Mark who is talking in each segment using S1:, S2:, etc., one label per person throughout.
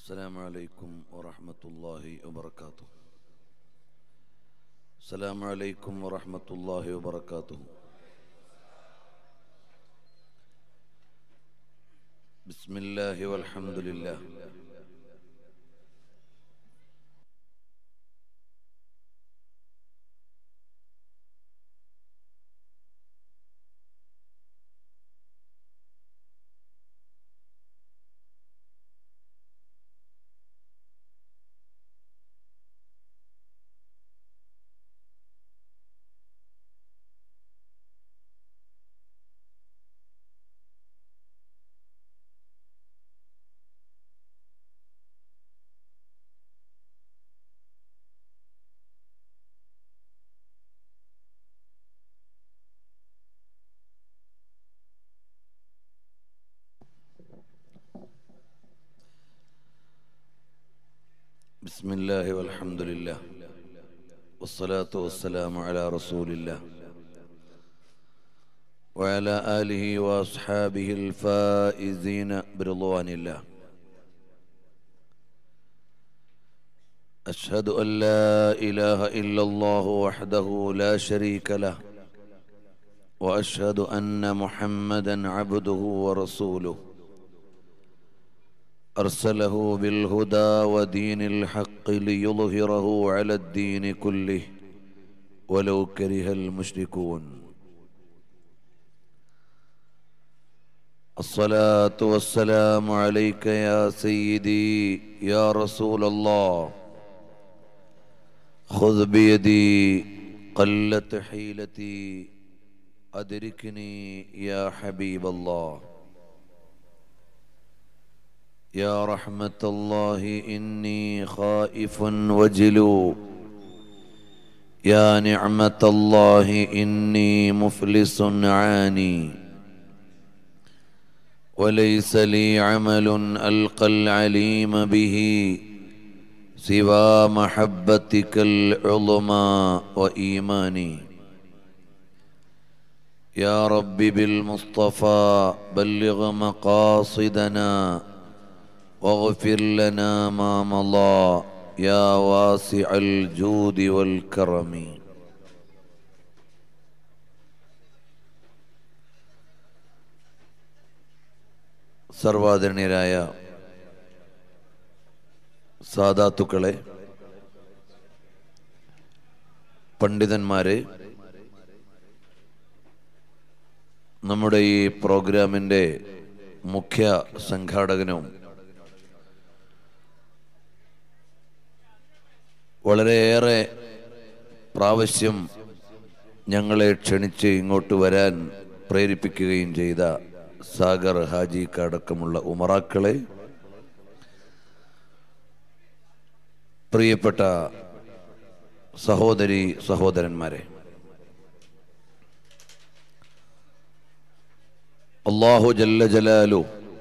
S1: السلام عليكم ورحمة الله وبركاته السلام عليكم ورحمة الله وبركاته بسم الله والحمد لله بسم الله والحمد لله والصلاة والسلام على رسول الله وعلى آله وأصحابه الفائزين برضوان الله أشهد أن لا إله إلا الله وحده لا شريك له وأشهد أن محمدا عبده ورسوله أرسله بالهدى ودين الحق ليظهره على الدين كله ولو كره المشركون الصلاة والسلام عليك يا سيدي يا رسول الله خذ بيدي قلت حيلتي أدركني يا حبيب الله يا رحمة الله إني خائف وجلو يا نعمة الله إني مفلس عاني وليس لي عمل ألقى العليم به سوى محبتك العظمى وإيماني يا رب بالمصطفى بلغ مقاصدنا واغفر لنا ما مضى يا واسع الجود والكرم സർവാദരണീയരായ സാധാത്തുക്കളെ പണ്ഡിതന്മാരെ നമ്മുടെ ഈ പ്രോഗ്രാമിൻ്റെ മുഖ്യ സംഘാടകനും വളരെയേറെ പ്രാവശ്യം ഞങ്ങളെ ക്ഷണിച്ച് ഇങ്ങോട്ട് വരാൻ പ്രേരിപ്പിക്കുകയും ചെയ്ത സാഗർ ഹാജിക്കടക്കമുള്ള ഉമറാക്കളെ പ്രിയപ്പെട്ട സഹോദരി സഹോദരന്മാരെ അള്ളാഹു ജല്ല ജലാലു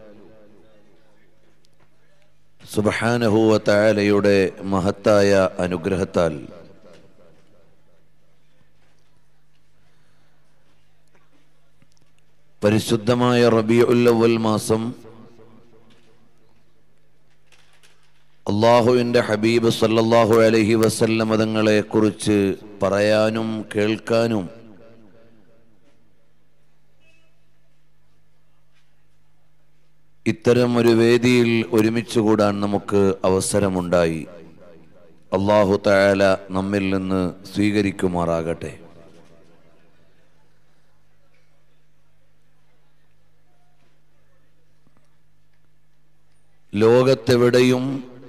S1: സുബഹാനഹുവ തായാലയുടെ മഹത്തായ അനുഗ്രഹത്താൽ പരിശുദ്ധമായ റബിയുല്ലവൽ മാസം അള്ളാഹുവിൻ്റെ ഹബീബ് സല്ലല്ലാഹു അലൈഹി വസല്ലം മതങ്ങളെ കുറിച്ച് പറയാനും കേൾക്കാനും ഇത്തരം ഒരു വേദിയിൽ ഒരുമിച്ച് കൂടാൻ നമുക്ക് അവസരമുണ്ടായി അള്ളാഹു തയാല നമ്മിൽ നിന്ന് സ്വീകരിക്കുമാറാകട്ടെ ലോകത്തെവിടെയും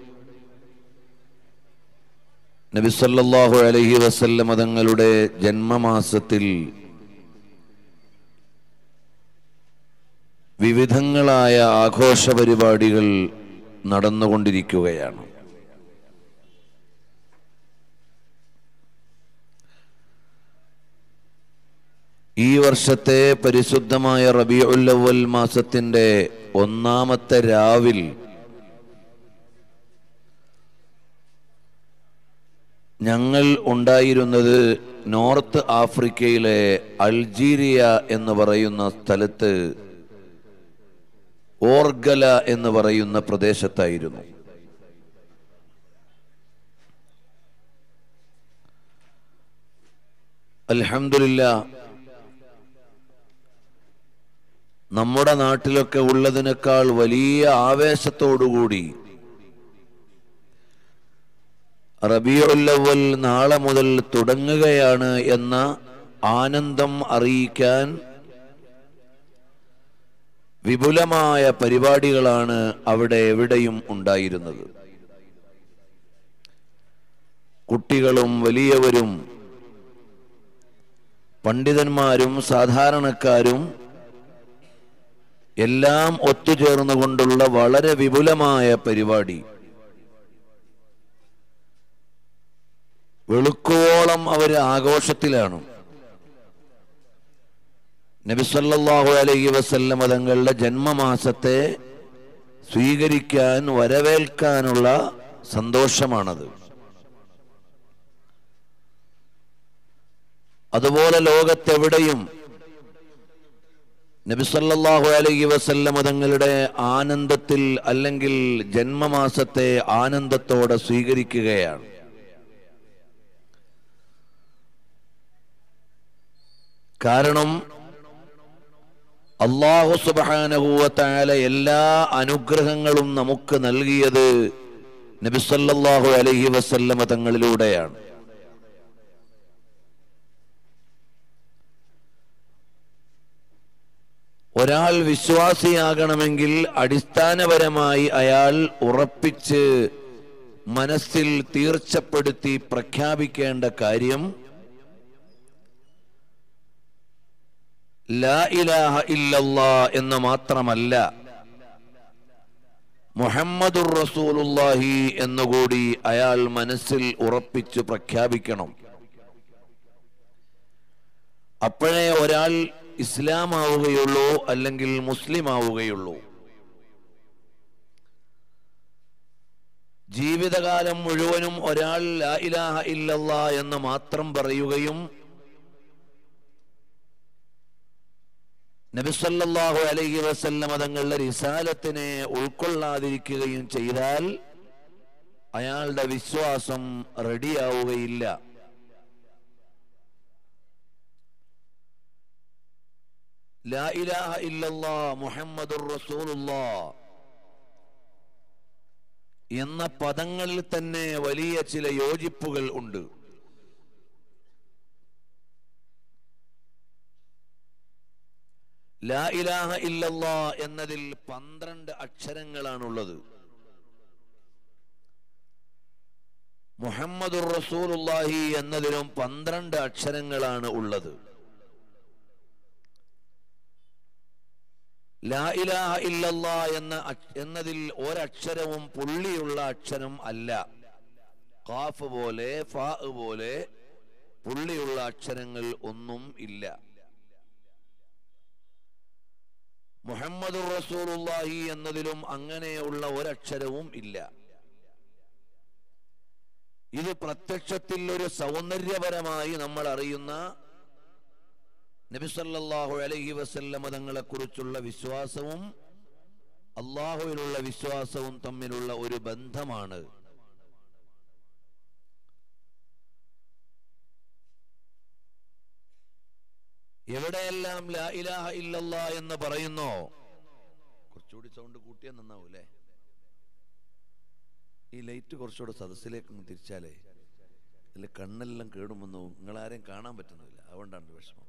S1: നബിസല്ലാഹു അലഹി വസല്ലം തങ്ങളുടെ ജന്മമാസത്തിൽ വിവിധങ്ങളായ ആഘോഷ പരിപാടികൾ നടന്നുകൊണ്ടിരിക്കുകയാണ് ഈ വർഷത്തെ പരിശുദ്ധമായ റബിയുല്ലവൽ മാസത്തിന്റെ ഒന്നാമത്തെ രാവിൽ ഞങ്ങൾ ഉണ്ടായിരുന്നത് നോർത്ത് ആഫ്രിക്കയിലെ അൾജീരിയ എന്ന് പറയുന്ന സ്ഥലത്ത് ഓർഗല എന്ന് പറയുന്ന പ്രദേശത്തായിരുന്നു അൽഹംദുലില്ല നമ്മുടെ നാട്ടിലൊക്കെ ഉള്ളതിനേക്കാൾ വലിയ ആവേശത്തോടുകൂടി റബിയുല്ലവൽ നാളെ മുതൽ തുടങ്ങുകയാണ് എന്ന ആനന്ദം അറിയിക്കാൻ വിപുലമായ പരിപാടികളാണ് അവിടെ എവിടെയും ഉണ്ടായിരുന്നത് കുട്ടികളും വലിയവരും പണ്ഡിതന്മാരും സാധാരണക്കാരും എല്ലാം ഒത്തുചേർന്നുകൊണ്ടുള്ള വളരെ വിപുലമായ പരിപാടി വെളുക്കുവോളം അവർ ആഘോഷത്തിലാണ് നബിസല്ലാഹു അലൈഹി വസല്ലമ തങ്ങളുടെ ജന്മമാസത്തെ സ്വീകരിക്കാൻ വരവേൽക്കാനുള്ള സന്തോഷമാണത് അതുപോലെ ലോകത്തെവിടെയും നബിസല്ലാഹു അലൈഹി വസല്ലമ തങ്ങളുടെ ആനന്ദത്തിൽ അല്ലെങ്കിൽ ജന്മമാസത്തെ ആനന്ദത്തോടെ സ്വീകരിക്കുകയാണ് കാരണം അള്ളാഹു സുബാനഹുവത്തായ എല്ലാ അനുഗ്രഹങ്ങളും നമുക്ക് നൽകിയത് നബിസല്ലാഹു അലൈഹി വസല്ലമ തങ്ങളിലൂടെയാണ് ഒരാൾ വിശ്വാസിയാകണമെങ്കിൽ അടിസ്ഥാനപരമായി അയാൾ ഉറപ്പിച്ച് മനസ്സിൽ തീർച്ചപ്പെടുത്തി പ്രഖ്യാപിക്കേണ്ട കാര്യം ലാ ഇലാഹ ഇല്ലല്ലാ എന്ന് മാത്രമല്ല മുഹമ്മദുർ റസൂലുള്ളാഹി എന്നുകൂടി അയാൾ മനസ്സിൽ ഉറപ്പിച്ച് പ്രഖ്യാപിക്കണം അപ്പോഴേ ഒരാൾ ഇസ്ലാം ആവുകയുള്ളൂ അല്ലെങ്കിൽ മുസ്ലിം ആവുകയുള്ളൂ ജീവിതകാലം മുഴുവനും ഒരാൾ ലാ ഇലാഹ ഇല്ലല്ലാ എന്ന് മാത്രം പറയുകയും നബിസല്ലാഹു അലൈഹി വസല്ലമ തങ്ങളുടെ റിസാലത്തിനെ ഉൾക്കൊള്ളാതിരിക്കുകയും ചെയ്താൽ അയാളുടെ വിശ്വാസം റെഡിയാവുകയില്ല ലാ ഇലാഹ ഇല്ലല്ലാ മുഹമ്മദുർ റസൂലുള്ളാ എന്ന പദങ്ങളിൽ തന്നെ വലിയ ചില യോജിപ്പുകൾ ഉണ്ട് ലാ ഇലാഹ ഇല്ലല്ലാ എന്നതിൽ പന്ത്രണ്ട് അക്ഷരങ്ങളാണുള്ളത് മുഹമ്മദുർ റസൂലുള്ളാഹി എന്നതിലും പന്ത്രണ്ട് അക്ഷരങ്ങളാണ് ഉള്ളത് ലാ ഇലാഹ ഇല്ലല്ലാ എന്ന അക്ഷ- എന്നതിൽ ഒരക്ഷരവും പുള്ളിയുള്ള അക്ഷരം അല്ല ഖാഫ് പോലെ ഫാ പോലെ പുള്ളിയുള്ള അക്ഷരങ്ങൾ ഒന്നും ഇല്ല മുഹമ്മദ് റസൂലുള്ളാഹി എന്നതിലും അങ്ങനെയുള്ള ഒരക്ഷരവും ഇല്ല ഇത് പ്രത്യക്ഷത്തിൽ ഒരു സൗന്ദര്യപരമായി നമ്മൾ അറിയുന്ന നബിസല്ലാഹു അലൈഹി വസല്ലമ തങ്ങളെ കുറിച്ചുള്ള വിശ്വാസവും അള്ളാഹുവിലുള്ള വിശ്വാസവും തമ്മിലുള്ള ഒരു ബന്ധമാണ് എവിടെയെല്ലാം ലാ ഇലാഹ ഇല്ലല്ലാ എന്ന് പറയുന്നോ കുറച്ചുകൂടി സൗണ്ട് കൂട്ടിയാൽ നന്നാവൂലേ ഈ ലൈറ്റ് കുറച്ചുകൂടെ സദസ്സിലേക്ക് ഒന്ന് തിരിച്ചാലേ ഇതിൽ കണ്ണെല്ലാം കേടുമെന്നു നിങ്ങളാരെയും കാണാൻ പറ്റുന്നില്ല അതുകൊണ്ടാണ് വിഷമം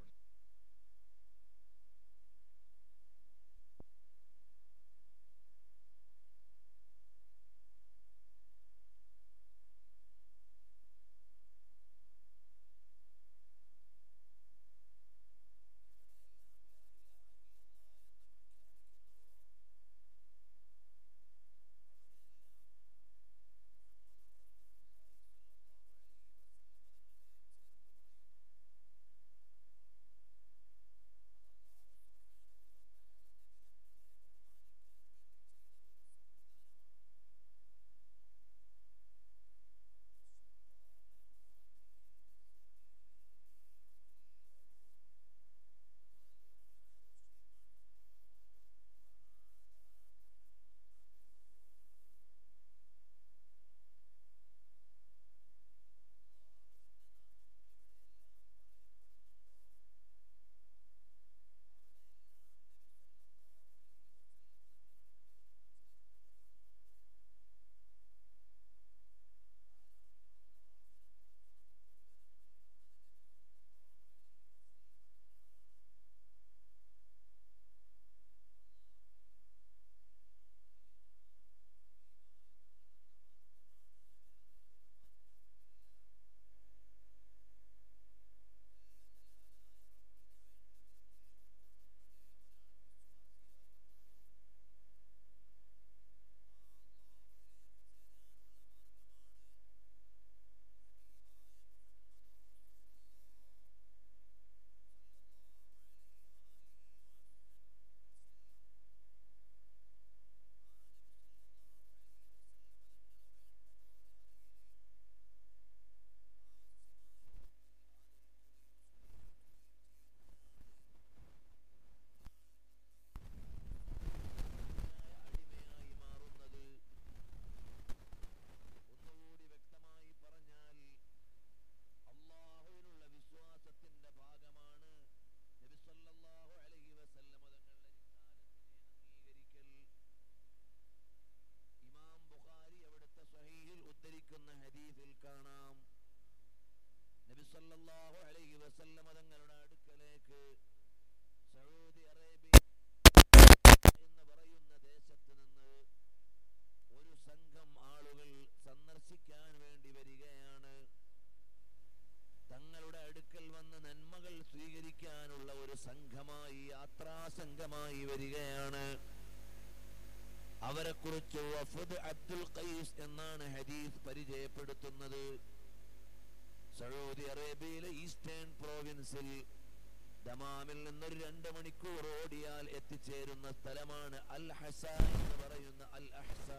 S1: സൗദി അറേബ്യ എന്ന് പറയുന്ന ദേശത്ത് നിന്ന് ഒരു സംഘം ആളുകൾ സന്ദർശിക്കാൻ വേണ്ടി വരികയാണ് തങ്ങളുടെ അടുക്കൽ വന്ന് നന്മകൾ സ്വീകരിക്കാനുള്ള ഒരു സംഘമായി യാത്രാ സംഘമായി വരികയാണ് അവരെ കുറിച്ച് വഫദ് അബ്ദുൽ ഖൈസ് എന്നാണ് ഹദീസ് പരിചയപ്പെടുത്തുന്നത് സൗദി അറേബ്യയിലെ ഈസ്റ്റേൺ പ്രോവിൻസിൽ ദമാമിൽ നിന്നൊരു രണ്ട് മണിക്കൂർ ഓടിയാൽ എത്തിച്ചേരുന്ന സ്ഥലമാണ് അൽ ഹസ എന്ന് പറയുന്ന അൽ അഹ്സ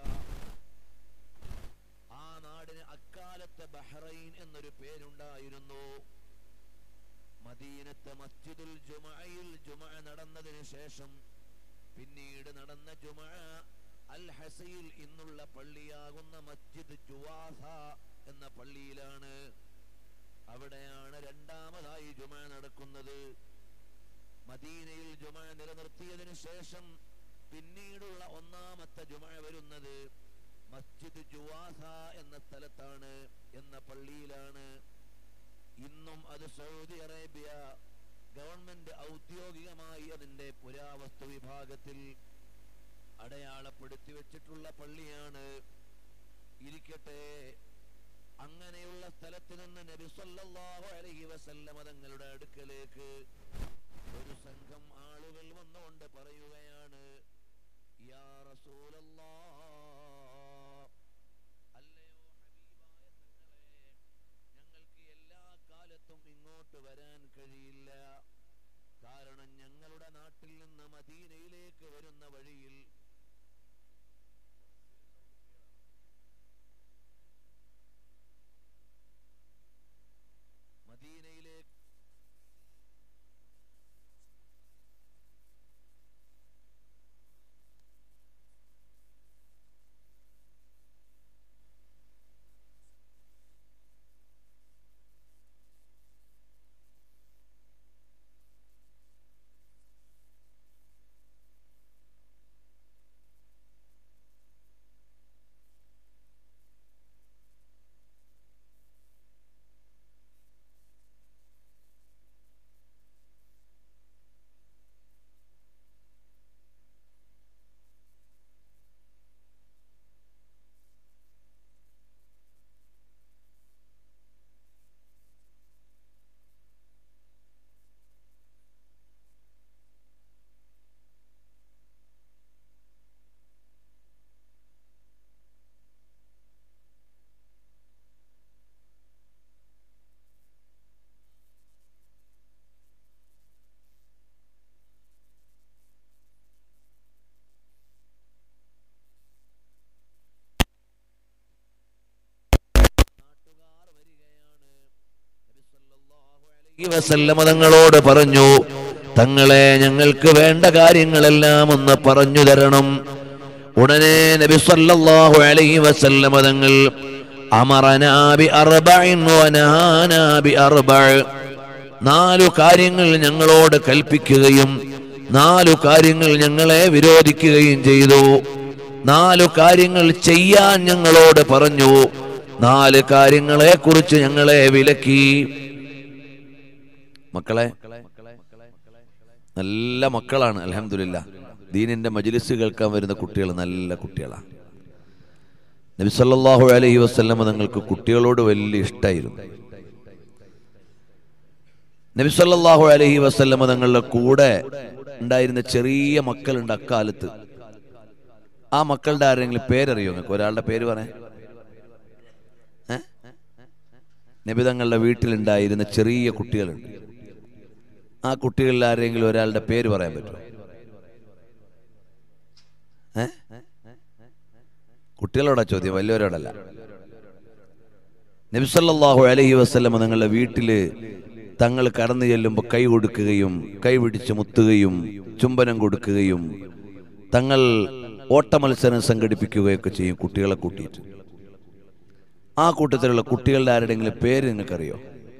S1: ആ നാടിന് അക്കാലത്തെ ബഹ്റൈൻ എന്നൊരു പേരുണ്ടായിരുന്നു മദീനത്തെ മസ്ജിദുൽ ജുമയിൽ ജുമ നടന്നതിന് ശേഷം പിന്നീട് നടന്ന ജുമ അൽ ഹസയിൽ ഇന്നുള്ള പള്ളിയാകുന്ന മസ്ജിദ് ജുവാസ എന്ന പള്ളിയിലാണ് അവിടെയാണ് രണ്ടാമതായി ജുമ നടക്കുന്നത് മദീനയിൽ ജുമ നിലനിർത്തിയതിനു ശേഷം പിന്നീടുള്ള ഒന്നാമത്തെ ജുമ വരുന്നത് മസ്ജിദ് ജുവാസ എന്ന സ്ഥലത്താണ് എന്ന പള്ളിയിലാണ് ഇന്നും അത് സൗദി അറേബ്യ ഗവൺമെന്റ് ഔദ്യോഗികമായി അതിന്റെ പുരാവസ്തു വിഭാഗത്തിൽ അടയാളപ്പെടുത്തി വെച്ചിട്ടുള്ള പള്ളിയാണ് ഇരിക്കട്ടെ അങ്ങനെയുള്ള സ്ഥലത്ത് നിന്ന് നബി സല്ലല്ലാഹു അലൈഹി വസല്ലമ തങ്ങളുടെ അടുക്കലേക്ക് ഒരു സംഘം ആളുകൾ വന്നുകൊണ്ട് പറയുകയാണ് യാ റസൂലല്ലാഹ് അല്ലയോ ഹബീബായ തങ്ങളെ ഞങ്ങൾക്ക് എല്ലാ കാലത്തും ഇങ്ങോട്ട് വരാൻ കഴിയില്ല കാരണം ഞങ്ങളുടെ നാട്ടിൽ നിന്ന് മദീനയിലേക്ക് വരുന്ന വഴിയിൽ മദീനയിലേക്ക് നാട്ടുകാർ വരികയാണ് നബി സല്ലല്ലാഹു അലൈഹി വസല്ലമ തങ്ങളോട് പറഞ്ഞു തങ്ങളെ ഞങ്ങൾക്ക് വേണ്ട കാര്യങ്ങളെല്ലാം ഒന്ന് പറഞ്ഞു തരണം ഉടനെ നബി സല്ലല്ലാഹു അലൈഹി വസല്ലമ തങ്ങൾ അമറനാ ബി അർബഇൻ വനഹാനാ ബി അർബഅ നാലു കാര്യങ്ങൾ ഞങ്ങളോട് കൽപ്പിക്കുകയും നാലു കാര്യങ്ങൾ ഞങ്ങളെ വിരോധിക്കുകയും ചെയ്തു നാലു കാര്യങ്ങൾ ചെയ്യാൻ ഞങ്ങളോട് പറഞ്ഞു നാല് കാര്യങ്ങളെ കുറിച്ച് ഞങ്ങളെ വിലക്കി മക്കളെ നല്ല മക്കളാണ് അലഹമില്ല ദീനിന്റെ മജ്ലിസ് കേൾക്കാൻ വരുന്ന കുട്ടികൾ നല്ല കുട്ടികളാണ് നബി സല്ലല്ലാഹു അലൈഹി വസല്ലമ തങ്ങൾക്ക് കുട്ടികളോട് വലിയ ഇഷ്ടമായിരുന്നു നബി സല്ലല്ലാഹു അലൈഹി വസല്ലമ തങ്ങളുടെ കൂടെ ഉണ്ടായിരുന്ന ചെറിയ മക്കളുണ്ട് അക്കാലത്ത് ആ മക്കളുടെ ആരെങ്കിലും പേരറിയോ നിങ്ങൾക്ക് ഒരാളുടെ പേര് പറയാൻ ഏ? നബി തങ്ങളുടെ വീട്ടിലുണ്ടായിരുന്ന ചെറിയ കുട്ടികളുണ്ട് ആ കുട്ടികളിൽ ആരെങ്കിലും ഒരാളുടെ പേര് പറയാൻ പറ്റുമോ ഏ കുട്ടികളോടാ ചോദ്യം വലിയവരോടല്ല നബിസല്ലാഹു അലഹി വസ്ലമ നിങ്ങളുടെ വീട്ടില് തങ്ങൾ കടന്നു ചെല്ലുമ്പോൾ കൈ കൊടുക്കുകയും കൈ പിടിച്ച് മുത്തുകയും ചുംബനം കൊടുക്കുകയും തങ്ങൾ ഓട്ടമത്സരം സംഘടിപ്പിക്കുകയൊക്കെ ചെയ്യും കുട്ടികളെ കൂട്ടിയിട്ട് ആ കൂട്ടത്തിലുള്ള കുട്ടികളുടെ ആരുടെങ്കിലും പേര് നിങ്ങൾക്കറിയോ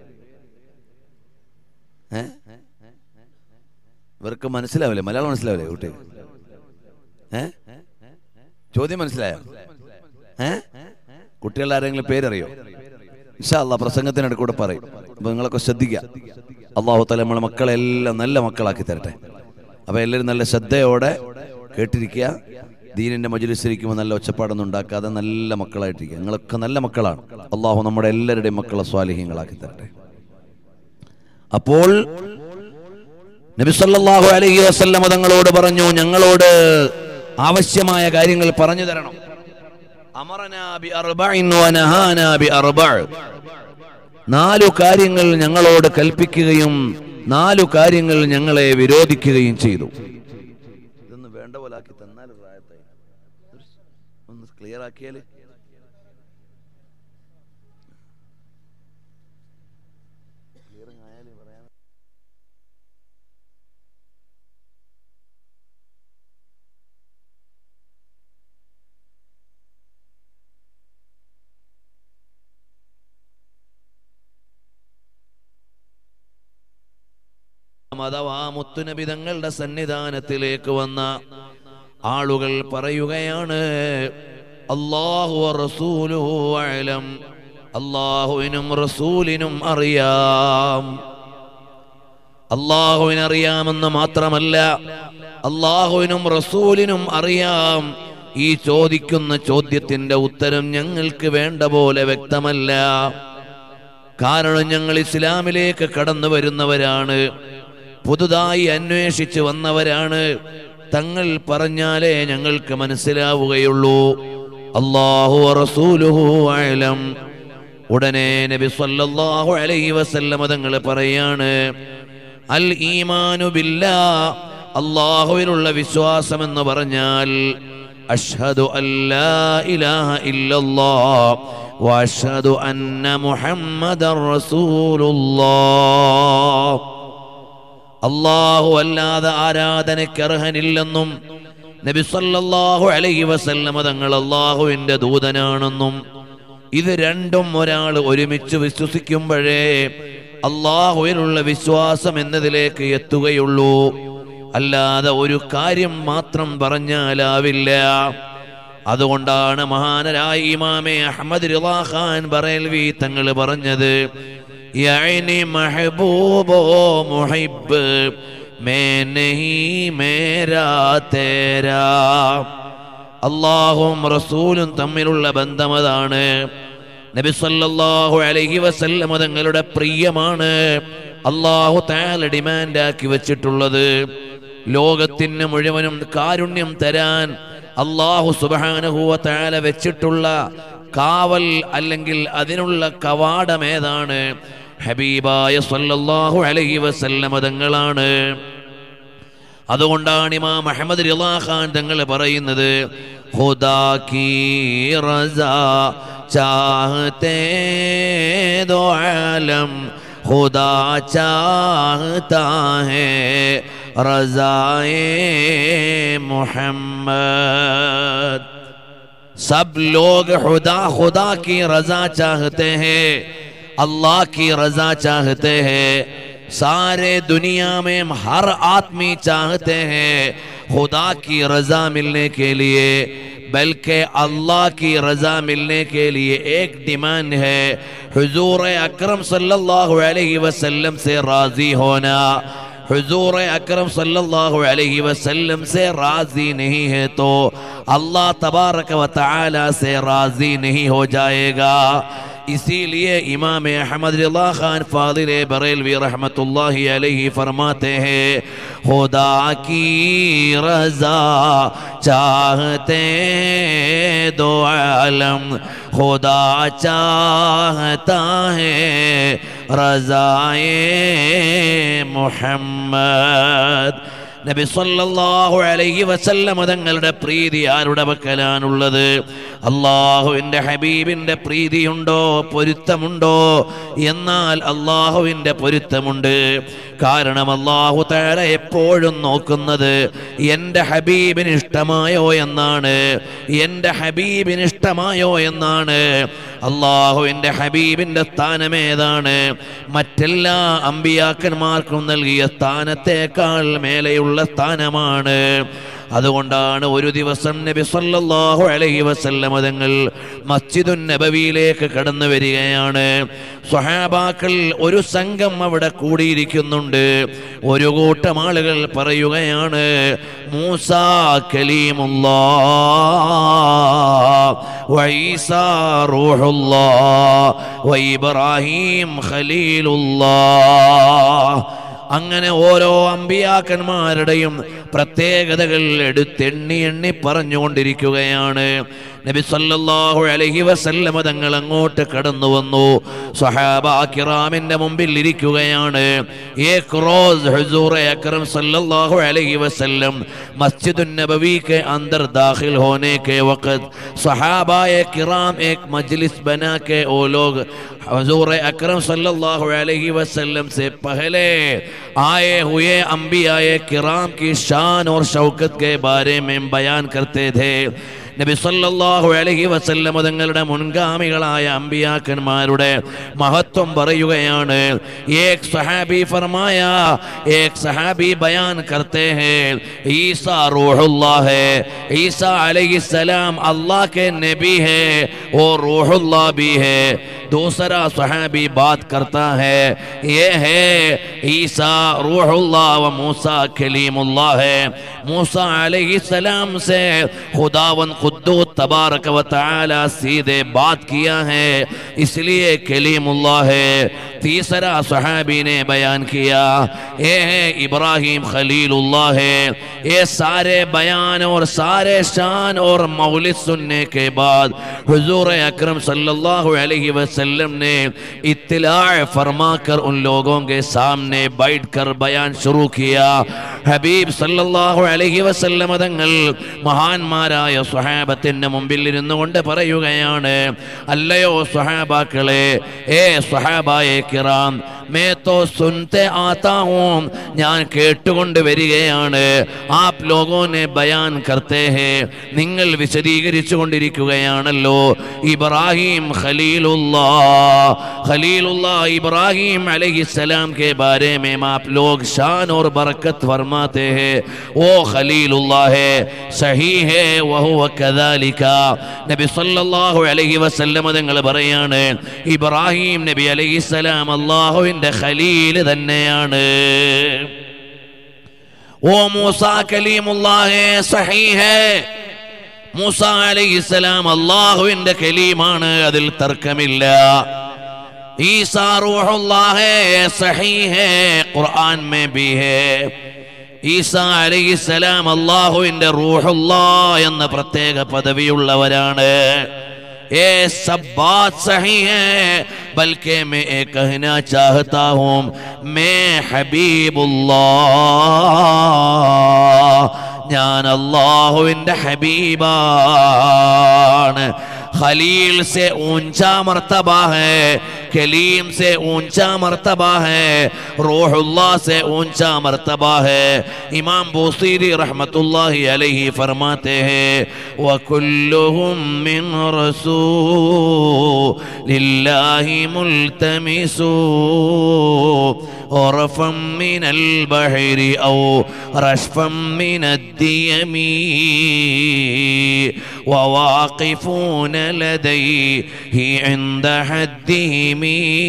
S1: ഏ ഇവർക്ക് മനസ്സിലാവില്ലേ മലയാളം മനസ്സിലാവില്ലേ കുട്ടി ഏ ചോദ്യം മനസ്സിലായോ ഏ കുട്ടികളുടെ ആരെങ്കിലും പേരറിയോ ഇൻഷാ അല്ലാ പ്രസംഗത്തിനിടയ്ക്ക് കൂടെ പറയും അപ്പൊ നിങ്ങളൊക്കെ ശ്രദ്ധിക്കുക അള്ളാഹു തല നമ്മളെ മക്കളെല്ലാം നല്ല മക്കളാക്കി തരട്ടെ അപ്പോൾ എല്ലാവരും നല്ല ശ്രദ്ധയോടെ കേട്ടിരിക്കുക ദീനിൻ്റെ മജുലിസിരിക്കുമ്പോൾ നല്ല ഒച്ചപ്പാടൊന്നും ഉണ്ടാക്കാതെ നല്ല മക്കളായിട്ടിരിക്കുക നിങ്ങളൊക്കെ നല്ല മക്കളാണ് അള്ളാഹു നമ്മുടെ എല്ലാവരുടെയും മക്കളെ സ്വാലിഹ്യങ്ങളാക്കി തരട്ടെ അപ്പോൾ നബി സല്ലല്ലാഹു അലൈഹി വസല്ലമ തങ്ങളോട് പറഞ്ഞു ഞങ്ങളോട് ആവശ്യമായ കാര്യങ്ങൾ പറഞ്ഞു തരണം അമറനാ ബി അർബഇൻ വനഹാനാ ബി അർബഅ നാലു കാര്യങ്ങൾ ഞങ്ങളോട് കൽപ്പിക്കുകയും നാലു കാര്യങ്ങൾ ഞങ്ങളെ വിരോധിക്കുകയും ചെയ്തു ഇതൊന്ന് വേണ്ട പോലെ ആക്കി തന്നാൽ റായത്തായി ഒന്ന് ക്ലിയർ ആക്കിയാല് അഥവാ മുത്തുനബി തങ്ങളുടെ സന്നിധാനത്തിലേക്ക് വന്ന ആളുകൾ പറയുകയാണ് അള്ളാഹു റസൂലുഹു അലം അള്ളാഹുവിനും റസൂലിനും അറിയാം അള്ളാഹുവിനറിയാമെന്ന് മാത്രമല്ല അള്ളാഹുവിനും റസൂലിനും അറിയാം ഈ ചോദിക്കുന്ന ചോദ്യത്തിന്റെ ഉത്തരം ഞങ്ങൾക്ക് വേണ്ട പോലെ വ്യക്തമല്ല കാരണം ഞങ്ങൾ ഇസ്ലാമിലേക്ക് കടന്നു വരുന്നവരാണ് പുതുതായി അന്വേഷിച്ച് വന്നവരാണ് തങ്ങൾ പറഞ്ഞാലേ ഞങ്ങൾക്ക് മനസ്സിലാവുകയുള്ളൂ അള്ളാഹു റസൂലുഹു അലം ഉടനെ നബി സല്ലല്ലാഹു അലൈഹി വസല്ലമ തങ്ങൾ പറയാണ് അൽ ഈമാനു ബില്ലാ അള്ളാഹുവിനുള്ള വിശ്വാസം എന്ന് പറഞ്ഞാൽ അഷ്ഹദു അല്ലാ ഇലാഹ ഇല്ലല്ലാഹ് വഅഷ്ഹദു അന്ന മുഹമ്മദർ റസൂലുള്ളാഹ് അള്ളാഹു അല്ലാതെ ആരാധനയ്ക്ക് അർഹനില്ലെന്നും നബി സല്ലല്ലാഹു അലൈഹി വസല്ലമ തങ്ങൾ അള്ളാഹുവിന്റെ ദൂതനാണെന്നും ഇത് രണ്ടും ഒരാൾ ഒരുമിച്ച് വിശ്വസിക്കുമ്പോഴേ അള്ളാഹുവിനുള്ള വിശ്വാസം എന്നതിലേക്ക് എത്തുകയുള്ളൂ അല്ലാതെ ഒരു കാര്യം മാത്രം പറഞ്ഞാലാവില്ല അതുകൊണ്ടാണ് മഹാനരായ ഇമാമെ അഹമ്മദ് റിളാ ഖാൻ ബറേൽവി തങ്ങൾ പറഞ്ഞത് യഅനി മഹബൂബോ മുഹിബ് മേ നഹീ മേരാ തേരാ അള്ളാഹും റസൂലും തമ്മിലുള്ള ബന്ധമതാണ് നബി സല്ലല്ലാഹു അലൈഹി വസല്ലമ തങ്ങളുടെ പ്രിയമാണ് അള്ളാഹു താല ഡിമാൻഡാക്കി വെച്ചിട്ടുള്ളത് ലോകത്തിന് മുഴുവനും കാരുണ്യം തരാൻ അള്ളാഹു സുബാനഹുവ താല വെച്ചിട്ടുള്ള കാവൽ അല്ലെങ്കിൽ അതിനുള്ള കവാടം ഏതാണ് ഹബീബായ സല്ലല്ലാഹു അലൈഹി വസല്ലമ തങ്ങളാണ് അതുകൊണ്ടാണ് ഇമാം അഹമ്മദ് റിളാ ഖാൻ തങ്ങൾ പറയുന്നത് ഖുദാ കി റസാ ചാഹത്തെ ദോ ആലം ഖുദാ ചാഹതാ ഹേ റസാए मोहम्मद सब लोग खुदा खुदा की रजा चाहते हैं अल्लाह की रजा चाहते हैं सारे दुनिया में हर आदमी चाहते हैं खुदा की रजा मिलने के लिए बल्कि अल्लाह की रजा मिलने के लिए एक डिमांड है हुजूर अकरम सल्लल्लाहु अलैहि वसल्लम से राजी होना हुजूर अकरम सल्लल्लाहु अलैहि वसल्लम से राजी नहीं है तो अल्लाह तबारक व तआला से राजी नहीं हो जाएगा इसीलिए इमाम अहमद रिला खान फादिल बरेलवी रहमतुल्लाहि अलैहि फरमाते हैं खुदा की रजा चाहते दो आलम खुदा चाहता है रजाए മുഹമ്മദ് നബി സല്ലല്ലാഹു അലൈഹി വസല്ലമ തങ്ങളുടെ പ്രീതി ആരുടെ പക്കലാണുള്ളത് അള്ളാഹുവിൻ്റെ ഹബീബിൻ്റെ പ്രീതിയുണ്ടോ പൊരുത്തമുണ്ടോ എന്നാൽ അള്ളാഹുവിൻ്റെ പൊരുത്തമുണ്ട് കാരണം അള്ളാഹു തആല എപ്പോഴും നോക്കുന്നത് എൻ്റെ ഹബീബിന് ഇഷ്ടമായോ എന്നാണ് എൻ്റെ ഹബീബിന് ഇഷ്ടമായോ എന്നാണ് അള്ളാഹുവിൻ്റെ ഹബീബിൻ്റെ സ്ഥാനം ഏതാണ് മറ്റെല്ലാ അമ്പിയാക്കന്മാർക്കും നൽകിയ സ്ഥാനത്തേക്കാൾ മേലെയുള്ള സ്ഥാനമാണ് അതുകൊണ്ടാണ് ഒരു ദിവസം നബി സല്ലല്ലാഹു അലൈഹി വസല്ലം തങ്ങൾ മസ്ജിദുൻ നബവിയിലേക്ക് കടന്നു വരികയാണ് സ്വഹാബാക്കൾ ഒരു സംഘം അവിടെ കൂടിയിരിക്കുന്നുണ്ട് ഒരു കൂട്ടം ആളുകൾ പറയുകയാണ് മൂസ കലീമുല്ലാ വഈസാ റൂഹുല്ലാ വഇബ്രാഹിം ഖലീലുല്ലാ അങ്ങനെ ഓരോ അമ്പിയാക്കന്മാരുടെയും പ്രത്യേകതകൾ എടുത്തെണ്ണി എണ്ണി പറഞ്ഞുകൊണ്ടിരിക്കുകയാണ് നബി സല്ലല്ലാഹു അലൈഹി വസല്ലമ തങ്ങൾ അങ്ങോട്ട് കടന്നു വന്നു സ്വഹാബ കിറാമിന്റെ മുമ്പിൽ ഇരിക്കുകയാണ് एक रोज हुजूर अकरम सल्लल्लाहु अलैहि वसल्लम मस्जिद नबवी के अंदर दाखिल होने के वक्त सहाबा किराम एक मजलिस बना के वो लोग हजूर अकरम सल्लल्लाहु अलैहि वसल्लम से पहले आए हुए अम्बियाए किराम की शान और शौकत के बारे में बयान करते थे നബി സല്ലല്ലാഹു അലൈഹി വസല്ലം തങ്ങളുടെ മുൻഗാമികളായ അമ്പിയാക്കന്മാരുടെ മഹത്വം പറയുകയാണ് ഏക് സഹാബി ഫർമായ ഏക് സഹാബി ബയാൻ करते हैं ईसा रूहुल्लाह है ईसा अलैहिस्सलाम अल्लाह के नबी है और रूहुल्लाह भी है दूसरा सहाबी बात करता है ये है ईसा रूहुल्लाह व मूसा कलीमुल्लाह है मूसा अलैहिस्सलाम से खुदावन खुद्दू तबारक व तआला सीधे बात किया है इसलिए कलीमुल्लाह है तीसरा सहाबी ने बयान किया ये है इब्राहिम खलीलुल्लाह है ये सारे बयान और सारे शान और मौलिद सुनने के बाद हुजूर अकरम सल्लल्लाहु अलैहि वसल्लम ने इत्तला फरमाकर उन लोगों के सामने बैठ कर बयान शुरू किया ഹബീബ് സല്ലല്ലാഹു അലൈഹി വസല്ലമ തങ്ങൾ മഹാന്മാരായ സ്വഹാബത്തിന്റെ മുമ്പിൽ ഇരുന്നു കൊണ്ട് പറയുകയാണ് അല്ലയോ സ്വഹാബാക്കളെ ഏ സ്വഹാബായെ കിറാം മേ തോ സുൻത്തെ ആത്താ ഹൂം ഞാൻ കേട്ടുകൊണ്ട് വരികയാണ് ആപ് ലോഗോനെ ബയാൻ കർത്തേ ഹേ നിങ്ങൾ വിശദീകരിച്ചു കൊണ്ടിരിക്കുകയാണല്ലോ ഇബ്രാഹിം ഖലീലുല്ലാ ഖലീലുല്ലാ ഇബ്രാഹിം अलैहिस्सलाम के बारे में आप लोग शान और बरकत फरमाते हैं वो खलीलुल्लाह है सही है वह कदालिका നബി സല്ലല്ലാഹു അലൈഹി വസല്ലം തങ്ങൾ പറയാണ് ഇബ്രാഹിം നബി അലൈഹിസ്സലാം അള്ളാഹുവിൻ്റെ ഖലീൽ തന്നെയാണ് ഓ മൂസ കലീമുല്ലാഹേ സഹീ ഹേ മൂസ അലൈഹിസ്സലാം അള്ളാഹുവിൻ്റെ കലീമാണ് അതിൽ തർക്കമില്ല ईसा रूहुल्लाह है सही है कुरान में भी है ഈസാ അലൈഹിസ്സലാം അള്ളാഹുവിൻ്റെ റൂഹുല്ലാ എന്ന പ്രത്യേക പദവിയുള്ളവരാണ് ये सब बात सही है बल्कि मैं ये कहना चाहता हूँ मैं हबीबुल्लाह ഞാൻ അള്ളാഹുവിൻ്റെ ഹബീബാണ് खलील से ऊंचा मर्तबा है कलीम से ऊंचा मर्तबा है रोहुल्लाह से ऊंचा मर्तबा है इमाम बूसीरी रहमतुल्लाहि अलैहि फरमाते हैं वकुल्लुहुम मिन रसूलिल्लाहि मुल्तमिसू غرفا من البحر أو رشفا من الديم وواقفون لديه عند حدهم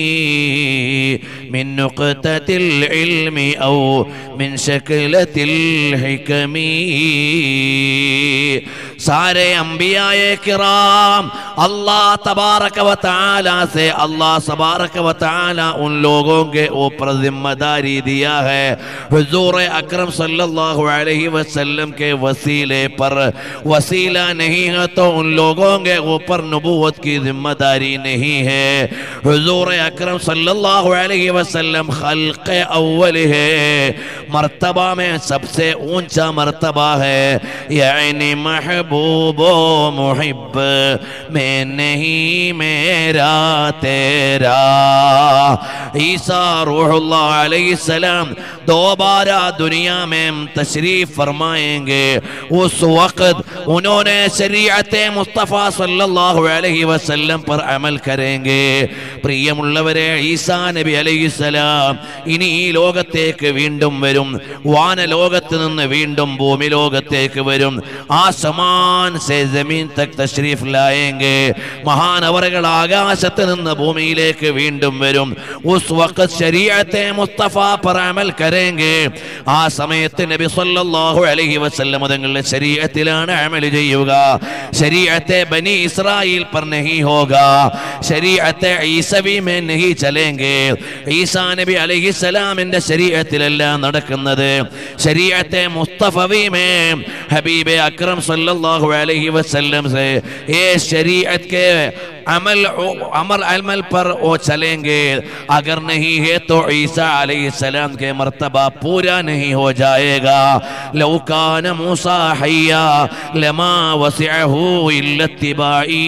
S1: من نقطة العلم أو من شكلة الحكم सारे अम्बियाए किराम अल्लाह तबारक व तआला से अल्लाह तबारक व तआला उन लोगों के ऊपर जिम्मेदारी दिया है हुजूर अकरम सल्लल्लाहु अलैहि वसल्लम के वसीले पर वसीला नहीं है तो उन लोगों के ऊपर नबूवत की जिम्मेदारी नहीं है हुजूर अकरम सल्लल्लाहु अलैहि वसल्लम खल्क अव्वल है मर्तबा में सबसे ऊंचा मर्तबा है यानी महबूबो मुहिब मैं नहीं मेरा तेरा ईसा रूहुल्लाह अलैहिस्सलाम दोबारा दुनिया में तशरीफ फरमाएंगे उस वक्त उन्होंने शरीर शरीयत मुस्तफ़ा सल्लल्लाहु अलैहि वसल्लम पर अमल करेंगे പ്രിയമുള്ളവരെ ഈസാ നബി അലൈഹിസ്സലാം ഇനി ഈ ലോകത്തേക്ക് വീണ്ടും വരും വാനലോകത്ത് നിന്ന് വീണ്ടും ഭൂമി ലോകത്തേക്ക് വരും ആ സമാൻ സെ ജമീൻ തക് തശ്രീഫ് ലായെങ്കിൽ മഹാനവറുകൾ ആകാശത്ത് നിന്ന് ഭൂമിയിലേക്ക് വീണ്ടും വരും ഉസ് വഖത് ശരീഅത്തെ മുസ്തഫ पर अमल करेंगे ആ സമയത്ത് നബി സല്ലല്ലാഹു അലൈഹി വസല്ലം തങ്ങളുടെ ശരീഅത്തിലാണ് അമൽ ചെയ്യുക ശരീഅത്തെ ബനി ഇസ്രായേൽ पर नहीं होगा ശരീഅത്തെ ഈസവി में नहीं चलेंगे ഈസാ നബി അലൈഹി സലാമിന്റെ ശരീഅത്തിലല്ല നടക്കുന്നത് ശരീഅത്തെ മുസ്തഫവി में हबीब अकरम सल्लल्लाहु अलैहि वसल्लम से ये शरीयत के अमल अमर अमल पर वो चलेंगे अगर नहीं है तो ईसा सलाम के मर्तबा पूरा नहीं हो जाएगा लौकान मूसा हैया लमा वसिअहु इल्ला इत्तिबाई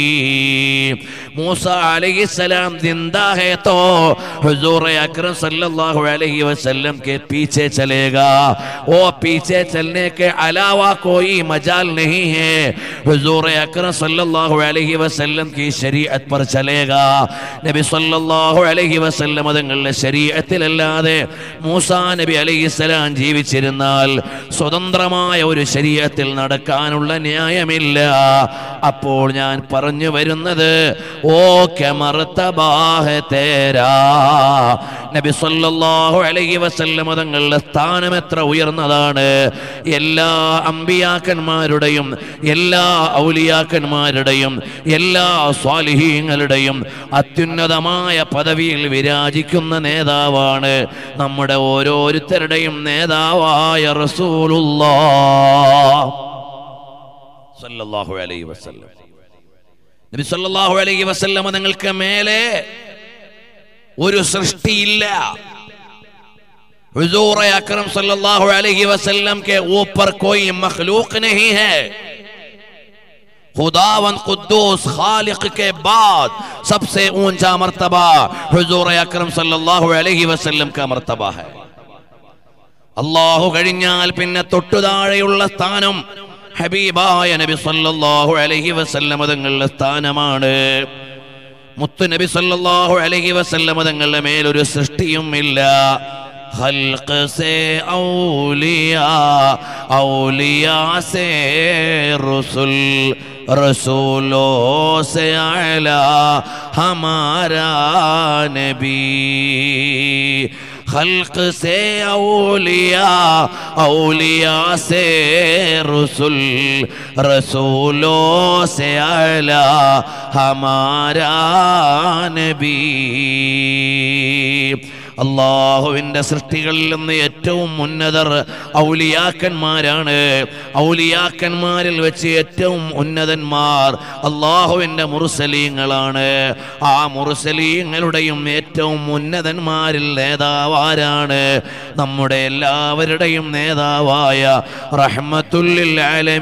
S1: मूसा सलाम जिंदा है तो हुजूर अकरम सल्लल्लाहु अलैहि वसल्लम के पीछे चलेगा वो पीछे चलने के अलावा कोई मजाल नहीं है हुजूर अकरम सल्लल्लाहु अलैहि वसल्लम की ശരീഅത്ത് पर चलेगा നബി സല്ലല്ലാഹു അലൈഹി വസല്ലം തങ്ങളുടെ ശരീഅത്തിലല്ലാതെ മൂസാ നബി അലൈഹിസ്സലാം ജീവിച്ചിരുന്നാൽ സ്വതന്ത്രമായ ഒരു ശരീഅത്തിൽ നടക്കാനുള്ള ന്യായമില്ല അപ്പോൾ ഞാൻ പറഞ്ഞു വരുന്നത് ഓ കമർത്തബാഹ് തേരാ നബി സല്ലല്ലാഹു അലൈഹി വസല്ലം തങ്ങളുടെ സ്ഥാനം എത്ര ഉയർന്നതാണ് എല്ലാ അമ്പിയാക്കന്മാരുടെയും എല്ലാ ഔലിയാക്കന്മാരുടെയും എല്ലാ സ്വാലിഹീങ്ങളുടെയും അത്യുന്നതമായ പദവിയിൽ വിരാജിക്കുന്ന നേതാവാണ് നമ്മുടെ ഓരോരുത്തരുടെയും നേതാവായ റസൂലുള്ളാഹു അലൈഹി വസല്ലം നബി സല്ലല്ലാഹു അലൈഹി വസല്ലം നിങ്ങൾക്ക് മേലെ ഒരു സൃഷ്ടിയില്ല हुजूर अकरम सल्लल्लाहु अलैहि वसल्लम के ऊपर कोई मखलूक नहीं है खुदावन कुद्दूस खालिक के बाद सबसे ऊंचा मर्तबा हुजूर अकरम सल्लल्लाहु अलैहि वसल्लम का मर्तबा है അള്ളാഹു കഴിഞ്ഞാൽ പിന്നെ തൊട്ടുതാഴെയുള്ള സ്ഥാനം ഹബീബായ നബി സല്ലല്ലാഹു അലൈഹി വസല്ലം തങ്ങളുടെ സ്ഥാനമാണ് മുത്തു നബി സല്ലല്ലാഹു അലൈഹി വസല്ലം തങ്ങളുടെ മേലൊരു സൃഷ്ടിയും ഇല്ല खल्क से औलिया औलिया से रसुल रसूलों से आला हमारा नबी खल्क से औलिया औलिया से रसुल रसूलों से आला हमारा नबी അള്ളാഹുവിന്റെ സൃഷ്ടികളിൽ നിന്ന് ഏറ്റവും ഉന്നതർ ഔലിയാക്കന്മാരാണ് ഔലിയാക്കന്മാരിൽ വെച്ച് ഏറ്റവും ഉന്നതന്മാർ അള്ളാഹുവിന്റെ മുറുസലീങ്ങളാണ് ആ മുറുസലീങ്ങളുടെയും ഏറ്റവും ഉന്നതന്മാരിൽ നേതാവാരാണ് നമ്മുടെ എല്ലാവരുടെയും നേതാവായ റഹ്മത്തുല്ലിൽ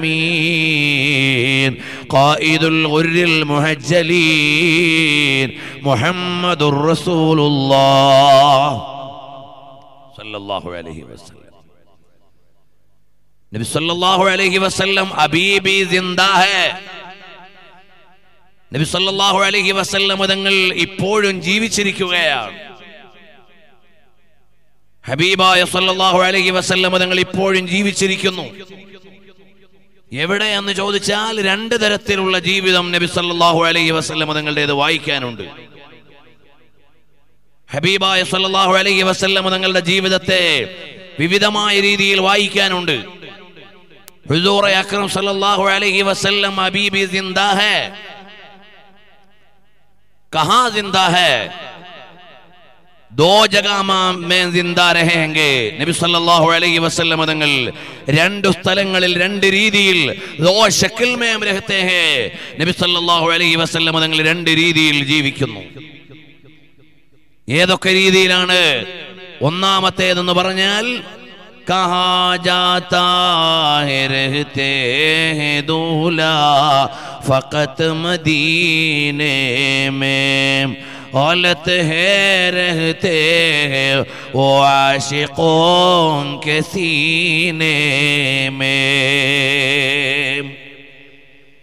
S1: ആലമീൻ ഖായിദുൽ ഗുർരിൽ മുഹജ്ജലീൻ മുഹമ്മദുർ റസൂലുള്ളാഹ് സല്ലല്ലാഹു അലൈഹി വസല്ലം നബി സല്ലല്ലാഹു അലൈഹി വസല്ലം അബീബി സിന്ദാ ഹേ നബി സല്ലല്ലാഹു അലൈഹി വസല്ലം തങ്ങൾ ഇപ്പോഴും ജീവിച്ചിരിക്കുകയാണ് ഹബീബായ സല്ലല്ലാഹു അലൈഹി വസല്ലം തങ്ങൾ ഇപ്പോഴും ജീവിച്ചിരിക്കുന്നു എവിടെയെന്ന് ചോദിച്ചാൽ രണ്ട് തരത്തിലുള്ള ജീവിതം നബി സല്ലല്ലാഹു അലൈഹി വസല്ലം തങ്ങളുടേത് വായിക്കാനുണ്ട് ഹബീബായ സല്ലല്ലാഹു അലൈഹി വസല്ലം തങ്ങളുടെ ജീവിതത്തെ വിവിധമായ രീതിയിൽ വായിക്കാനുണ്ട് ഹുസൂർ അക്രം സല്ലല്ലാഹു അലൈഹി വസല്ലം ഹബീബി സിന്ദാ ഹേ കഹാ സിന്ദാ ഹേ ദോ ജഗാ മേ സിന്ദാ രഹേംഗെ നബി സല്ലല്ലാഹു അലൈഹി വസല്ലം തങ്ങൾ രണ്ട് സ്ഥലങ്ങളിൽ രണ്ട് രീതിയിൽ ദോ ശക്കിൽ മേ ഹം രഹത്തെ ഹേ നബി സല്ലല്ലാഹു അലൈഹി വസല്ലം തങ്ങൾ രണ്ട് രീതിയിൽ ജീവിക്കുന്നു ഏതൊക്കെ രീതിയിലാണ് ഒന്നാമത്തേതെന്ന് പറഞ്ഞാൽ കഹാ ജാതാ ഹെ രഹത്തെ ഹെ ദൂല ഫഖത് മദീനെ മേ औलत है रहते हैं वो आशिकों के सीने में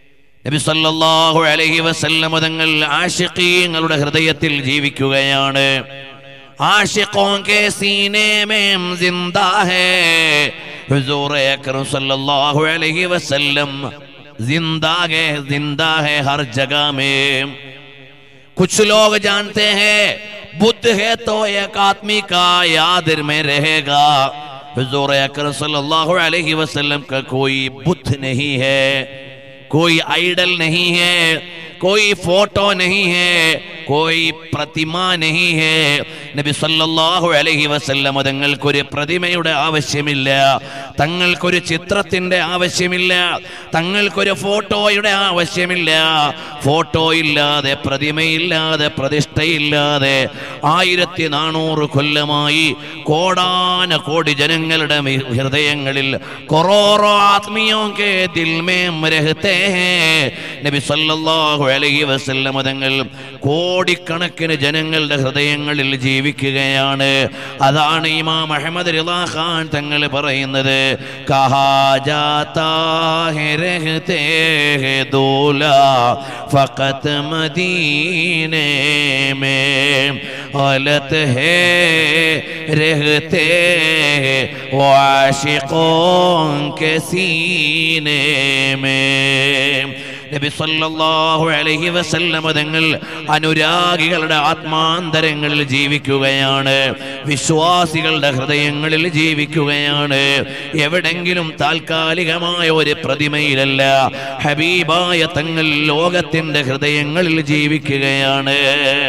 S1: നബി സല്ലല്ലാഹു അലൈഹി വസല്ലം തങ്ങൾ ആഷിഖീങ്ങളുടെ ഹൃദയത്തിൽ ജീവിക്കുകയാണ് ആഷിഖോं के सीने में जिंदा है हुजूर अकरम सल्लल्लाहु अलैहि वसल्लम जिंदा है जिंदा है हर जगह में कुछ लोग जानते हैं बुद्ध है तो एक आदमी का याद में रहेगा हुजूर अकरम सल्लल्लाहु अलैहि वसल्लम का कोई बुद्ध नहीं है कोई आइडल नहीं है कोई फोटो नहीं है कोई പ്രതിമ नहीं है നബി സല്ലല്ലാഹു അലൈഹി വസല്ലം തങ്ങൾക്കൊരു പ്രതിമയുടെ ആവശ്യമില്ല തങ്ങൾക്കൊരു ചിത്രത്തിന്റെ ആവശ്യമില്ല തങ്ങൾക്കൊരു ഫോട്ടോയുടെ ആവശ്യമില്ല ഫോട്ടോ ഇല്ലാതെ പ്രതിമയില്ലാതെ പ്രതിഷ്ഠയില്ലാതെ ആയിരത്തി നാനൂറ് കൊല്ലമായി കോടാന കോടി ജനങ്ങളുടെ മി- ഹൃദയങ്ങളിൽ കൊറോറോ ആത്മീയോ കെ ദിൽ മേം രഹത്തെ हैं നബി സല്ലല്ലാഹു അലൈഹി വസല്ലം തങ്ങൾ കോടിക്കണക്കിന് ജനങ്ങളുടെ ഹൃദയങ്ങളിൽ ജീവിക്കുകയാണ് അതാണ് ഇമാം അഹമ്മദ് റിളാ ഖാൻ തങ്ങൾ പറയുന്നത് കഹാ ജാതാ ഹെ രഹത്തെ ഹെ ദോല ഫഖത് മദീനെ മേ गलत है रहते वो आशिकों के सीने में നബി സല്ലല്ലാഹു അലൈഹി വസല്ലമ തങ്ങൾ അനുരാഗികളുടെ ആത്മാന്തരങ്ങളിൽ ജീവിക്കുകയാണ് വിശ്വാസികളുടെ ഹൃദയങ്ങളിൽ ജീവിക്കുകയാണ് എവിടെങ്കിലും താൽക്കാലികമായ ഒരു പ്രതിമയിലല്ല ഹബീബായ തങ്ങൾ ലോകത്തിന്റെ ഹൃദയങ്ങളിൽ ജീവിക്കുകയാണ്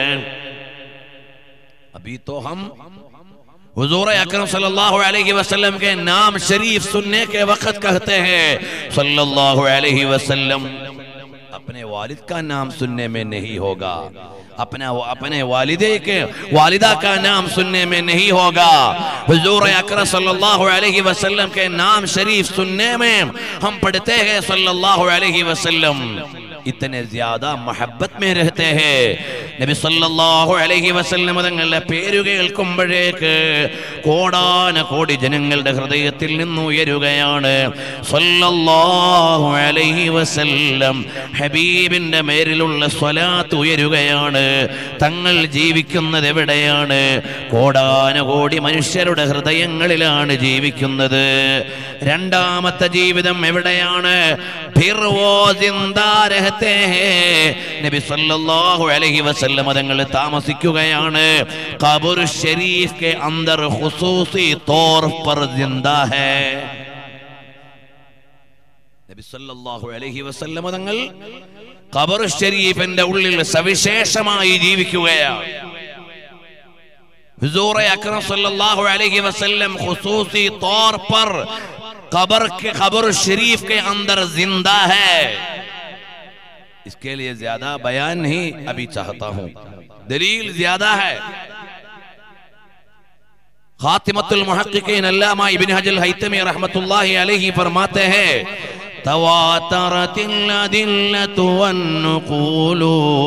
S1: अभी तो हम हुजूर अकरम सल्लल्लाहु अलैहि वसल्लम के नाम शरीफ सुनने के वक्त कहते हैं सल्लल्लाहु अलैहि वसल्लम अपने वालिद का नाम सुनने में नहीं होगा अपना अपने वालिदे के वालिदा का नाम सुनने में नहीं होगा हुजूर अकरम सल्लल्लाहु अलैहि वसल्लम के नाम शरीफ सुनने में हम पढ़ते हैं सल्लल्लाहु अलैहि वसल्लम इतने ज्यादा मोहब्बत में रहते हैं നബി സല്ലല്ലാഹു അലൈഹി വസല്ലം തങ്ങളുടെ പേര് കേൾക്കുമ്പോഴേക്ക് കോടാന കോടി ജനങ്ങളുടെ ഹൃദയത്തിൽ നിന്ന് ഉയരുകയാണ് സല്ലല്ലാഹു അലൈഹി വസല്ലം ഹബീബിന്റെ മേലിലുള്ള സ്വലാത്ത് ഉയരുകയാണ് തങ്ങൾ ജീവിക്കുന്നത് എവിടെയാണ് കോടാന കോടി മനുഷ്യരുടെ ഹൃദയങ്ങളിലാണ് ജീവിക്കുന്നത് രണ്ടാമത്തെ ജീവിതം എവിടെയാണ് फिर वो जिंदा रहते हैं നബി സല്ലല്ലാഹു അലൈഹി വസല്ലം തങ്ങൾ താമസിക്കുകയാണ് ഖബർ ഷരീഫ് के अंदर ഖുസൂസി तौर पर जिंदा है നബി സല്ലല്ലാഹു അലൈഹി വസല്ലം തങ്ങൾ ഖബർ ഷരീഫിന്റെ ഉള്ളിൽ സവിശേഷമായി ജീവിക്കുകയാണ് हुजूर अकरम सल्लल्लाहु अलैहि वसल्लम खुसूसी तौर पर कब्र के कब्र शरीफ के अंदर जिंदा है इसके लिए ज्यादा बयान नहीं अभी चाहता हूं दलील ज्यादा है खातिमतुल मुहक्किकीन अल्लामा इब्न हजल हैतमी रहमतुल्लाहि अलैहि फरमाते हैं तवातरतिल अदिल्लतु वन्नुकूल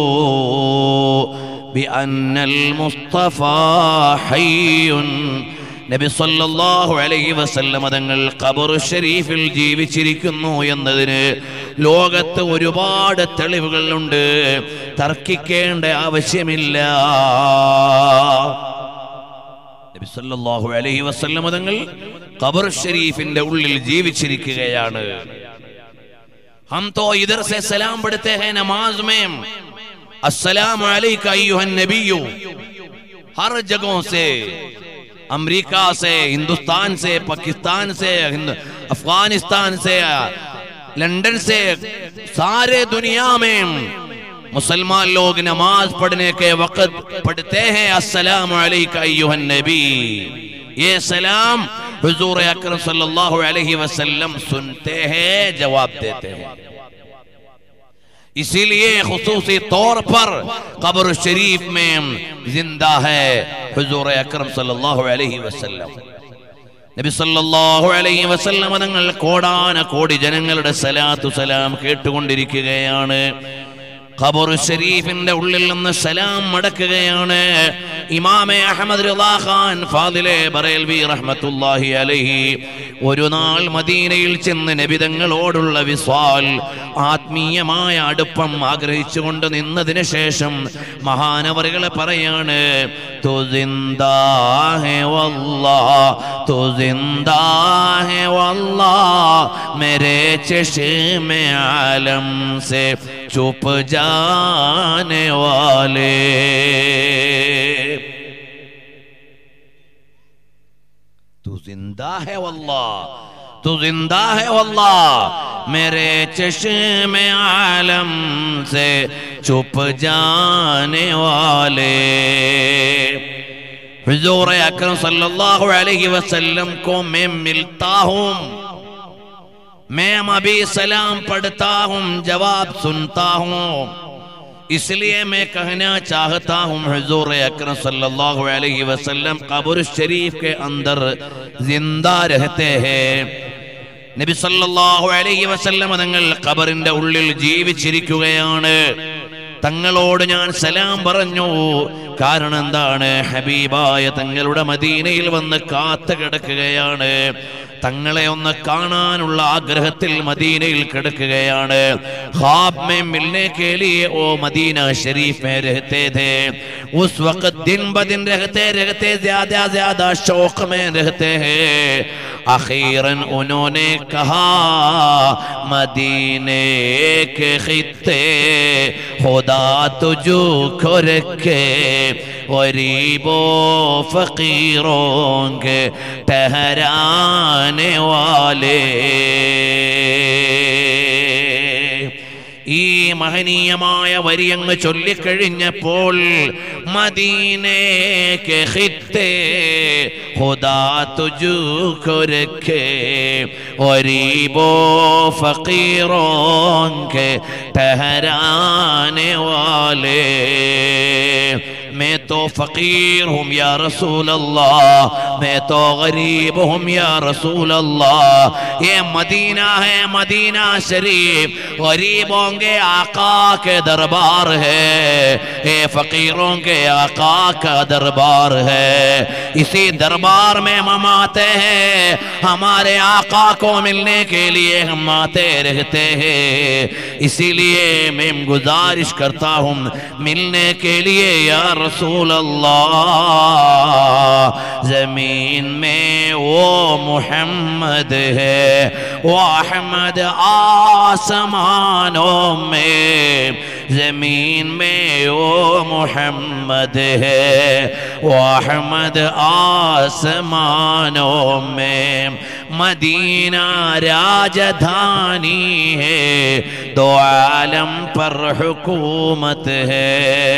S1: بأن المصطفى حي നബി സല്ലല്ലാഹു അലൈഹി വസല്ലമ തങ്ങൾ ഖബർ ഷരീഫിൽ ജീവിച്ചിരിക്കുന്നു എന്നതിന് ലോകത്ത് ഒരുപാട് തെളിവുകളുണ്ട് തർക്കിക്കേണ്ട ആവശ്യമില്ല നബി സല്ലല്ലാഹു അലൈഹി വസല്ലമ തങ്ങൾ ഖബർ ഷരീഫിന്റെ ഉള്ളിൽ ജീവിച്ചിരിക്കുകയാണ് हम तो इधर से सलाम पढ़ते हैं नमाज में अस्सलाम अलैका अय्युहन नबिय्यु हर जगहों से अमेरिका से हिंदुस्तान से पाकिस्तान से हिंद- अफगानिस्तान से लंदन से सारे दुनिया में मुसलमान लोग नमाज पढ़ने के वक्त पढ़ते हैं अस्सलाम अलैका अय्युहन नबी ये सलाम हुजूर अकरम सल्लल्लाहु अलैहि वसल्लम सुनते हैं जवाब देते हैं इसीलिए खसूसी तौर पर कब्र शरीफ में जिंदा है हुजूर अकरम सल्लल्लाहु अलैहि वसल्लम നബി സല്ലല്ലാഹു അലൈഹി വസല്ലമ തങ്ങൾ കോടാന കോടി ജനങ്ങളുടെ സലാത്തു സലാം കേട്ടുകൊണ്ടിരിക്കുകയാണ്
S2: ഖബർ ഷരീഫിന്റെ ഉള്ളിൽ നിന്ന് സലാം മടക്കുകയാണ് ഇമാമെ അഹമ്മദ് റിളാ ഖാൻ ഫാദിലെ ബറേൽവി റഹ്മത്തുള്ളാഹി അലൈഹി ഒരു നാൾ മദീനയിൽ ചെന്ന് നബിതങ്ങളോടുള്ള വിസ്വാൽ ആത്മീയമായ അടുപ്പം ആഗ്രഹിച്ചുകൊണ്ട് നിന്നതിന് ശേഷം മഹാനവറുകളെ പറയാണ് "തു സിന്ദാ ഹെ വല്ലാ, തു സിന്ദാ ഹെ വല്ലാ, मेरे चश्मे आलम से चुप जाने वाले तू जिंदा है वल्ला तू जिंदा है वल्ला मेरे चश्मे आलम से चुप जाने वाले हुजूर अकरम सल्लल्लाहु अलैहि वसल्लम को मैं मिलता हूँ मैं अभी सलाम पढ़ता हूँ जवाब सुनता हूँ इसलिए मैं कहना चाहता हूँ हजूर अकरम सल्लल्लाहु अलैहि वसल्लम कब्र शरीफ के अंदर जिंदा रहते हैं നബി സല്ലല്ലാഹു അലൈഹി വസല്ലമ തങ്ങൾ ഖബറിന്റെ ഉള്ളിൽ ജീവിച്ചിരിക്കുകയാണ് തങ്ങളോട് ഞാൻ സലാം പറഞ്ഞു കാരണം എന്താണ് ഹബീബായ തങ്ങളുടെ മദീനയിൽ വന്ന് കാത്തു കിടക്കുകയാണ് തങ്ങളെ ഒന്ന് കാണാനുള്ള ആഗ്രഹത്തിൽ മദീനയിൽ കിടക്കുകയാണ് ഖാബ് में मिलने के लिए वो मदीना शरीफ में रहते थे उस वक्त दिन ब दिन रहते रहते ज्यादा ज्यादा शौक में रहते हैं अखीरन उन्होंने कहा मदीने के खिते खुदा तुझो को रखे गरीबों फकीरों के ठहराने वाले ഈ മഹനീയമായ വരി അങ്ങ് ചൊല്ലിക്കഴിഞ്ഞപ്പോൾ മദീനേക്ക് ഹിത്തേ ഖുദാ തുജുको रखे गरीबो फकीरों के ठहराने वाले मैं तो फकीर हूँ या रसूल अल्लाह मैं तो गरीब हूँ या रसूल अल्लाह ये मदीना है मदीना शरीफ गरीबों के आका के दरबार है ये फकीरों के आका का दरबार है इसी दरबार में हम आते हैं हमारे आका को मिलने के लिए हम आते रहते हैं इसीलिए मैं गुजारिश करता हूँ मिलने के लिए या रसूल अल्लाह जमीन में वो मोहम्मद है वो अहमद आसमानों में जमीन में वो मोहम्मद है वो अहमद आसमानों में मदीना राजधानी है दो आलम पर हुकूमत है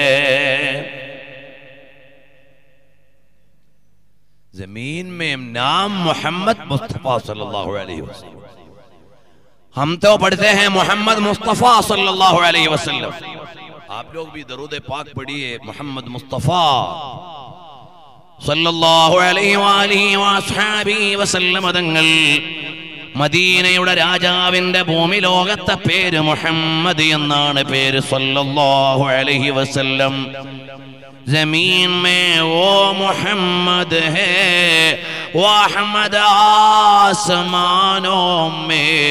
S2: जमीन में नाम मोहम्मद मुस्तफ़ा सल्लल्लाहु अलैहि वसल्लम हम तो पढ़ते हैं मोहम्मद मुस्तफ़ा सल्लल्लाहु अलैहि वसल्लम आप लोग भी दरूद पाक पढ़िए मोहम्मद मुस्तफ़ा സല്ലല്ലാഹു അലൈഹി വാലിഹി വസ്ഹാബിഹി വസല്ലമ തങ്ങൾ മദീനയുടെ രാജാവിന്റെ ഭൂമി ലോകത്തെ പേര് മുഹമ്മദ് എന്നാണ് പേര് സല്ലല്ലാഹു അലൈഹി വസല്ലം जमीन में वो मोहम्मद है वो अहमद आसमानों में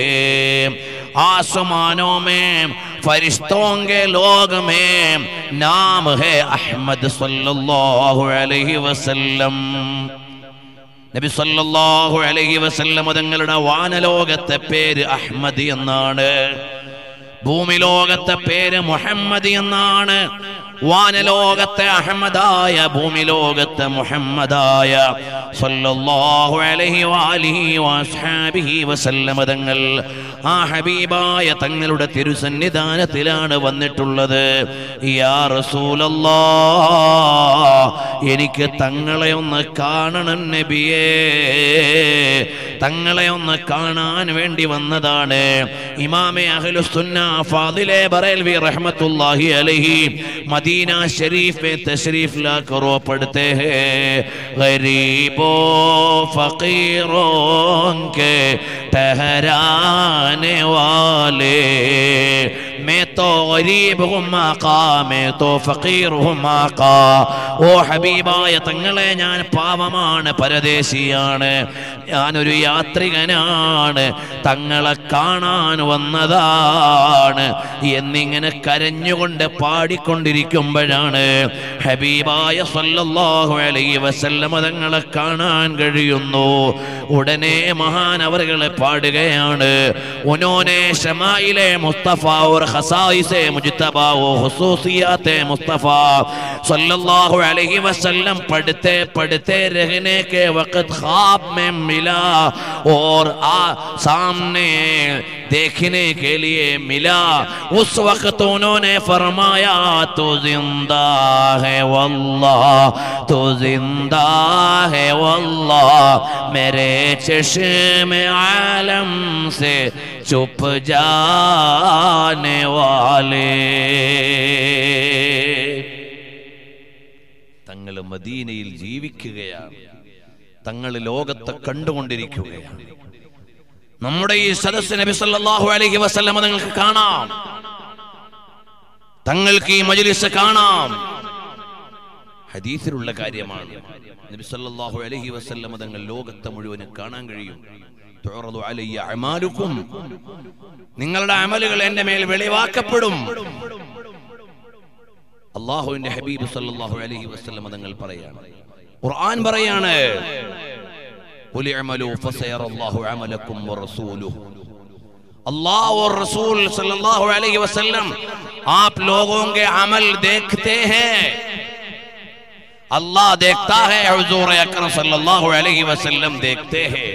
S2: आसमानों में फरिश्तों के लोग में नाम है अहमद सल्लल्लाहु अलैहि वसल्लम നബി സല്ലല്ലാഹു അലൈഹി വസല്ലം തങ്ങളുടെ വാനലോകത്തെ പേര് അഹ്മദ് എന്നാണ് ഭൂമി ലോകത്തെ പേര് മുഹമ്മദ് എന്നാണ് വാനലോകത്തെ അഹമ്മദായ ഭൂമി ലോകത്തെ മുഹമ്മദായ സല്ലല്ലാഹു അലൈഹി വാലിഹി വസ്ഹാബിഹി വസല്ലമ തങ്ങൾ ആ ഹബീബായ തങ്ങളുടെ തിരുസന്നിധാനത്തിലാണ് വന്നിട്ടുള്ളത് യാ റസൂലല്ലാ എനിക്ക് തങ്ങളെ ഒന്ന് കാണണം നബിയേ തങ്ങളെ ഒന്ന് കാണാൻ വേണ്ടി വന്നതാണ് ഇമാമെ അഹ്ലുസുന്ന ഫാദിലെ ബറേൽവി റഹ്മത്തുള്ളാഹി അലൈഹി मदीना शरीफ में तशरीफ ला करो पढ़ते हैं गरीबों फकीरों के ठहराने वाले मैं तो गरीब हूँ आका मैं तो फकीर हूँ आका ഓ ഹബീബായ തങ്ങളെ ഞാൻ പാവമാണ് പരദേശിയാണ് ഞാനൊരു യാത്രികനാണ് തങ്ങളെ കാണാൻ വന്നതാണ് എന്നിങ്ങനെ കരഞ്ഞുകൊണ്ട് പാടിക്കൊണ്ടിരിക്കുമ്പോഴാണ് ഹബീബായ സല്ലല്ലാഹു അലൈഹി വസല്ലമ തങ്ങളെ കാണാൻ കഴിയുന്നു ഉടനെ മഹാൻ അവരുകളെ പാടുകയാണ് ഉനോനെ ഷമായിലെ മുസ്തഫ और खसाइसे मुजतबा वो हुसूसियात मुस्तफ़ा सल्लल्लाहु अलैहि वसल्लम पढ़ते पढ़ते रहने के वक्त ख्वाब में मिला और आ सामने देखने के लिए मिला उस वक्त उन्होंने फरमाया तो जिंदा है वल्लाह तो जिंदा है वल्लाह मेरे चश्म आलम से चुप जाने वाले തങ്ങൾ മദീനയിൽ ജീവിക്കുകയാണ് തങ്ങൾ ലോകത്തെ കണ്ടുകൊണ്ടിരിക്കുകയാണ് നമ്മുടെ ഈ സദസ് നബി സല്ലല്ലാഹു അലൈഹി വസല്ലമ നിങ്ങൾക്ക് കാണാം തങ്ങൾക്ക് ഈ മജ്ലിസ് കാണാം ഹദീസിലുള്ള കാര്യമാണ് നബി സല്ലല്ലാഹു അലൈഹി വസല്ലമ തങ്ങൾ ലോകത്തെ മുഴുവൻ കാണാൻ കഴിയും തുഅറദു അലയ്യ അമാലുക്കും നിങ്ങളുടെ അമലുകൾ എന്റെ മേൽ വെളിവാക്കപ്പെടും അള്ളാഹുവിന്റെ ഹബീബ് സല്ലല്ലാഹു അലൈഹി വസല്ലമ തങ്ങൾ പറയാണ് ഖുർആൻ പറയാണ് قل اعملوا فسيرى الله عملكم ورسوله अल्लाह और रसूल सल्लल्लाहु अलैहि वसल्लम आप लोगों के अमल देखते हैं अल्लाह देखता है हुजूर अकरम सल्लल्लाहु अलैहि वसल्लम देखते हैं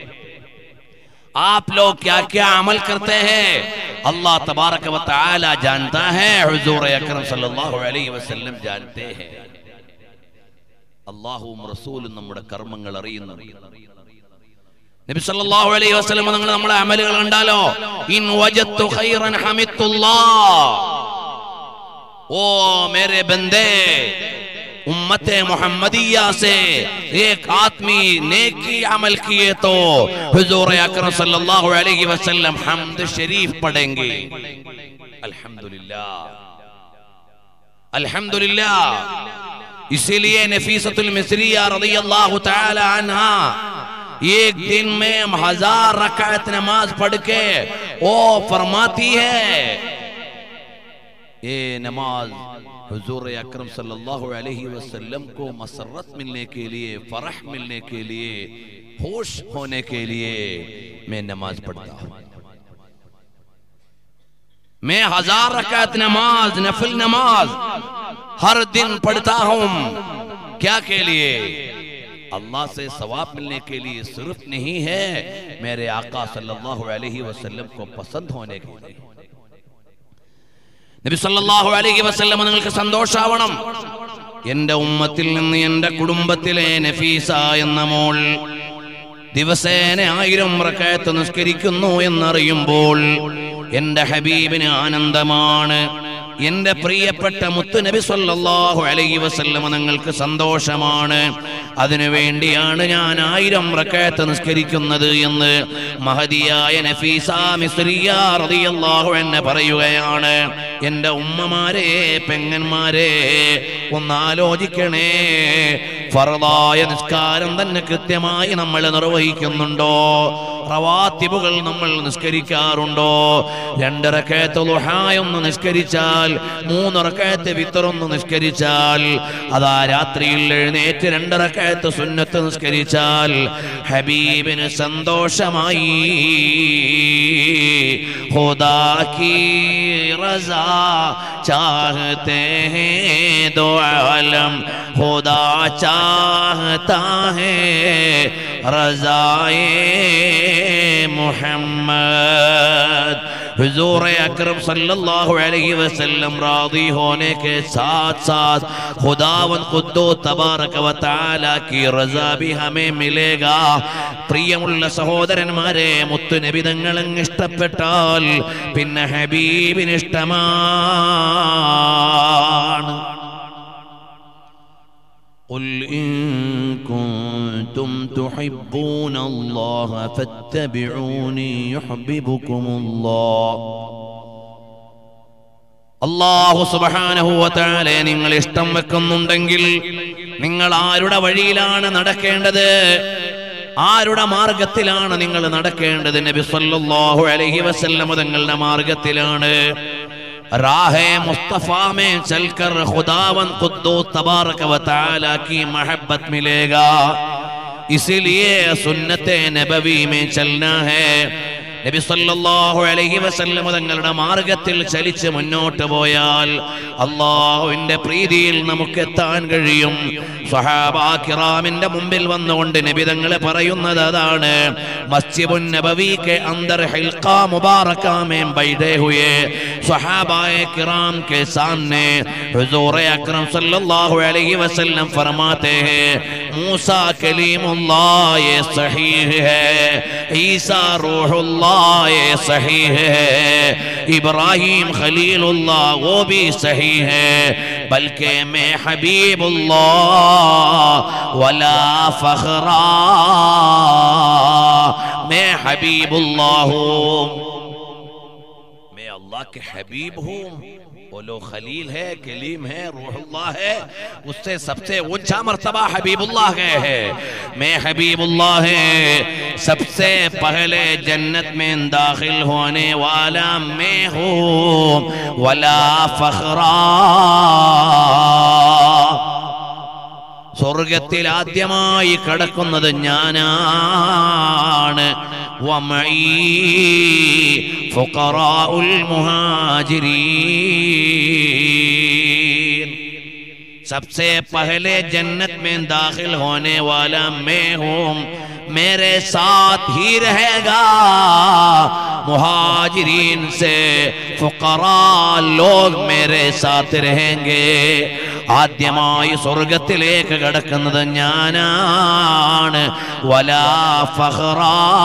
S2: आप लोग क्या क्या अमल करते हैं अल्लाह तबारक व तआला जानता है हुजूर अकरम सल्लल्लाहु अलैहि वसल्लम जानते हैं അള്ളാഹുവും റസൂലും നമ്മുടെ കർമ്മങ്ങൾ അറിയുന്നു നബി സല്ലല്ലാഹു അലൈഹി വസല്ലം നിങ്ങൾ നമ്മുടെ അമലുകൾ കണ്ടാലോ ഇൻ വജത്തു ഖൈറൻ ഹമിത്തുല്ലാഹ് ओ मेरे बंदे उम्मत मोहम्मदिया से एक आदमी नेकी अमल किए तो हुजूर अकरम सल्लल्लाहु अलैहि वसल्लम हम्द शरीफ पढ़ेंगे अल्हम्दुलिल्लाह अल्हम्दुलिल्लाह इसीलिए नफीसतुल मिस्रिया रदियल्लाहु ताला अन्हा एक दिन में हजार रकात नमाज पढ़ के वो फरमाती है ये नमाज हुजूर अकरम सल्लल्लाहु अलैहि वसल्लम को मसरत मिलने के लिए फरह मिलने के लिए होश होने के लिए मैं नमाज पढ़ता हूँ मैं हजार रकात नमाज नफिल नमाज हर दिन पढ़ता हूँ क्या के लिए अल्लाह से सवाब मिलने के लिए सिर्फ नहीं है मेरे आका सल्लल्लाहु अलैहि वसल्लम को पसंद होने के लिए നബി സല്ലല്ലാഹു അലൈഹി വസല്ലം നിങ്ങൾക്ക് സന്തോഷാവണം എന്റെ ഉമ്മത്തിൽ നിന്ന് എന്റെ കുടുംബത്തിലെ നഫീസ എന്ന മോൾ ദിവസേന ആയിരം റക്കാത്ത് നിസ്കരിക്കുന്നു എന്നറിയുമ്പോൾ എന്റെ ഹബീബിന് ആനന്ദമാണ് എന്റെ പ്രിയപ്പെട്ട മുത്തു നബി സല്ലല്ലാഹു അലൈഹി വസല്ലം നിങ്ങൾക്ക് സന്തോഷമാണ് അതിനു വേണ്ടിയാണ് ഞാൻ ആയിരം റക്കാത്ത് നിസ്കരിക്കുന്നത് എന്ന് മഹദിയായ നഫീസ മിസ്രിയ റളിയല്ലാഹു അൻഹ പറയുകയാണ് എന്റെ ഉമ്മമാരെ പെങ്ങന്മാരെ ഒന്ന് ആലോചിക്കണേ ഫറദായ നിസ്കാരം തന്നെ കൃത്യമായി നമ്മൾ നിർവഹിക്കുന്നുണ്ടോ റവാത്തിബുകൾ നമ്മൾ നിസ്കരിക്കാറുണ്ടോ രണ്ടിറക്കയത്ത് ലുഹായൊന്ന് നിസ്കരിച്ചാൽ മൂന്നിറക്കയത്ത് വിത്തറൊന്ന് നിസ്കരിച്ചാൽ അതാ രാത്രിയിൽ എഴുന്നേറ്റ് രണ്ടിറക്കയത്ത് സുന്നത്ത് നിസ്കരിച്ചാൽ ഹബീബിന് സന്തോഷമായി खुदा की रजा चाहते हैं दो आलम खुदा चाहता है रजाए मोहम्मद हुजूर अकरम सल्लल्लाहु अलैहि वसल्लम राजी होने के साथ साथ खुदावन खुदो तबारक व तआला की रजा भी हमें मिलेगा പ്രിയമുള്ള സഹോദരന്മാരെ മുത്തു നബിതങ്ങൾ അങ്ങ് ഇഷ്ടപ്പെട്ടാൽ പിന്നെ ഹബീബിന് ഇഷ്ടമാണ് قل إن كنتم تحبون الله فاتبعوني يحببكم الله അള്ളാഹു സുബാനഹുവത്താലെ നിങ്ങൾ ഇഷ്ടം വെക്കുന്നുണ്ടെങ്കിൽ നിങ്ങൾ ആരുടെ വഴിയിലാണ് നടക്കേണ്ടത് ആരുടെ മാർഗത്തിലാണ് നിങ്ങൾ നടക്കേണ്ടത് നബി സല്ലല്ലാഹു അലൈഹി വസല്ലം തങ്ങളുടെ മാർഗത്തിലാണ് राहे मुस्तफा में चलकर खुदावन खुद्दो तबारक व तआला की मोहब्बत मिलेगा इसीलिए सुन्नत नबवी में चलना है നബി സല്ലല്ലാഹു അലൈഹി വസല്ലം തങ്ങളുടെ മാർഗത്തിൽ ചലിച്ച് മുന്നോട്ട് പോയാൽ അള്ളാഹുവിന്റെ പ്രീതിയിൽ നമുക്ക് എത്താൻ കഴിയും സ്വഹാബാ കിറാമിന്റെ മുമ്പിൽ വന്നുകൊണ്ട് നബി തങ്ങളെ പറയുന്നത് അതാണ് മസ്ജിദുൻ നബവി के अंदर हिल्का मुबारका में बैठे हुए സ്വഹാബാए किराम के सामने हुजूर अकरम सल्लल्लाहु अलैहि वसल्लम फरमाते हैं मूसा कलीमुल्लाह ये सही है ईसा रूहुल्लाह ये सही है इब्राहिम खलीलुल्लाह वो भी सही है बल्कि मैं हबीबुल्लाह वला फखरा मैं हबीबुल्लाह हूँ मैं अल्लाह के हबीब हूँ वो लोग खलील है कलीम है रूहुल्लाह है उससे सबसे ऊंचा मर्तबा हबीबुल्लाह का है मैं हबीबुल्लाह है सबसे पहले जन्नत में दाखिल होने वाला मैं हूँ वला फखरा സ്വർഗത്തിൽ ആദ്യമായി കടക്കുന്നത് ഞാനാണ് വമഈ ഫുഖറാഉൽ मुहाजिरीन सबसे पहले जन्नत में दाखिल होने वाला मैं हूं मेरे साथ ही रहेगा मुहाजिरीन से फुकरा लोग मेरे साथ रहेंगे ആദ്യമായി സ്വർഗത്തിലേക്ക് കടക്കുന്നത് ഞാനാണ് വലാ ഫഹ്റ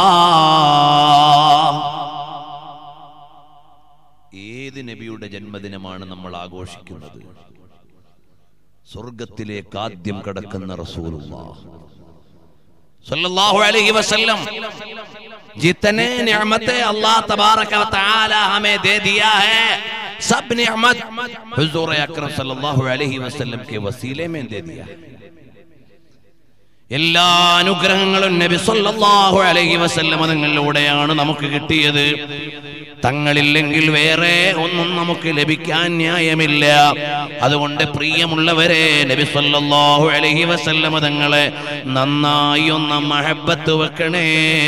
S2: ഏത് നബിയുടെ ജന്മദിനമാണ് നമ്മൾ ആഘോഷിക്കുന്നത് സ്വർഗത്തിലേക്ക് ആദ്യം കടക്കുന്ന റസൂലുള്ളാഹ് सल्लल्लाहु अलैहि वसल्लम जितने नेमतें अल्लाह तबारक व तआला हमें दे दिया है सब नेमत हुजूर अकरम सल्लल्लाहु अलैहि वसल्लम के वसीले में दे दिया है എല്ലാ അനുഗ്രഹങ്ങളും നബി സല്ലല്ലാഹു അലൈഹി വസല്ലം തങ്ങളിലൂടെയാണ് നമുക്ക് കിട്ടിയത് തങ്ങളില്ലെങ്കിൽ വേറെ ഒന്നും നമുക്ക് ലഭിക്കാൻ ന്യായമില്ല അതുകൊണ്ട് പ്രിയമുള്ളവരെ നബി സല്ലല്ലാഹു അലൈഹി വസല്ലം തങ്ങളെ നന്നായി ഒന്ന് മഹബത്ത് വെക്കണേ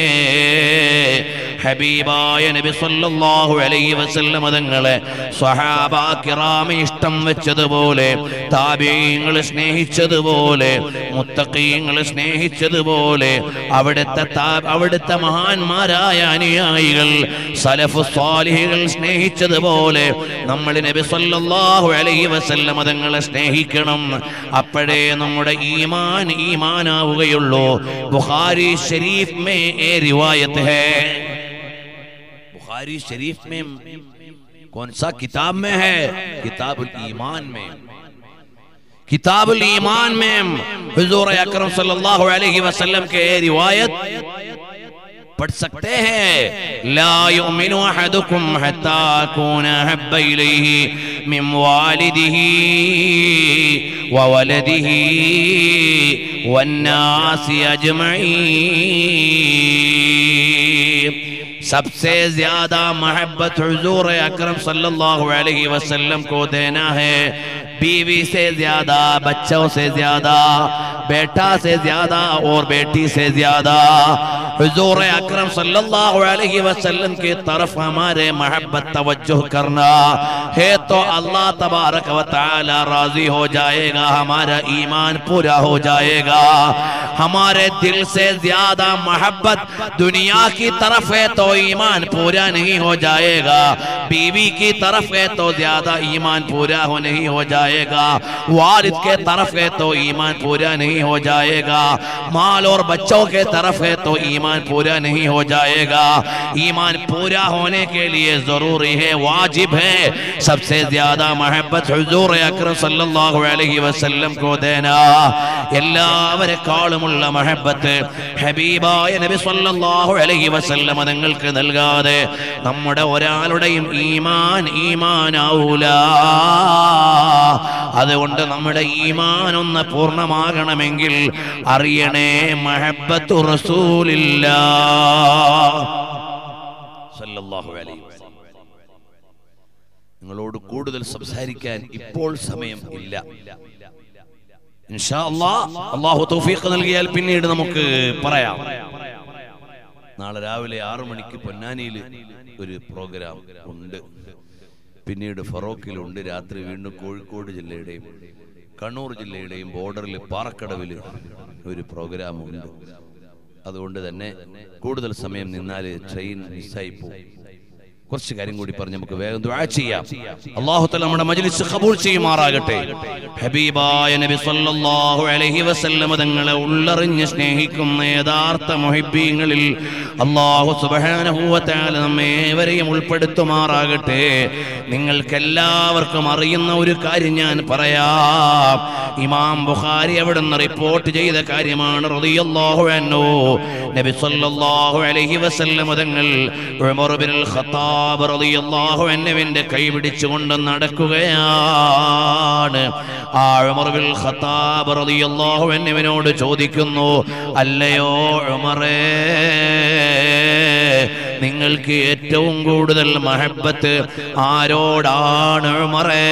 S2: ഹബീബായ നബി സല്ലല്ലാഹു അലൈഹി വസല്ലം തങ്ങളെ സ്വഹാബ കിറാമ ഇഷ്ടം വെച്ചതുപോലെ താബീങ്ങൾ സ്നേഹിച്ചതുപോലെ മുത്തഖീങ്ങൾ സ്നേഹിച്ചതുപോലെ അവിടുത്തെ താ- അവിടുത്തെ മഹാന്മാരായ അനുയായികൾ സലഫ് സ്വാലിഹികൾ സ്നേഹിച്ചതുപോലെ നമ്മൾ നബി സല്ലല്ലാഹു അലൈഹി വസല്ലം തങ്ങളെ സ്നേഹിക്കണം അപ്പോഴേ നമ്മുടെ ഈമാൻ ഈമാനാവുകയുള്ളൂ ബുഖാരി ഷരീഫ് മേ ഏ റിവായത്ത് है बुखारी शरीफ में कौन सा किताब में है किताबुल ईमान में किताबुल ईमान में हुजूर अकरम सल्लल्लाहु अलैहि वसल्लम के रिवायत पढ़ सकते हैं ला युमिनु अहदुकुम हत्ता अकूना हब्बा इलैहि मिन वालिदिही व वलदिही वन्नासि अजमईन सबसे ज्यादा मोहब्बत हुजूर अकरम सल्लल्लाहु अलैहि वसल्लम को देना है बीवी से ज्यादा बच्चों से ज्यादा बेटा से ज्यादा और बेटी से ज्यादा हुजूर अकरम सल्लल्लाहु अलैहि वसल्लम की तरफ हमारे मोहब्बत तवज्जो करना है तो अल्लाह तबारक व तआला राजी हो जाएगा हमारा ईमान पूरा हो जाएगा हमारे दिल से ज्यादा मोहब्बत दुनिया की तरफ है तो ईमान पूरा नहीं हो जाएगा बीवी की तरफ है तो ज्यादा ईमान पूरा हो नहीं हो जाएगा वालिद के तरफ है तो ईमान पूरा नहीं नहीं हो जाएगा माल और बच्चों के तरफ है तो ईमान पूरा नहीं हो जाएगा ईमान पूरा होने के लिए जरूरी है वाजिब है सबसे ज्यादा मोहब्बत हुजूर अकरम सല്ലല്ലാഹു അലൈഹി വസല്ലം को देना എല്ലാവരെക്കാളുമുള്ള മഹബത്ത് ഹബീബായ നബി സല്ലല്ലാഹു അലൈഹി വസല്ലം നിങ്ങൾക്ക് നൽകാതെ നമ്മുടെ ഒരാളുടെയും ഈമാൻ ഈമാനാവൂല അതുകൊണ്ട് നമ്മുടെ ഈമാൻ ഒന്ന് പൂർണ്ണമാകണമെങ്കിൽ അറിയണേ മഹബത്തു റസൂലില്ല സല്ലല്ലാഹു അലൈഹി വസല്ലം. നിങ്ങളോട് കൂടുതൽ സംസാരിക്കാൻ ഇപ്പോൾ സമയം ഇല്ല ഇൻഷാ അല്ലാഹ് അള്ളാഹു തൗഫീഖ് നൽകിയാൽ പിന്നീട് നമുക്ക് പറയാം നാളെ രാവിലെ ആറു മണിക്ക് പൊന്നാനിയിൽ ഒരു പ്രോഗ്രാം ഉണ്ട് പിന്നീട് ഫറോക്കിലുണ്ട് രാത്രി വീണ്ടും കോഴിക്കോട് ജില്ലയുടെയും കണ്ണൂർ ജില്ലയുടെയും ബോർഡറിൽ പാറക്കടവിൽ ഒരു പ്രോഗ്രാം ഉണ്ട് അതുകൊണ്ട് തന്നെ കൂടുതൽ സമയം നിന്നാൽ ട്രെയിൻ മിസ്സായി പോകും കുറച്ച് കാര്യം കൂടി പറഞ്ഞ് നമുക്ക് വേഗം ദുആ ചെയ്യാം അല്ലാഹു തആല നമ്മുടെ മജ്ലിസ് ഖബൂൽ ചെയ്യുമാറാകട്ടെ ഹബീബായ നബി സല്ലല്ലാഹു അലൈഹി വസല്ലം തങ്ങളെ ഉള്ളറിഞ്ഞ് സ്നേഹിക്കുന്ന യഥാർത്ഥ മുഹിബ്ബീങ്ങളിൽ അല്ലാഹു സുബ്ഹാനഹു വ തആല നമ്മേവരെയും ഉൾപ്പെടുത്തുമാറാകട്ടെ നിങ്ങൾക്കെല്ലാവർക്കും അറിയുന്ന ഒരു കാര്യം ഞാൻ പറയാം ഇമാം ബുഖാരി അവിടുന്ന് റിപ്പോർട്ട് ചെയ്ത കാര്യമാണ് റളിയല്ലാഹു അൻഹു നബി സല്ലല്ലാഹു അലൈഹി വസല്ലം തങ്ങൾ ഉമർ ബിനുൽ ഖത്താബ് റളിയല്ലാഹു അൻഹുവിന്റെ കൈ പിടിച്ചുകൊണ്ട് നടക്കുകയാണ് ആ ഉമർ ബിനുൽ ഖത്താബ് റളിയല്ലാഹു അൻഹുവിനോട് ചോദിക്കുന്നു അല്ലയോ ഉമറേ നിങ്ങൾക്ക് ഏറ്റവും കൂടുതൽ മഹബത്ത് ആരോടാണ് ഉമറേ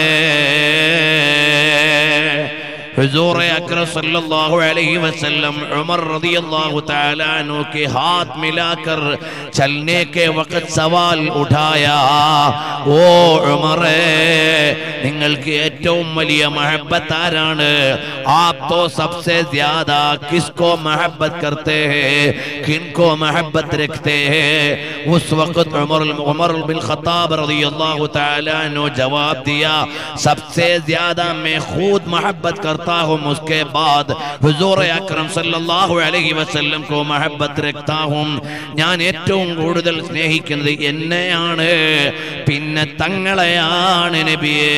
S2: हुजूर अकरम सल्लल्लाहु अलैहि वसल्लम उमर रदी अल्लाह तआला अन्हु के हाथ मिलाकर चलने के वक्त सवाल उठाया ഓ ഉമറേ നിങ്ങൾക്ക് ഏറ്റവും വലിയ മഹബത്ത് ആരാണ് आप तो सबसे ज्यादा किसको मोहब्बत करते हैं किनको मोहब्बत रखते हैं उस वक्त उमर उमर बिन खत्ताब रजी अल्लाह तआला ने जवाब दिया सबसे ज्यादा मैं खुद मोहब्बत करता हूँ उसके बाद हुजूर अकरम सല്ലല്ലാഹു അലൈഹി വസല്ലം को मोहब्बत रखता हूँ ഞാൻ ഏറ്റവും കൂടുതൽ സ്നേഹിക്കുന്നത് എന്നെയാണ് പിന്നെ തങ്ങളെയാണ് നബിയേ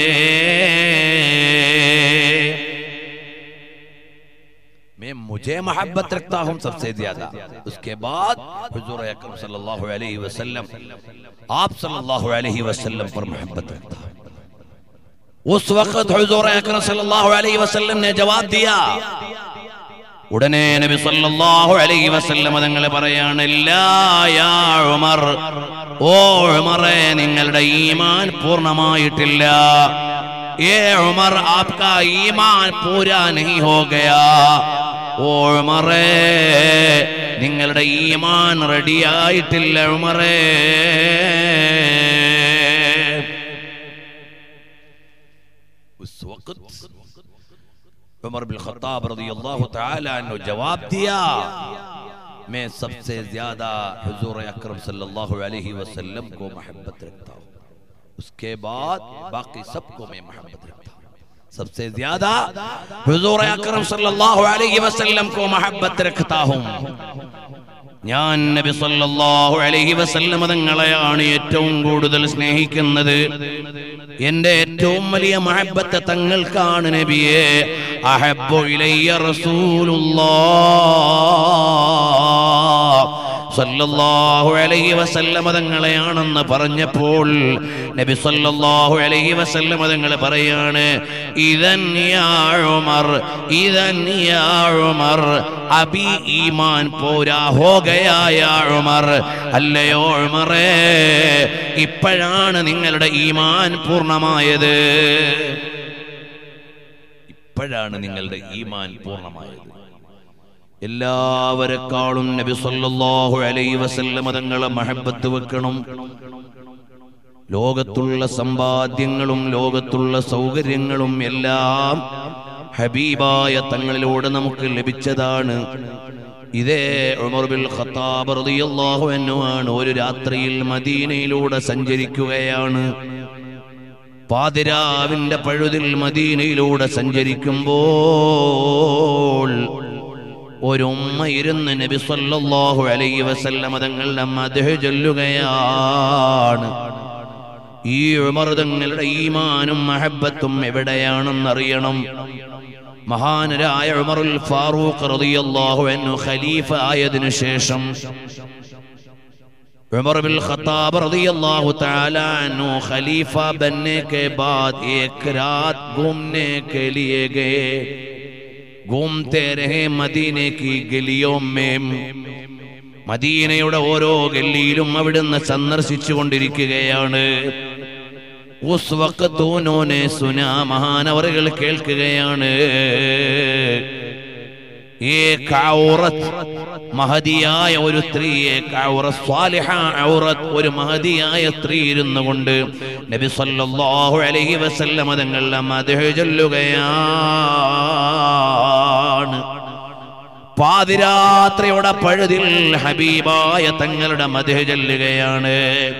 S2: मैं मुझे मोहब्बत रखता हूँ सबसे ज्यादा उसके बाद हुजूर अकरम सल्लल्लाहु अलैहि वसल्लम आप सल्लल्लाहु अलैहि वसल्लम पर मोहब्बत रखता हूँ उस वक्त हुजूर अकरम सल्लल्लाहु अलैहि वसल्लम ने जवाब दिया ഉടനെ നബി സല്ലല്ലാഹു അലൈഹി വസല്ലം തങ്ങൾ പറയാണ് ലാ യാ ഉമർ ഓ ഉമറേ നിങ്ങളുടെ ഈമാൻ പൂർണ്ണമായിട്ടില്ല ഏ ഉമർ ആപ്കാ ഈമാൻ പൂരാ നഹി ഹോ ഗയാ ഓ ഉമറേ നിങ്ങളുടെ ഈമാൻ റെഡിയായിട്ടില്ല ഉമറേ उस वक्त उमर बिन खत्ताब रजी अल्लाह तआला ने जवाब दिया मैं सबसे ज्यादा हुजूर अकरम सल्लल्लाहु अलैहि वसल्लम को मोहब्बत रखता हूँ उसके बाद बाकी सबको मैं मोहब्बत रखता हूँ सबसे ज्यादा हुजूर अकरम सल्लल्लाहु अलैहि वसल्लम को मोहब्बत रखता हूँ ഞാൻ നബി സല്ലല്ലാഹു അലൈഹി വസല്ലം തങ്ങളെയാണ് ഏറ്റവും കൂടുതൽ സ്നേഹിക്കുന്നത് എന്റെ ഏറ്റവും വലിയ മഹബത്ത് തങ്ങൾക്കാണ് നബിയെ അഹബ്ബു ഇലയ്യ റസൂലുള്ളാഹ് സല്ലല്ലാഹു അലൈഹി വസല്ലമ തങ്ങളെയാണെന്ന് പറഞ്ഞപ്പോൾ നബി സല്ലല്ലാഹു അലൈഹി വസല്ലമ തങ്ങൾ പറയാണ് ഇദൻ യാ ഉമർ ഇദൻ യാ ഉമർ അബി ഈമാൻ പോരാ ഹോ ഗയാ യാ ഉമർ അല്ലയോ ഉമറേ ഇപ്പോഴാണ് നിങ്ങളുടെ ഈമാൻ പൂർണ്ണമായത് ഇപ്പോഴാണ് നിങ്ങളുടെ ഈമാൻ പൂർണ്ണമായത് എല്ലാവരെക്കാളും നബി സല്ലല്ലാഹു അലൈഹി വസല്ലമ തങ്ങളെ മഹബത്ത് വെക്കണം ലോകത്തുള്ള സമ്പാദ്യങ്ങളും ലോകത്തുള്ള സൗകര്യങ്ങളും എല്ലാം ഹബീബായ തങ്ങളിലൂടെ നമുക്ക് ലഭിച്ചതാണ് ഇതേ ഉമർ ബിൽ ഖത്താബ് റളിയല്ലാഹു അൻഹു ആണ് ഒരു രാത്രിയിൽ മദീനയിലൂടെ സഞ്ചരിക്കുകയാണ് പാതിരാവിന്റെ പഴുതിൽ മദീനയിലൂടെ സഞ്ചരിക്കുമ്പോൾ ഒരു ഉമ്മ ഇരുന്ന് നബി സല്ലല്ലാഹു അലൈഹി വസല്ലമ തങ്ങളുടെ മദ്ഹ് ചൊല്ലുകയാണ് ഈ ഉമർ തങ്ങളുടെ ഈമാനും മഹബത്തും എവിടെയാണെന്നറിയണം മഹാനരായ ഉമറുൽ ഫാറൂഖ് റളിയല്ലാഹു അൻഹു ഖലീഫ ആയതിനു ശേഷം उमर बिन खताब रजी अल्लाह तआला अन्हु खलीफा बनने के बाद एक रात घूमने के लिए गए घूमते रहे मदीने की गलियों में മദീനയുടെ ഓരോ ഗല്ലിയിലും അവിടുന്ന് സന്ദർശിച്ചു കൊണ്ടിരിക്കുകയാണ് ഉസ് വഖത്ത് ഉനോനെ സുനാ മഹാനവറുകൾ കേൾക്കുകയാണ് ഏക ഔറത്ത് മഹതിയായ ഒരു സ്ത്രീയെ സ്വാലിഹ ഔറത്ത് ഒരു മഹതിയായ സ്ത്രീ ഇരുന്നു കൊണ്ട് നബി സല്ലല്ലാഹു അലൈഹി വസല്ലം തങ്ങളുടെ മദ്ഹ് ചൊല്ലുകയാണ് പാതിരാത്രിയുടെ പഴുതിൽ ഹബീബായ തങ്ങളുടെ മദ്ഹ് ചൊല്ലുകയാണ്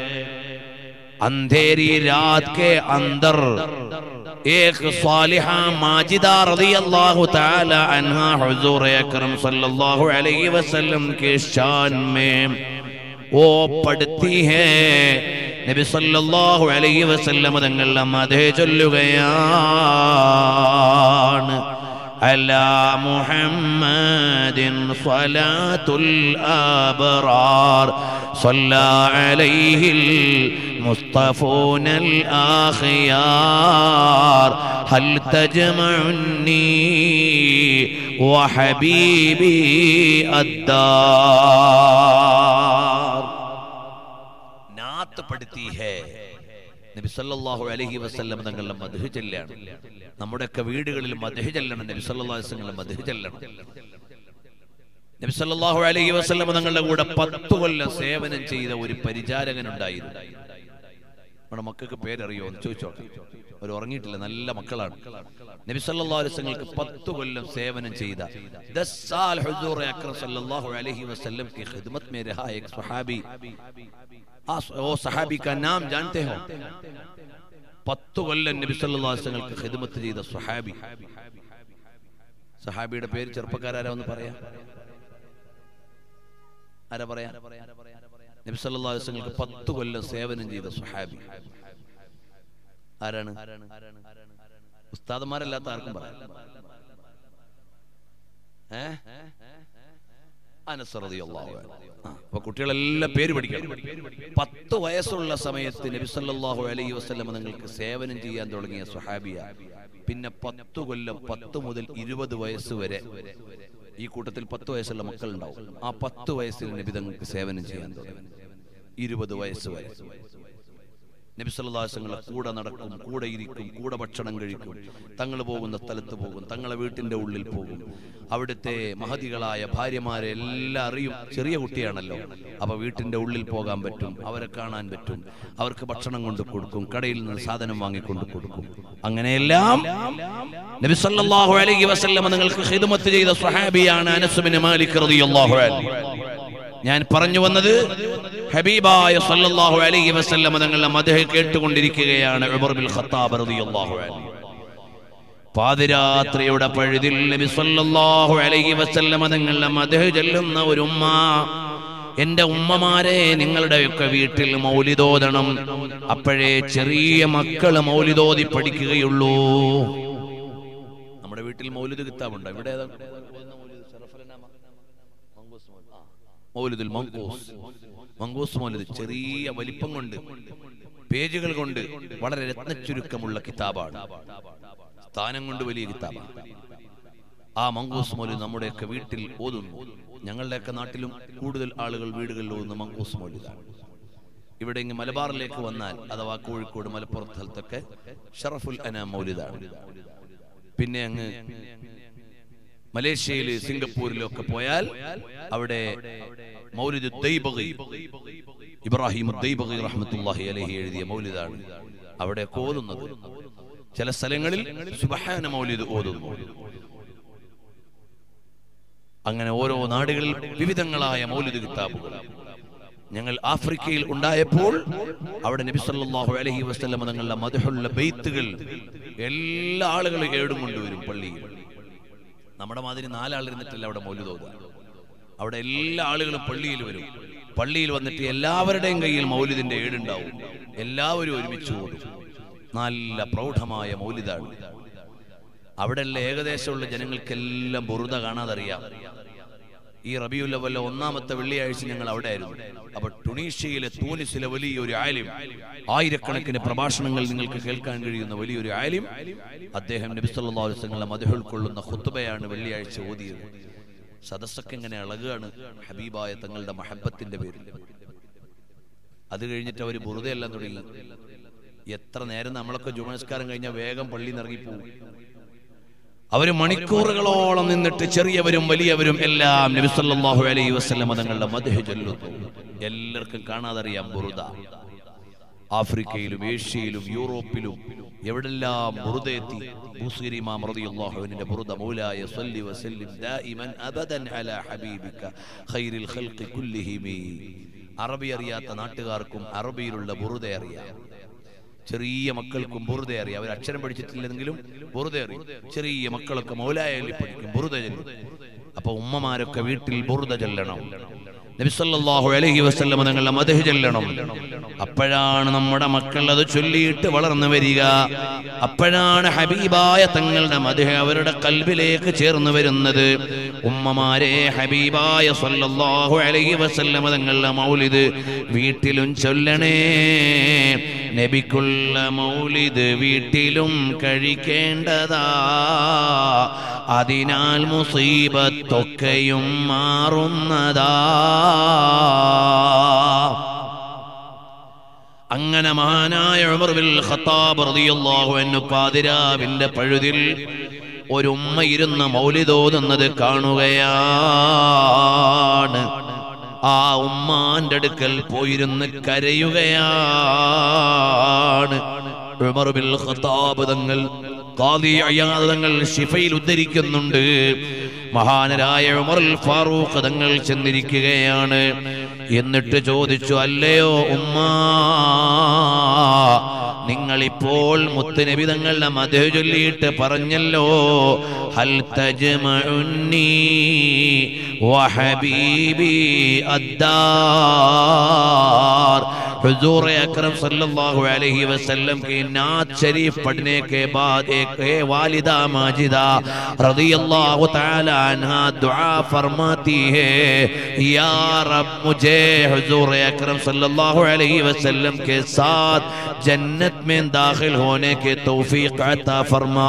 S2: अंधेरी रात के अंदर एक सालिहा माजिदा रजी अल्लाह ताला अन्हा हुजूर अकरम सल्लल्लाहु अलैहि वसल्लम के शान में वो पढ़ती है നബി സല്ലല്ലാഹു അലൈഹി വസല്ലം തങ്ങളുടെ മതേ ചൊല്ലുകയാണ് على محمد صلاة الأبرار صلى عليه المصطفون الآخيار هل تجمعني وحبيبي الدار നാത്തപ്പെടുത്തി ഹേ നബി സല്ലല്ലാഹു അലൈഹി വസല്ലം തങ്ങളുടെ മദ്ഹ് ചെല്ലാണ് നമ്മുടെയൊക്കെ വീടുകളിൽ മദ്ഹ് ചെല്ലണം നബി സല്ലല്ലാഹു അലൈഹി വസല്ലം മദ്ഹ് ചെല്ലണം നബി സല്ലല്ലാഹു അലൈഹി വസല്ലം തങ്ങളുടെ കൂടെ പത്ത് കൊല്ലം സേവനം ചെയ്ത ഒരു പരിചാരകൻ ഉണ്ടായിരുന്നു നമ്മുടെ മക്കൾക്ക് പേരറിയോ എന്ന് ചോദിച്ചോട്ടെ അവർ ഉറങ്ങിയിട്ടില്ല നല്ല മക്കളാണ് നബി സല്ലല്ലാഹു അലൈഹി വസല്ലമക്ക് പത്ത് കൊല്ലം സേവനം ചെയ്ത ദസ് സാൽ ഹുസൂർ അക്രം സല്ലല്ലാഹു അലൈഹി വസല്ലം की खिदमत में रहा एक सहाबी ആ സ- ഓ സഹാബി का नाम जानते हो പത്ത് കൊല്ലം നബി സല്ലല്ലാഹു അലൈഹി വസല്ലമക്ക് ഖിദ്മത്ത് ചെയ്ത സഹാബി സഹാബിയുടെ പേര് ചെറുപ്പക്കാരാരാ ഒന്ന് പറയാം ആരാ പറയാ നബി സല്ലല്ലാഹു അലൈഹി വസല്ലമക്ക് പത്ത് കൊല്ലം സേവനം ചെയ്ത സഹാബി ആരാണ് ഉസ്താദന്മാരല്ലാത്ത ആർക്കും പറയാം ഏ അനസ് റളിയല്ലാഹു അൻഹു. ആ, അപ്പൊ കുട്ടികളെല്ലാം പേര് പഠിക്കണം പത്ത് വയസ്സുള്ള സമയത്ത് നബി സല്ലല്ലാഹു അലൈഹി വസല്ലം നിങ്ങൾക്ക് സേവനം ചെയ്യാൻ തുടങ്ങിയ സുഹാബിയ പിന്നെ പത്ത് കൊല്ലം പത്ത് മുതൽ ഇരുപത് വയസ്സ് വരെ ഈ കൂട്ടത്തിൽ പത്ത് വയസ്സുള്ള മക്കൾ ഉണ്ടാവും ആ പത്ത് വയസ്സിൽ നബി തങ്ങൾക്ക് സേവനം ചെയ്യാൻ തുടങ്ങി ഇരുപത് വയസ്സ് വരെ നബി സല്ലല്ലാഹു അലൈഹി വസല്ലം കൂടെ നടക്കും കൂടെ ഇരിക്കും കൂടെ ഭക്ഷണം കഴിക്കും തങ്ങൾ പോകുന്ന സ്ഥലത്ത് പോകും തങ്ങളെ വീട്ടിന്റെ ഉള്ളിൽ പോകും അവിടുത്തെ മഹതികളായ ഭാര്യമാരെ എല്ലാം അറിയും ചെറിയ കുട്ടിയാണല്ലോ അപ്പൊ വീട്ടിന്റെ ഉള്ളിൽ പോകാൻ പറ്റും അവരെ കാണാൻ പറ്റും അവർക്ക് ഭക്ഷണം കൊണ്ട് കൊടുക്കും കടയിൽ നിന്ന് സാധനം വാങ്ങിക്കൊണ്ട് കൊടുക്കും അങ്ങനെയെല്ലാം നബി സല്ലല്ലാഹു അലൈഹി വസല്ലം നിങ്ങൾക്ക് ഖിദ്മത്ത് ചെയ്ത സ്വഹാബിയാണ് അനസ് ബിൻ മാലിക് റളിയല്ലാഹു അൻഹു ഞാൻ പറഞ്ഞു വന്നത് ഹബീബായ സല്ലല്ലാഹു അലൈഹി വസല്ലം തങ്ങളുടെ മദഹ് കേട്ടുകൊണ്ടിരിക്കുകയാണ് ഉമർ ബിൻ ഖത്താബ് റളിയല്ലാഹു അൻഹു പാതിരാത്രിയുടെ പഴുതിൽ നബി സല്ലല്ലാഹു അലൈഹി വസല്ലം തങ്ങളുടെ മദഹ് ചൊല്ലുന്ന ഒരു ഉമ്മ എന്റെ ഉമ്മമാരെ നിങ്ങളുടെയൊക്കെ വീട്ടിൽ മൗലിദോദണം അപ്പോഴേ ചെറിയ മക്കള് മൗലിദോതി പഠിക്കുകയുള്ളൂ നമ്മുടെ വീട്ടിൽ മൗലിദ് കിതാബുണ്ടോ ഇവിടെ ഏതാ ഓതുന്ന മൗലിദ്? ശറഫുലനാമ? മങ്കൂസ് മൗലിദ്. ആ. മൗലിദുൽ മങ്കൂസ് മങ്കൂസ് മൗലിദ് ചെറിയ വലിപ്പം കൊണ്ട് പേജുകൾ കൊണ്ട് വളരെ രത്നച്ചുരുക്കമുള്ള കിതാബാണ് സ്ഥാനം കൊണ്ട് വലിയ കിതാബാണ് ആ മങ്കൂസ് മൗലിദ് നമ്മുടെയൊക്കെ വീട്ടിൽ ഓതുന്നു ഞങ്ങളുടെയൊക്കെ നാട്ടിലും കൂടുതൽ ആളുകൾ വീടുകളിൽ ഓതുന്ന മങ്കൂസ് മൗലിദാണ് ഇവിടെ ഇങ്ങ് മലബാറിലേക്ക് വന്നാൽ അഥവാ കോഴിക്കോട് മലപ്പുറം സ്ഥലത്തൊക്കെ ഷറഫുൽ അന മൗലിദാണ് പിന്നെ അങ്ങ് മലേഷ്യയില് സിംഗപ്പൂരിലൊക്കെ പോയാൽ അവിടെ മൗലിദ് ദൈബഗി ഇബ്രാഹിം ദൈബഗി റഹ്മത്തുള്ളാഹി അലൈഹി എഴുതിയ മൗലിദാണ് അവിടെ ഓതുന്നത് ചില സ്ഥലങ്ങളിൽ സുബഹാന മൗലിദ് ഓതുന്നു അങ്ങനെ ഓരോ നാടുകളിൽ വിവിധങ്ങളായ മൗലിദ് കിതാബുകൾ ഞങ്ങൾ ആഫ്രിക്കയിൽ ഉണ്ടായപ്പോൾ അവിടെ നബി സല്ലല്ലാഹു അലൈഹി വസല്ലം തങ്ങളുടെ മധുഹുള്ള ബെയ്ത്തുകൾ എല്ലാ ആളുകളും ഏടും കൊണ്ടുവരും പള്ളിയിൽ നമ്മുടെ മാതിരി നാലാളിരുന്നിട്ടല്ല അവിടെ മൗലി തോന്നുക അവിടെ എല്ലാ ആളുകളും പള്ളിയിൽ വരും പള്ളിയിൽ വന്നിട്ട് എല്ലാവരുടെയും കയ്യിൽ മൗലിദിന്റെ ഏടുണ്ടാവും എല്ലാവരും ഒരുമിച്ച് ഓടും നല്ല പ്രൗഢമായ മൗലിദാണ് അവിടെയുള്ള ഏകദേശമുള്ള ജനങ്ങൾക്കെല്ലാം ബുറുത കാണാതറിയാം ഈ റബിയുൽ അവല്ല ഒന്നാമത്തെ വെള്ളിയാഴ്ച ഞങ്ങൾ അവിടെ ആയിരുന്നു അപ്പൊ ടുണീഷ്യയിലെ തൂനിസിലെ വലിയൊരു ആലിം ആയിരക്കണക്കിന് പ്രഭാഷണങ്ങൾ നിങ്ങൾക്ക് കേൾക്കാൻ കഴിയുന്ന വലിയൊരു ആലിം അദ്ദേഹം നബി സല്ലല്ലാഹു അലൈഹി വസല്ലം മദഹ് ഉൾക്കൊള്ളുന്ന ഖുത്ബയാണ് വെള്ളിയാഴ്ച ഓതിയത് സദസ്സൊക്കെ ഇങ്ങനെ ഇളകുകയാണ് ഹബീബായ തങ്ങളുടെ മഹബത്തിന്റെ പേരിൽ അത് കഴിഞ്ഞിട്ട് അവർ ബുറുതയെല്ലാം തുടങ്ങി എത്ര നേരം നമ്മളൊക്കെ ജുമനസ്കാരം കഴിഞ്ഞാൽ വേഗം പള്ളിയിൽ നിന്ന് ഇറങ്ങിപ്പോവും അവര് മണിക്കൂറുകളോളം നിന്നിട്ട് ചെറിയവരും വലിയവരും എല്ലാം നബി സല്ലല്ലാഹു അലൈഹി വസല്ലം തങ്ങളുടെ മദ്ഹ് ചൊല്ലുന്നു എല്ലാവർക്കും കാണാതറിയാം ബുറുദ ആഫ്രിക്കയിലും ഏഷ്യയിലും യൂറോപ്പിലും എവിടെല്ലാം ബുറുദ എത്തി ബൂസീരി ഇമാം റളിയല്ലാഹുവിന്റെ ബുറുദ മൗലായ സല്ലി വസല്ലിം ദായിമൻ അബദൻ അലാ ഹബീബിക ഖൈറിൽ ഖൽഖി കുല്ലിഹിമി അറബി അറിയാത്ത നാട്ടുകാർക്കും അറബിയിലുള്ള ബുറുദ അറിയാം ചെറിയ മക്കൾക്കും ബുറുദ അറിയാം അവർ അക്ഷരം പഠിച്ചിട്ടില്ലെങ്കിലും ബുറുദ അറിയും ചെറിയ മക്കളൊക്കെ മൗലായല്ലി പഠിക്കും ബുറുദ ചൊല്ലും അപ്പൊ ഉമ്മമാരൊക്കെ വീട്ടിൽ ബുറുദ ചൊല്ലണം നബിസല്ലാഹു അലൈഹി വസല്ലം തങ്ങളുടെ മദഹ് ചൊല്ലണം അപ്പോഴാണ് നമ്മുടെ മക്കൾ അത് ചൊല്ലിയിട്ട് വളർന്നു വരിക അപ്പോഴാണ് ഹബീബായ തങ്ങളുടെ മദഹ് അവരുടെ കൽബിലേക്ക് ചേർന്ന് വരുന്നത് ഉമ്മമാരെ ഹബീബായ സല്ലല്ലാഹു അലൈഹി വസല്ലം തങ്ങളുടെ മൗലിദ് വീട്ടിലും ചൊല്ലണേ നബിക്കുള്ള മൗലിദ് വീട്ടിലും കഴിക്കേണ്ടതാ അതിനാൽ മുസീബത്തൊക്കെയും മാറുന്നതാ അങ്ങനെ മഹാനായ ഉമർ ബിൻ ഖത്താബ് റളിയല്ലാഹു അൻഹു പാതിരാവിന്റെ പഴുതിൽ ഒരു ഉമ്മ ഇരുന്ന് മൗലിദോതുന്നത് കാണുകയാണ് ആ ഉമ്മാന്റെ അടുക്കൽ പോയിരുന്ന് കരയുകയാണ് ഉമർ ബിൻ ഖത്താബ് തങ്ങൾ ഖാദി അയ്യാദ് തങ്ങൾ ഷിഫയിൽ ഉദ്ധരിക്കുന്നുണ്ട് മഹാനരായ ഉമർ ഫാറൂഖ് തങ്ങൾ ചെന്നിരിക്കുകയാണ് എന്നിട്ട് ചോദിച്ചു അല്ലയോ ഉമ്മ നിങ്ങൾ ഇപ്പോൾ മുത്തുനബി തങ്ങളുടെ മധു ചൊല്ലിയിട്ട് പറഞ്ഞല്ലോ ഹൽ തജ്മഉന്നി വഹബീബി अद्दार हुजूर अकरम सल्लल्लाहु अलैहि वसल्लम की नात शरीफ पढ़ने के बाद एक ए वालिदा माजिदा रजी अल्लाह तआला अन्हा दुआ फरमाती है या रब मुझे हुजूर अकरम सल्लल्लाहु अलैहि वसल्लम के साथ जन्नत में दाखिल होने के तौफीक अता फरमा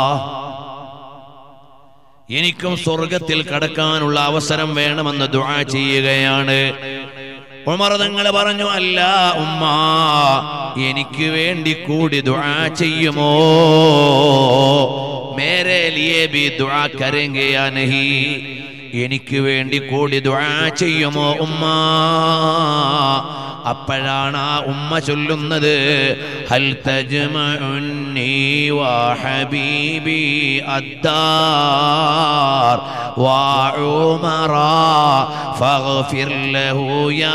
S2: എനിക്കും സ്വർഗത്തിൽ കടക്കാനുള്ള അവസരം വേണമെന്ന് ദുആ ചെയ്യുകയാണ് ഉമർ തങ്ങൾ പറഞ്ഞു അല്ല ഉമ്മ എനിക്ക് വേണ്ടി കൂടി ദുആ ചെയ്യുമോ മേരെ ലിയേ ബി ദുആ കരേംഗെ യാ നഹി എനിക്ക് വേണ്ടി കൂടി ദുആ ചെയ്യുമോ ഉമ്മ അപ്പോഴാണ് ആ ഉമ്മ ചൊല്ലുന്നത് ഹൽ തജ്മഉന്നി വാ ഹബീബി അദ്ദാർ വാ ഉമറ ഫഗ്ഫിർ ലഹു യാ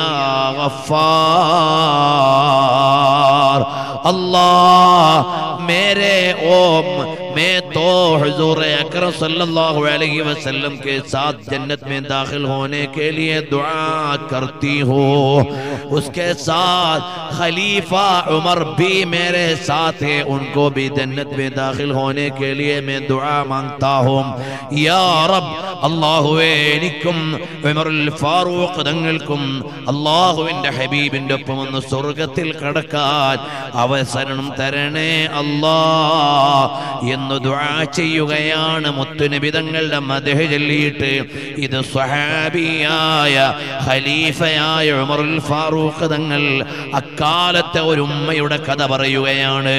S2: ഗഫാർ अल्लाह मेरे ओम मैं तो हुजूर अकरम सल्लल्लाहु अलैहि वसल्लम के साथ जन्नत में दाखिल होने के लिए दुआ करती हूँ उसके साथ खलीफा उमर भी मेरे साथ है उनको भी जन्नत में दाखिल होने के लिए मैं दुआ मांगता हूँ या रब അള്ളാഹുവേ എനിക്കും ഉമറുൽ ഫാറൂഖ് തങ്ങൾക്കും അള്ളാഹുവിന്റെ ഹബീബിന്റെ ഒപ്പം ഒന്ന് സ്വർഗത്തിൽ കടക്കാൻ അവസരം തരണേ അല്ലാ എന്ന് ദുആ ചെയ്യുകയാണ് മുത്തുനബി തങ്ങളുടെ മദഹ് ചൊല്ലിയിട്ട് ഇത് സ്വഹാബിയായ ഖലീഫയായ ഉമറുൽ ഫാറൂഖ് തങ്ങൾ അക്കാലത്തെ ഒരു ഉമ്മയുടെ കഥ പറയുകയാണ്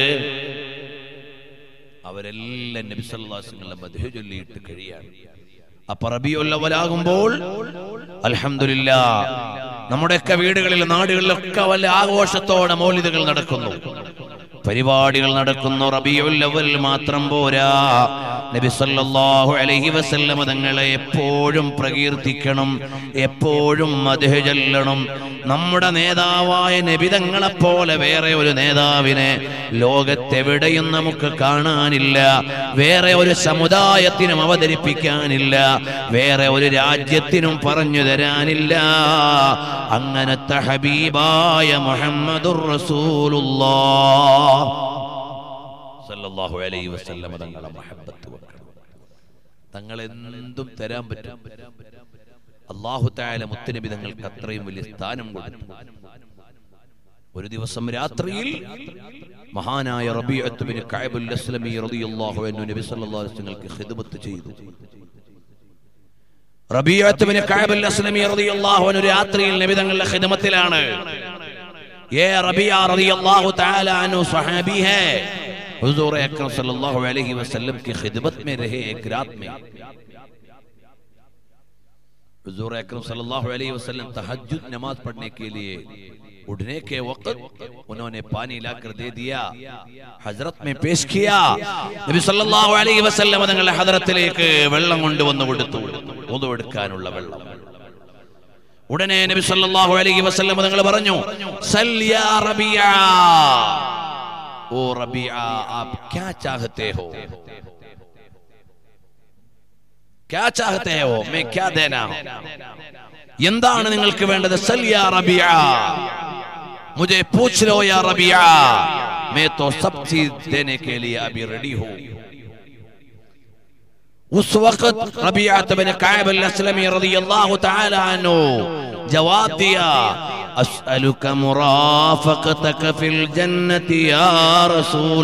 S2: അവരെല്ലാം നബി സല്ലല്ലാഹു അലൈഹി വസല്ലം മദ്ഹ് ചൊല്ലിയിട്ട് കഴിയാണ് അപ്പൊ റബിയുള്ളവരാകുമ്പോൾ അൽഹംദുലില്ലാ നമ്മുടെയൊക്കെ വീടുകളിൽ നാടുകളിലൊക്കെ വല്ല ആഘോഷത്തോടെ മൗലിദുകൾ നടക്കുന്നു പരിപാടികൾ നടക്കുന്നു റബിയുല്ലവൽ മാത്രം പോരാ നബി സല്ലല്ലാഹു അലൈഹി വസല്ലമ തങ്ങളെ എപ്പോഴും പ്രകീർത്തിക്കണം എപ്പോഴും മദ്ഹ് ചൊല്ലണം നമ്മുടെ നേതാവായ നബിതങ്ങളെ പോലെ വേറെ ഒരു നേതാവിനെ ലോകത്തെവിടെയും നമുക്ക് കാണാനില്ല വേറെ ഒരു സമുദായത്തിനും അവതരിപ്പിക്കാനില്ല വേറെ ഒരു രാജ്യത്തിനും പറഞ്ഞു തരാനില്ല അങ്ങനത്തെ ഹബീബായ മുഹമ്മദുർ റസൂലുള്ളാഹ് സല്ലല്ലാഹു അലൈഹി വസല്ലം തങ്ങളെ മഹബ്ബത്ത് വെക്കണം തങ്ങൾ എന്തും തരാൻ പറ്റും അള്ളാഹു താല മുത്തനബി തങ്ങൾക്ക് അത്രയും വലിയ സ്ഥാനം കൊടുത്തു ഒരു ദിവസം രാത്രിയിൽ മഹാനായ റബീഅത്ത് ബിൻ കഅബുൽ അസ്ലമി റളിയല്ലാഹു അൻഹു നബി സല്ലല്ലാഹു അലൈഹി വസല്ലമക്ക് ഖിദ്മത്ത് ചെയ്തു റബീഅത്ത് ബിൻ കഅബുൽ അസ്ലമി റളിയല്ലാഹു അൻഹു രാത്രിയിൽ നബി തങ്ങളുടെ ഖിദ്മത്തിലാണ് ये रबिया रजी अल्लाह तआला अन्हु सहाबी है हुजूर अकरम सल्लल्लाहु अलैहि वसल्लम की खिदमत में रहे एक रात में हुजूर अकरम सल्लल्लाहु अलैहि वसल्लम तहज्जुद नमाज पढ़ने के लिए उठने के वक्त उन्होंने पानी लाकर दे दिया ഹസ്രത്ത് में पेश किया നബി സല്ലല്ലാഹു അലൈഹി വസല്ലം തങ്ങളുടെ ഹദ്റത്തിലേക്ക് വെള്ളം കൊണ്ടുവന്നു കൊടുത്തു ഒതു എടുക്കാനുള്ള വെള്ളം ഉടനെ നബി സല്ലല്ലാഹു അലൈഹി വസല്ലം തങ്ങൾ പറഞ്ഞു സൽ യാ റബിയ ഓ റബിയ ആപ് ക്യാ ചാഹത്തെ ഹോ ക്യാ ചാഹത്തെ ഹോ മേ ക്യാ ദേനാ ഹോ എന്താണ് നിങ്ങൾക്ക് വേണ്ടത് സൽ യാ റബിയ मुझे पूछ लो या रबिया मैं तो सब चीज देने के लिए अभी रेडी हूं उस वक्त रबियात बिन कायब अल-असलमी रदियल्लाहु ताला अन्हु जवाब दिया अस्अलुक मुराफaqतक फिल जन्नति या रसूल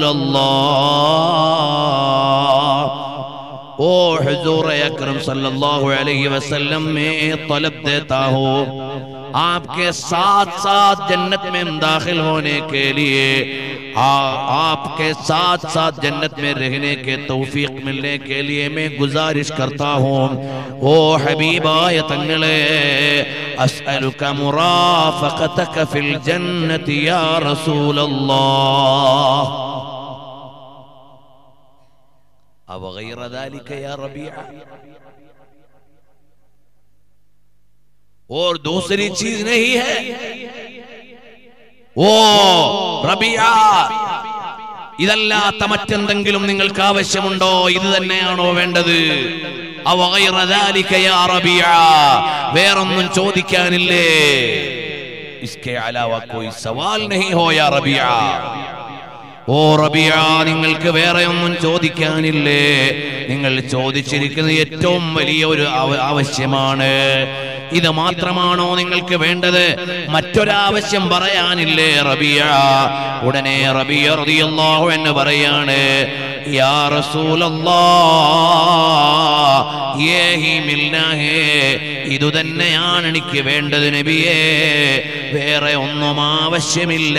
S2: अल्लाह ओ हुजूर अकरम सल्लल्लाहु अलैहि वसल्लम में तलब देता हूं आपके साथ साथ जन्नत में दाखिल होने के लिए आ, आपके साथ साथ जन्नत में रहने के तौफीक मिलने के लिए मैं गुजारिश करता हूँ ओ हबीबाय तंगले अस्अलुक मुराफaqतक फिल जन्नति या रसूल अल्लाह अब गैर ذلك या रबिया और दूसरी चीज नहीं है ഓ റബിയ ഇതല്ലാത്ത മറ്റെന്തെങ്കിലും നിങ്ങൾക്ക് ആവശ്യമുണ്ടോ ഇത് തന്നെയാണോ വേണ്ടത് അവ ഗൈറ ذلك يا റബിയ വേറൊന്നും ചോദിക്കാനില്ലേ इसके अलावा कोई सवाल नहीं हो या റബിയ ഓ റബിയ നിങ്ങൾക്ക് വേറെ ഒന്നും ചോദിക്കാനില്ലേ നിങ്ങൾ ചോദിച്ചിരിക്കുന്നത് ഏറ്റവും വലിയ ഒരു ആവ- ആവശ്യമാണ് ഇത് മാത്രമാണോ നിങ്ങൾക്ക് വേണ്ടത് മറ്റൊരാവശ്യം പറയാനില്ലേ റബിയ ഉടനെ റബിയ റളിയല്ലാഹു എന്ന് പറയാണ് യാ റസൂലല്ലാഹ് യേഹി മിൽനാഹേ ഇതു തന്നെയാണ് എനിക്ക് വേണ്ടത് നബിയേ വേറെ ഒന്നും ആവശ്യമില്ല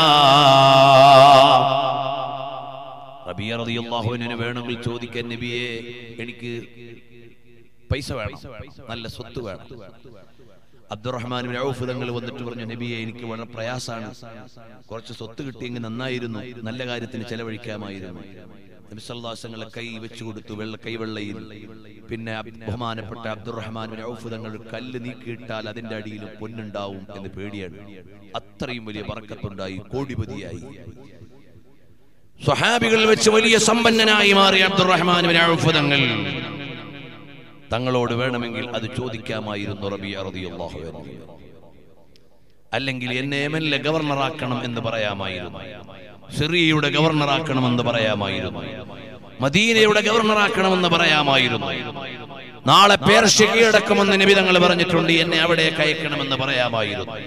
S2: റബിയ റളിയല്ലാഹുവിന് വേണമെങ്കിൽ ചോദിക്കാൻ നബിയെ എനിക്ക് പൈസ വേണം നല്ല സ്വത്ത് വേണം അബ്ദുറഹ്മാൻ ബിൻ ഔഫ് തങ്ങൾ വന്നിട്ട് പറഞ്ഞു നബിയെ എനിക്ക് വളരെ പ്രയാസാണ് കുറച്ച് സ്വത്ത് കിട്ടിയെങ്കിൽ നന്നായിരുന്നു നല്ല കാര്യത്തിന് ചെലവഴിക്കാമായിരുന്നു നബി സല്ലല്ലാഹു അലൈഹി വസല്ലം കൈ വെച്ചു കൊടുത്തു വെള്ള കൈവെള്ളയിൽ പിന്നെ അബ്- ബഹുമാനപ്പെട്ട അബ്ദുറഹ്മാൻ ബിൻ ഔഫ് തങ്ങൾ ഒരു കല്ല് നീക്കിയിട്ടാൽ അതിന്റെ അടിയിൽ പൊന്നുണ്ടാവും എന്ന് പേടിയാണ് അത്രയും വലിയ ബറക്കത്തുണ്ടായി കോടിപതിയായി സ്വഹാബികൾ വെച്ച് വലിയ സമ്പന്നനായി മാറിയ അബ്ദുറഹ്മാൻ ബിൻ ഔഫ് തങ്ങൾ തങ്ങളോട് വേണമെങ്കിൽ അത് ചോദിക്കാമായിരുന്നു റബിയ റളിയല്ലാഹു അൻഹു അല്ലെങ്കിൽ എന്നെ എമനിലെ ഗവർണറാക്കണം എന്ന് പറയാമായിരുന്നു സിറിയയുടെ ഗവർണറാക്കണമെന്ന് പറയാമായിരുന്നു മദീനയുടെ ഗവർണറാക്കണമെന്ന് പറയാമായിരുന്നു നാളെ പേർഷ്യ കീഴടക്കുമെന്ന് നബി തങ്ങൾ പറഞ്ഞിട്ടുണ്ട് എന്നെ അവിടെ അയക്കണമെന്ന് പറയാമായിരുന്നു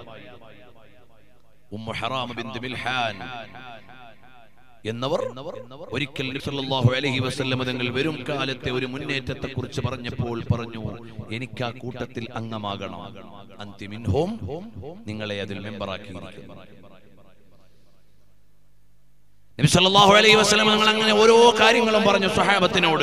S2: ഉമ്മു ഹറാം ബിന്ദു മിൽഹാൻ എന്നവർ ഒരിക്കൽ നബി സല്ലല്ലാഹു അലൈഹി വസല്ലം തങ്ങൾ വരും കാലത്തെ ഒരു മുന്നേറ്റത്തെ കുറിച്ച് പറഞ്ഞപ്പോൾ പറഞ്ഞു എനിക്ക് ആ കൂട്ടത്തിൽ അംഗമാകണം അന്തിമിൻഹോം നിങ്ങളെ അതിൽ മെമ്പറാക്കിയിരിക്കുന്നു നബി സല്ലല്ലാഹു അലൈഹി വസല്ലം തങ്ങൾ അങ്ങനെ ഓരോ കാര്യങ്ങളും പറഞ്ഞു സ്വഹാബത്തിനോട്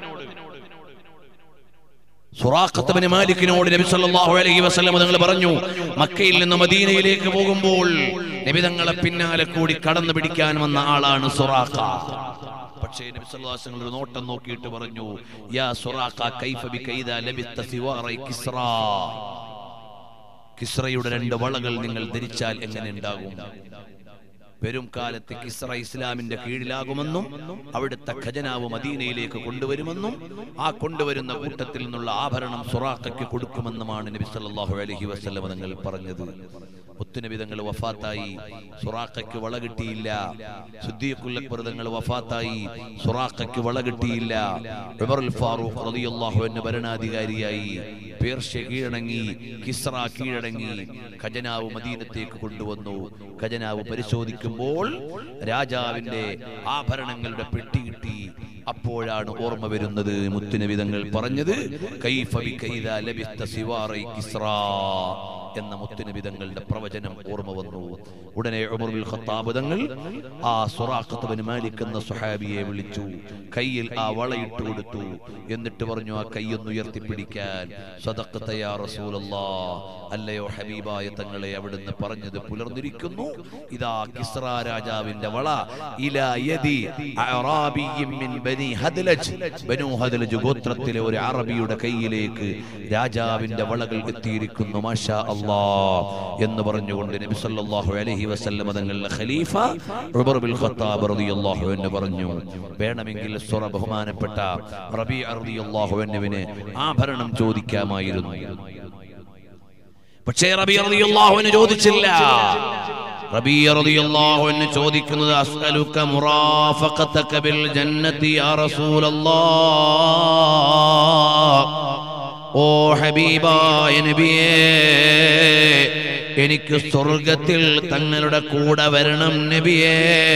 S2: സുറാഖത്ത് ബിൻ മാലിക്കിനോട് നബി സല്ലല്ലാഹു അലൈഹി വസല്ലം തങ്ങൾ പറഞ്ഞു മക്കയിൽ നിന്ന് മദീനയിലേക്ക് പോകുമ്പോൾ നബി തങ്ങളെ പിന്നാലെ കൂടി കടന്നു പിടിക്കാൻ വന്ന ആളാണ് സുറാഖ പക്ഷേ നബി സല്ലല്ലാഹു അലൈഹി വസല്ലം ഒരു നോട്ടം നോക്കിയിട്ട് പറഞ്ഞു യാ സുറാഖ കൈഫ ബിക ഇദാ ലബിത്ത സിവാറ കിസ്റാ കിസ്രയുടെ രണ്ട് വളകൾ നിങ്ങൾ ധരിച്ചാൽ എങ്ങനെ ഉണ്ടാകും വരും കാലത്ത് കിസ്ര ഇസ്ലാമിന്റെ കീഴിലാകുമെന്നും അവിടുത്തെ ഖജനാവ് മദീനയിലേക്ക് കൊണ്ടുവരുമെന്നും ആ കൊണ്ടുവരുന്ന കൂട്ടത്തിൽ നിന്നുള്ള ആഭരണം സുറാഖയ്ക്ക് കൊടുക്കുമെന്നുമാണ് നബി സല്ലല്ലാഹു അലൈഹി വസല്ലം തങ്ങൾ പറഞ്ഞത് മുത്തുനബി തങ്ങൾ വഫാത്തായി സുറാഖയ്ക്ക് വള കിട്ടിയില്ല സുദ്ദീഖുൽ അക്ബർ തങ്ങൾ വഫാത്തായി സുറാഖയ്ക്ക് വള കിട്ടിയില്ല ഉമറുൽ ഫാറൂഖ് റളിയല്ലാഹു അൻഹു ഭരണാധികാരിയായി പേർഷ്യ കീഴടങ്ങി കിസ്ര കീഴടങ്ങി ഖജനാവ് മദീനത്തേക്ക് കൊണ്ടുവന്നു ഖജനാവ് പരിശോധിക്കുമ്പോൾ രാജാവിന്റെ ആഭരണങ്ങളുടെ പെട്ടി കിട്ടി അപ്പോഴാണ് ഓർമ്മ വരുന്നത് മുത്തുനബിതങ്ങൾ പറഞ്ഞത് കൈഫ ബിക ഇദാ ലബിസ്ത സിവാറൈ കിസ്റാ എന്ന മുത്തുനബിതങ്ങളുടെ പ്രവചനം ഓർമ്മ വന്നു ഉടനെ ഉമർ ബിൻ ഖത്താബ് തങ്ങൾ ആ സുറാഖത്ത് ബിൻ മാലിക് എന്ന സുഹാബിയെ വിളിച്ചു കയ്യിൽ ആ വളയിട്ട് കൊടുത്തു എന്നിട്ട് പറഞ്ഞു ആ കൈയൊന്ന് ഉയർത്തിപ്പിടിക്കാൻ സദഖ്ത യാ റസൂലല്ലാ അല്ലയോ ഹബീബായ തങ്ങളെ അവിടുന്ന് പറഞ്ഞത് പുലർന്നിരിക്കുന്നു ഇതാ കിസ്റ രാജാവിന്റെ വള ഇലാ യദി അറാബിയ്യിൻ മിൻ ബനി ഹദ്ലജ് ബനു ഹദ്ലജ് ഗോത്രത്തിലെ ഒരു അറബിയുടെ കയ്യിലേക്ക് രാജാവിന്റെ വളകൾ എത്തിയിരിക്കുന്നു മാഷാ അല്ലാ എന്ന് പറഞ്ഞുകൊണ്ട് നബി സല്ലല്ലാഹു അലൈഹി വസല്ലം തങ്ങളുടെ ഖലീഫ ഉമർ ബിൻ ഖത്താബ് റളിയല്ലാഹു അൻഹു പറഞ്ഞു വേണമെങ്കിൽ സുറ ബഹുമാനപ്പെട്ട റബീ റളിയല്ലാഹു അൻഹുവിന് ആഭരണം ചോദിക്കാമായിരുന്നു പക്ഷേ റബി റളിയല്ലാഹുവിന് ചോദിച്ചില്ല റബി റളിയല്ലാഹു അൻഹു ചോദിക്കുന്നത് അസ്അലുക മുറാഫഖതക ബിൽ ജന്നതി യാ റസൂലല്ലാഹ് ഓ ഹബീബായ നബിയേ എനിക്ക് സ്വർഗത്തിൽ തങ്ങളുടെ കൂടെ വരണം നബിയേ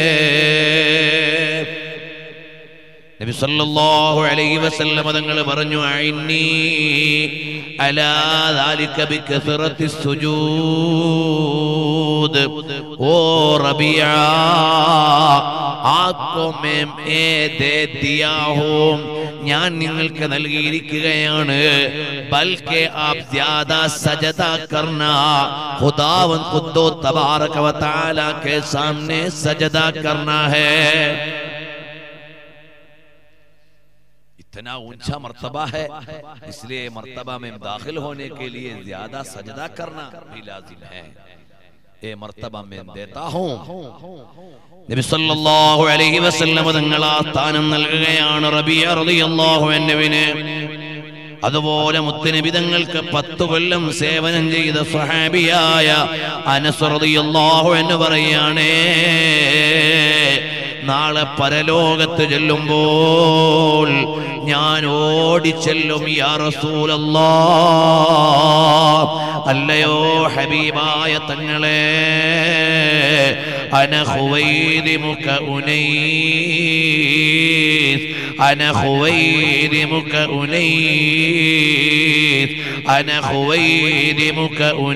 S2: നബി സല്ലല്ലാഹു അലൈഹി വസല്ലം തങ്ങൾ പറഞ്ഞു അഇന്നി അലാ ദാലിക ബികസറത്തി സുജൂദ് ഓ റബിയ ആക്കോ മേം ഏ ദേ ദിയാ ഹൂം ഞാൻ നിങ്ങൾക്ക് നൽകിയിരിക്കുകയാണ് ബൽക്കെ ആപ് ജ്യാദാ സജദ കർന ഖുദാവൻ ഖുദ്ദോ തബാരക വ തആല के सामने सजदा करना है इतना ऊंचा मर्तबा है इसलिए मर्तबा में दाखिल होने के लिए ज्यादा सजदा करना भी लाजिम है ये मर्तबा मैं देता हूँ നബി സല്ലല്ലാഹു അലൈഹി വസല്ലം തങ്ങൾ ആ സ്ഥാനം നൽകുകയാണ് റബിയ റളിയല്ലാഹു അൻഹുവിന് അതുപോലെ മുത്തുനബി തങ്ങൾക്ക് പത്ത് കൊല്ലം സേവനം ചെയ്ത സ്വഹാബിയായ അനസ് റളിയല്ലാഹു അൻഹു പറയുകയാണേ നാളെ പരലോകത്ത് ചെല്ലുമ്പോൾ ഞാൻ ഓടിച്ചെല്ലും യാ റസൂലല്ലാ അല്ലയോ ഹബീബായ തങ്ങളെ അന ഖുവൈദിമുക ഉനൈസ് അന ഖുവൈദിമുക ഉനൈസ് അന ഖുവൈദിമുക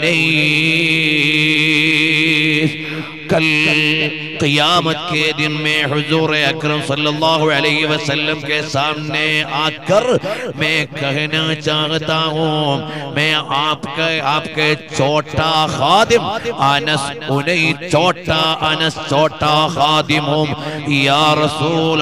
S2: ഉനൈസ് कल क़यामत के दिन में हुजूर अकरम सल्लल्लाहु अलैहि वसल्लम के सामने आकर मैं कहना चाहता हूँ मैं आपका आपके छोटा खादिम अनस उन्हें छोटा अनस छोटा खादिम हूँ या रसूल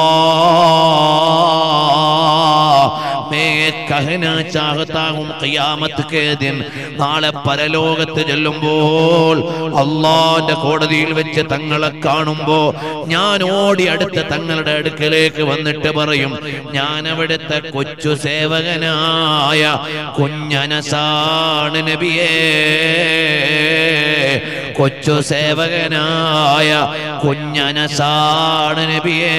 S2: अल्लाह मैं कहना चाहता हूँ क़यामत के दिन നാളെ പരലോകത്ത് ചെല്ലുമ്പോൾ അള്ളാന്റെ കോടതിയിൽ വെച്ച് തങ്ങളെ കാണുമ്പോ ഞാൻ ഓടി അടുത്ത തങ്ങളുടെ അടുക്കലേക്ക് വന്നിട്ട് പറയും ഞാൻ അവിടുത്തെ കൊച്ചു സേവകനായ കുഞ്ഞനസാണ് നബിയേ കൊച്ചു സേവകനായ കുഞ്ഞനസാണ് നബിയേ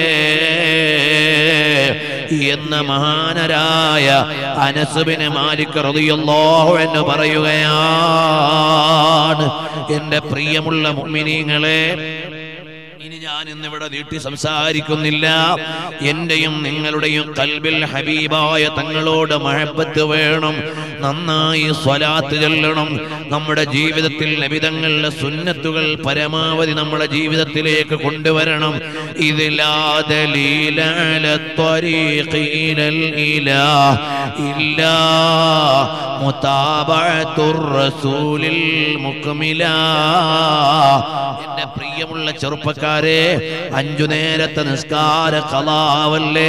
S2: എന്ന മഹാനരായ അനസുബിന് മാലിക് റളിയല്ലാഹു എന്ന് പറയുകയാണ് എന്റെ പ്രിയമുള്ള മുഅ്മിനീങ്ങളെ ഇനി ഞാൻ ഇന്നിവിടെ നീട്ടി സംസാരിക്കുന്നില്ല എന്റെയും നിങ്ങളുടെയും കൽബിൽ ഹബീബായ തങ്ങളോട് മഹബത്ത് വേണം നന്നായി സ്വലാത്ത് ചൊല്ലണം നമ്മുടെ ജീവിതത്തിൽ നബിതങ്ങളുടെ സുന്നത്തുകൾ പരമാവധി നമ്മുടെ ജീവിതത്തിലേക്ക് കൊണ്ടുവരണം എന്റെ പ്രിയമുള്ള ചെറുപ്പക്കാർ ചെറുപ്പക്കാരെ അഞ്ചു നേരത്തെ നിസ്കാര കലാവല്ലേ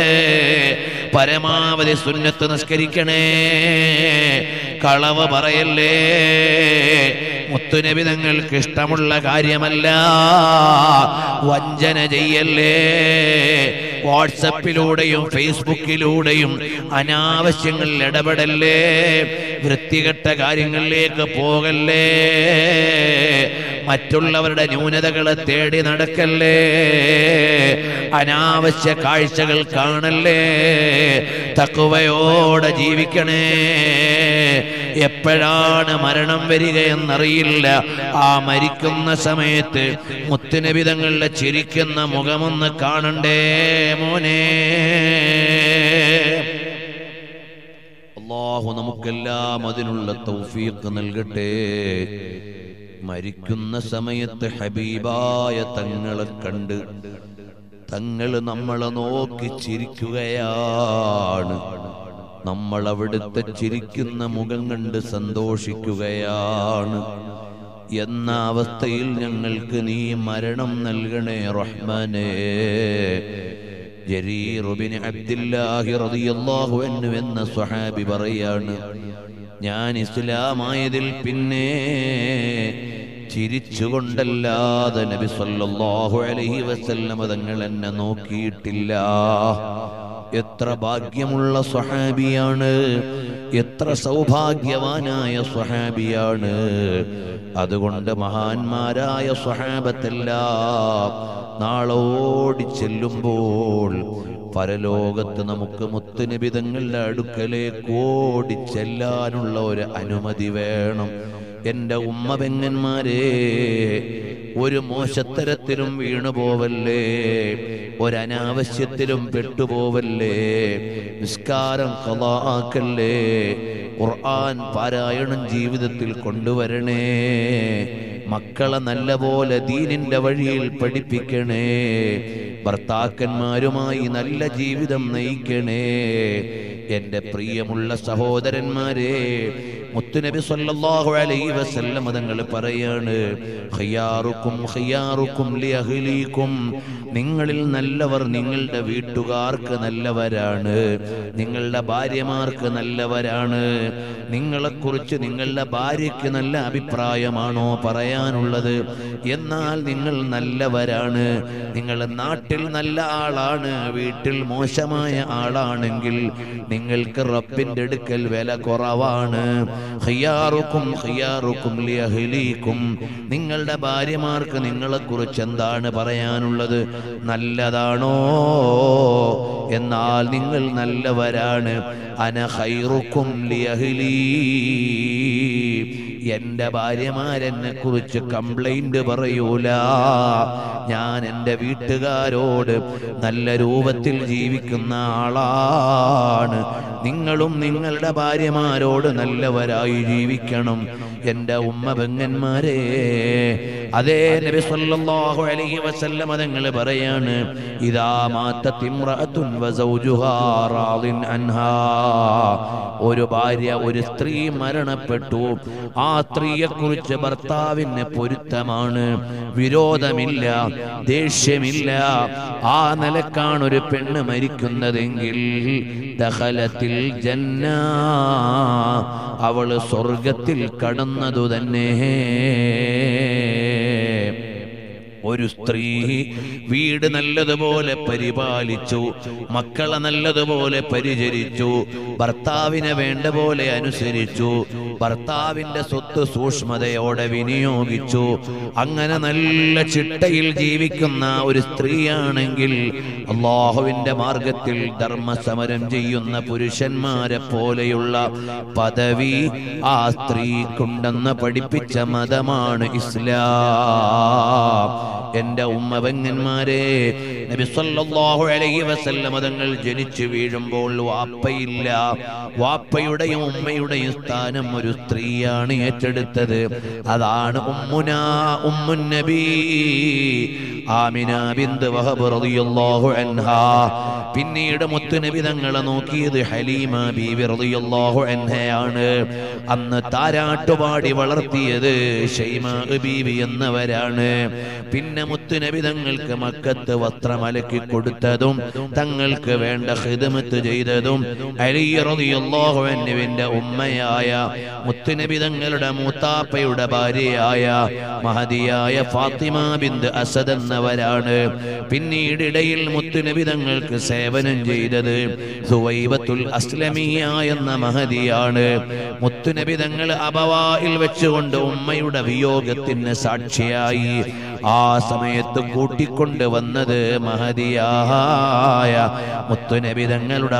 S2: പരമാവധി സുന്നത്ത് നിസ്കരിക്കണേ കളവ് പറയല്ലേ മുത്തുനബി തങ്ങൾക്ക് ഇഷ്ടമുള്ള കാര്യമല്ല വഞ്ചന ചെയ്യല്ലേ വാട്സപ്പിലൂടെയും ഫേസ്ബുക്കിലൂടെയും അനാവശ്യങ്ങളിൽ ഇടപെടല്ലേ വൃത്തികെട്ട കാര്യങ്ങളിലേക്ക് പോകല്ലേ മറ്റുള്ളവരുടെ ന്യൂനതകളെ തേടി നടക്കല്ലേ അനാവശ്യ കാഴ്ചകൾ കാണല്ലേ തക്കുവയോടെ ജീവിക്കണേ എപ്പോഴാണ് മരണം വരികയെന്നറിയില്ല ആ മരിക്കുന്ന സമയത്ത് മുത്തുനബിതങ്ങളുടെ ചിരിക്കുന്ന മുഖമൊന്ന് കാണണ്ടേ മോനെ അള്ളാഹു നമുക്കെല്ലാം അതിനുള്ള തൗഫീഖ് നൽകട്ടെ മരിക്കുന്ന സമയത്ത് ഹബീബായ തങ്ങളെ കണ്ട് തങ്ങൾ നമ്മളെ നോക്കി ചിരിക്കുകയാണ് നമ്മൾ അവിടുത്തെ ചിരിക്കുന്ന മുഖം കണ്ട് സന്തോഷിക്കുകയാണ് എന്ന അവസ്ഥയിൽ ഞങ്ങൾക്ക് നീ മരണം നൽകണേ റഹ്മാനേ ജരീറുബിന് അബ്ദില്ലാഹി റളിയല്ലാഹു അൻഹു എന്ന സ്വഹാബി പറയാണ് ഞാൻ ഇസ്ലാമായതിൽ പിന്നെ ചിരിച്ചുകൊണ്ടല്ലാതെ നബി സല്ലല്ലാഹു അലൈഹി വസല്ലമ തങ്ങൾ എന്നെ നോക്കിയിട്ടില്ല എത്ര ഭാഗ്യമുള്ള സ്വഹാബിയാണ് എത്ര സൗഭാഗ്യവാനായ സ്വഹാബിയാണ് അതുകൊണ്ട് മഹാന്മാരായ സ്വഹാബത്തെല്ലാം നാളെ ഓടി ചെല്ലുമ്പോൾ പരലോകത്ത് നമുക്ക് മുത്തുനിബിതങ്ങളുടെ അടുക്കലേക്ക് ഓടി ചെല്ലാനുള്ള ഒരു അനുമതി വേണം എൻ്റെ ഉമ്മ പെങ്ങന്മാരെ ഒരു മോശത്തരത്തിലും വീണു പോവല്ലേ ഒരനാവശ്യത്തിലും പെട്ടുപോവല്ലേ നിസ്കാരം കലാക്കല്ലേ ഖുർആൻ പാരായണം ജീവിതത്തിൽ കൊണ്ടുവരണേ മക്കളെ നല്ലപോലെ ദീനിന്റെ വഴിയിൽ പഠിപ്പിക്കണേ ഭർത്താക്കന്മാരുമായി നല്ല ജീവിതം നയിക്കണേ എന്റെ പ്രിയമുള്ള സഹോദരന്മാരെ മുത്തുനബി സല്ലല്ലാഹു അലൈഹി വസല്ലം തങ്ങൾ പറയാണ് ഖിയാറുക്കും ഖിയാറുക്കും ലിഅഹ്ലീക്കും നിങ്ങളിൽ നല്ലവർ നിങ്ങളുടെ വീട്ടുകാർക്ക് നല്ലവരാണ് നിങ്ങളുടെ ഭാര്യമാർക്ക് നല്ലവരാണ് നിങ്ങളെക്കുറിച്ച് നിങ്ങളുടെ ഭാര്യയ്ക്ക് നല്ല അഭിപ്രായമാണോ പറയാനുള്ളത് എന്നാൽ നിങ്ങൾ നല്ലവരാണ് നിങ്ങളുടെ നാട്ടിൽ നല്ല ആളാണ് വീട്ടിൽ മോശമായ ആളാണെങ്കിൽ നിങ്ങൾക്ക് റബ്ബിന്റെ അടുക്കൽ വില കുറവാണ് ഖിയാറുക്കും ഖിയാറുക്കും ലിയഹ്ലീക്കും നിങ്ങളുടെ ഭാര്യമാർക്ക് നിങ്ങളെ കുറിച്ച് എന്താണ് പറയാനുള്ളത് നല്ലതാണോ എന്നാൽ നിങ്ങൾ നല്ലവരാണ് അന ഖൈറുക്കും ലിയഹ്ലീ എന്റെ ഭാര്യമാരെന്നെ കുറിച്ച് കംപ്ലൈന്റ് പറയൂല ഞാൻ എൻ്റെ വീട്ടുകാരോട് നല്ല രൂപത്തിൽ ജീവിക്കുന്ന ആളാണ് നിങ്ങളും നിങ്ങളുടെ ഭാര്യമാരോട് നല്ലവരായി ജീവിക്കണം എൻ്റെ ഉമ്മ പെങ്ങന്മാരെ അതേ നബി സല്ലല്ലാഹു അലൈഹി വസല്ലം തങ്ങൾ പറയാണ് ഇദാ മാത്തത് ഇംറഅത്തുൻ വസൗജുഹാ റാദിൻ അൻഹാ ഒരു ഭാര്യ ഒരു സ്ത്രീ മരണപ്പെട്ടു ആ സ്ത്രീയെ കുറിച്ച് ഭർത്താവിന് പൊരുത്തമാണ് വിരോധമില്ല ദേഷ്യമില്ല ആ നിലക്കാണ് ഒരു പെണ്ണ് മരിക്കുന്നതെങ്കിൽ ദഖലത്തിൽ ജന്ന അവള് സ്വർഗത്തിൽ കടന്നതു തന്നെ ഒരു സ്ത്രീ വീട് നല്ലതുപോലെ പരിപാലിച്ചു മക്കളെ നല്ലതുപോലെ പരിചരിച്ചു ഭർത്താവിനെ വേണ്ട പോലെ അനുസരിച്ചു ഭർത്താവിന്റെ സ്വത്ത് സൂക്ഷ്മതയോടെ വിനിയോഗിച്ചു അങ്ങനെ നല്ല ചിട്ടയിൽ ജീവിക്കുന്ന ഒരു സ്ത്രീയാണെങ്കിൽ അള്ളാഹുവിന്റെ മാർഗത്തിൽ ധർമ്മസമരം ചെയ്യുന്ന പുരുഷന്മാരെ പോലെയുള്ള പദവി ആ സ്ത്രീക്കുണ്ടെന്ന് പഠിപ്പിച്ച മതമാണ് ഇസ്ലാം എന്റെ ഉമ്മ പെങ്ങന്മാരെ നബി സല്ലല്ലാഹു അലൈഹി വസല്ലം തങ്ങൾ ജനിച്ചു വീഴുമ്പോൾ വാപ്പയില്ല വാപ്പയുടെയും ഉമ്മയുടെയും സ്ഥാനം ഒരു സ്ത്രീയാണ് ഏറ്റെടുത്തത് അതാണ് ഉമ്മുന ഉമ്മുൻ നബി ആമിന ബിന്ത് വഹബ് റളിയല്ലാഹു അൻഹാ പിന്നീട് മുത്തുനബി തങ്ങളെ നോക്കിയത് ഹലീമ ബീവി റളിയല്ലാഹു അൻഹയാണ് അന്ന് താരാട്ടുപാടി വളർത്തിയത് ഷൈമ ബീവി എന്നവരാണ് പിന്നെ മുത്തുനബി തങ്ങൾക്ക് മക്കത്ത് വസ്ത്രം അലക്കി കൊടുത്തതും തങ്ങൾക്ക് വേണ്ട ഹിദമത്ത് ചെയ്തതും അലി റളിയല്ലാഹു അൻഹുവിന്റെ ഉമ്മയായ മുത്തുനബി തങ്ങളുടെ മൂത്താപ്പയുടെ ഭാര്യയായ മഹതിയായ ഫാത്തിമ ബിന്ത് അസദ് എന്നവരാണ് പിന്നീട് ഇടയിൽ മുത്തുനബി തങ്ങൾക്ക് സേവനം ചെയ്തത് സുവൈബത്തുൽ അസ്ലമിയ എന്ന മഹതിയാണ് മുത്തുനബി തങ്ങൾ അബവായിൽ വെച്ചുകൊണ്ട് ഉമ്മയുടെ വിയോഗത്തിന് സാക്ഷിയായി ആ സമയത്ത് കൂട്ടിക്കൊണ്ട് വന്നത് മഹതിയായ മുത്തുനബി തങ്ങളുടെ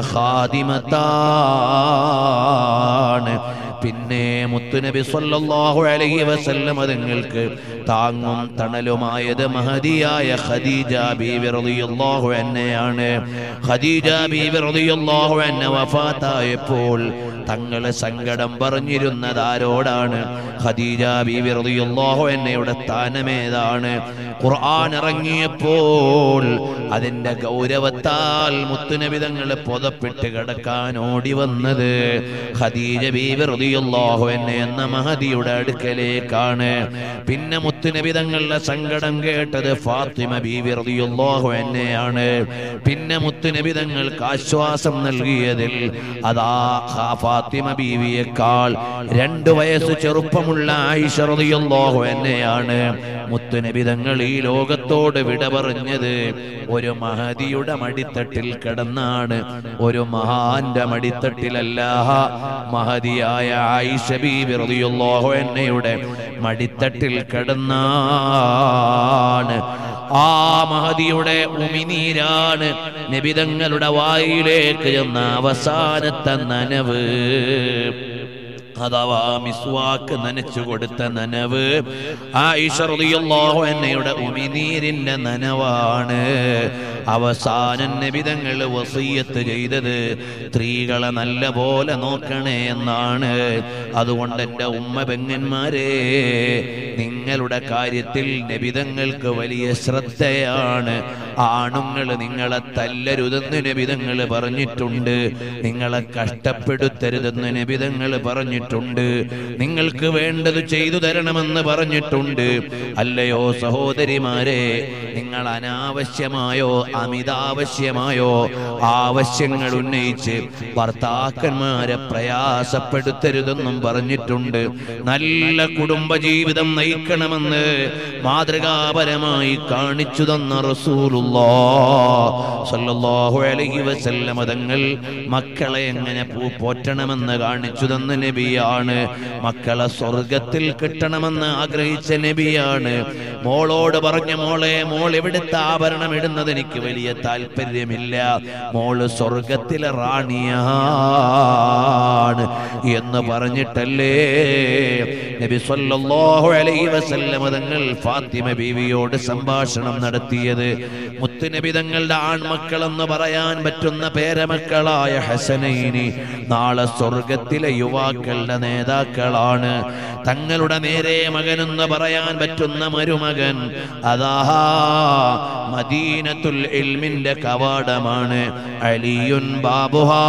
S2: ഖാദിമത്താണ് പിന്നെ മുത്തുനബി സല്ലല്ലാഹു അലൈഹി വസല്ലം അതുങ്ങൾക്ക് താങ്ങും തണലുമായത് മഹദിയായ ഖദീജ ബീവി റളിയല്ലാഹു അൻഹയാണ് ഖദീജ ബീവി റളിയല്ലാഹു അൻഹ വഫാത്തായപ്പോൾ തങ്ങളെ സങ്കടം പറഞ്ഞിരുന്നത് ആരോടാണ് ഖദീജ ബീവി റളിയല്ലാഹു അൻഹയുടെ സ്ഥാനമേതാണ് ഖുർആൻ ഇറങ്ങിയപ്പോൾ അതിന്റെ ഗൗരവത്താൽ മുത്തുനബി തങ്ങളെ പുതപ്പിട്ട് കിടക്കാൻ ഓടി വന്നത് ഖദീജ ബീവി റളിയല്ലാഹു അൻഹ എന്ന മഹദിയുടെ അടുക്കലേക്കാണ് പിന്നെ മുത്തുനബി തങ്ങളുടെ സങ്കടം കേട്ടത് ഫാത്തിമ ബീവി റളിയല്ലാഹു അൻഹയാണ് പിന്നെ മുത്തുനബി തങ്ങൾക്ക് ആശ്വാസം നൽകിയതിൽ അതാ ഖാ ഫാത്തിമ ബീവിയേക്കാൾ രണ്ടു വയസ്സ് ചെറുപ്പമുള്ള ആയിഷ റളിയല്ലാഹു അൻഹയാണ് മുത്തുനബി തങ്ങൾ ഈ ലോകത്തോട് വിട പറഞ്ഞത് ഒരു മഹദിയുടെ മടിത്തട്ടിൽ കിടന്നാണ് ഒരു മഹാന്റെ മടിത്തട്ടിലല്ല മഹദിയായ ആയിഷ ബീവി റളിയല്ലാഹു അൻഹയുടെ മടിത്തട്ടിൽ കിടന്നാണ് ആ മഹദിയുടെ ഉമിനീരാണ് നബിതങ്ങളുടെ വായിലേക്ക് ചെന്ന അവസാനത്തെ നനവ് അഥവാ മിസ്വാക്ക് നനച്ചു കൊടുത്ത നനവ് ആയിഷ റളിയല്ലാഹു അൻഹയുടെ ഉമിനീരിന്റെ നനവാണ് അവസാനം നബിതങ്ങൾ വസീയത്ത് ചെയ്തത് സ്ത്രീകളെ നല്ല പോലെ നോക്കണേ എന്നാണ് അതുകൊണ്ട് എൻ്റെ ഉമ്മ പെങ്ങന്മാരെ നിങ്ങളുടെ കാര്യത്തിൽ നബിതങ്ങൾക്ക് വലിയ ശ്രദ്ധയാണ് ആണുങ്ങൾ നിങ്ങളെ തല്ലരുതെന്ന് നബിതങ്ങൾ പറഞ്ഞിട്ടുണ്ട് നിങ്ങളെ കഷ്ടപ്പെടുത്തരുതെന്ന് നബിതങ്ങൾ പറഞ്ഞിട്ടുണ്ട് നിങ്ങൾക്ക് വേണ്ടത് ചെയ്തു തരണമെന്ന് പറഞ്ഞിട്ടുണ്ട് അല്ലയോ സഹോദരിമാരെ നിങ്ങൾ അനാവശ്യമായോ അമിതാവശ്യമായോ ആവശ്യങ്ങൾ ഉന്നയിച്ച് ഭർത്താക്കന്മാരെ പ്രയാസപ്പെടുത്തരുതെന്നും പറഞ്ഞിട്ടുണ്ട് നല്ല കുടുംബജീവിതം നയിക്കണമെന്ന് മാതൃകാപരമായി കാണിച്ചു തന്ന റസൂലുള്ളാ സല്ലല്ലാഹു അലൈഹി വസല്ലമ തങ്ങൾ മക്കളെ എങ്ങനെ പൂ- പോറ്റണമെന്ന് കാണിച്ചു തന്ന നബിയാണ് മക്കളെ സ്വർഗത്തിൽ കിട്ടണമെന്ന് ആഗ്രഹിച്ച നബിയാണ് മോളോട് പറഞ്ഞ മോളെ മോൾ എവിടുത്തെ ആഭരണം ഇടുന്നത് എനിക്ക് വലിയ താല്പര്യമില്ല മോള് സ്വർഗത്തിലെ റാണിയാണ് എന്ന് പറഞ്ഞിട്ടല്ലേ നബി സല്ലല്ലാഹു അലൈഹി വസല്ലമ തങ്ങൾ ഫാത്തിമ ബീവിയോട് സംഭാഷണം നടത്തിയത് മുത്തുനബി തങ്ങളുടെ ആൺമക്കൾ എന്ന് പറയാൻ പറ്റുന്ന പേരമക്കളായ ഹസനൈനി നാളെ സ്വർഗത്തിലെ യുവാക്കളുടെ നേതാക്കളാണ് തങ്ങളുടെ നേരെ മകൻ എന്ന് പറയാൻ പറ്റുന്ന മരുമകൻ അതാ മദീനത്തുൽ ഇൽമിന്റെ കവാടമാണ് അലിയുൻ ബാബുഹാ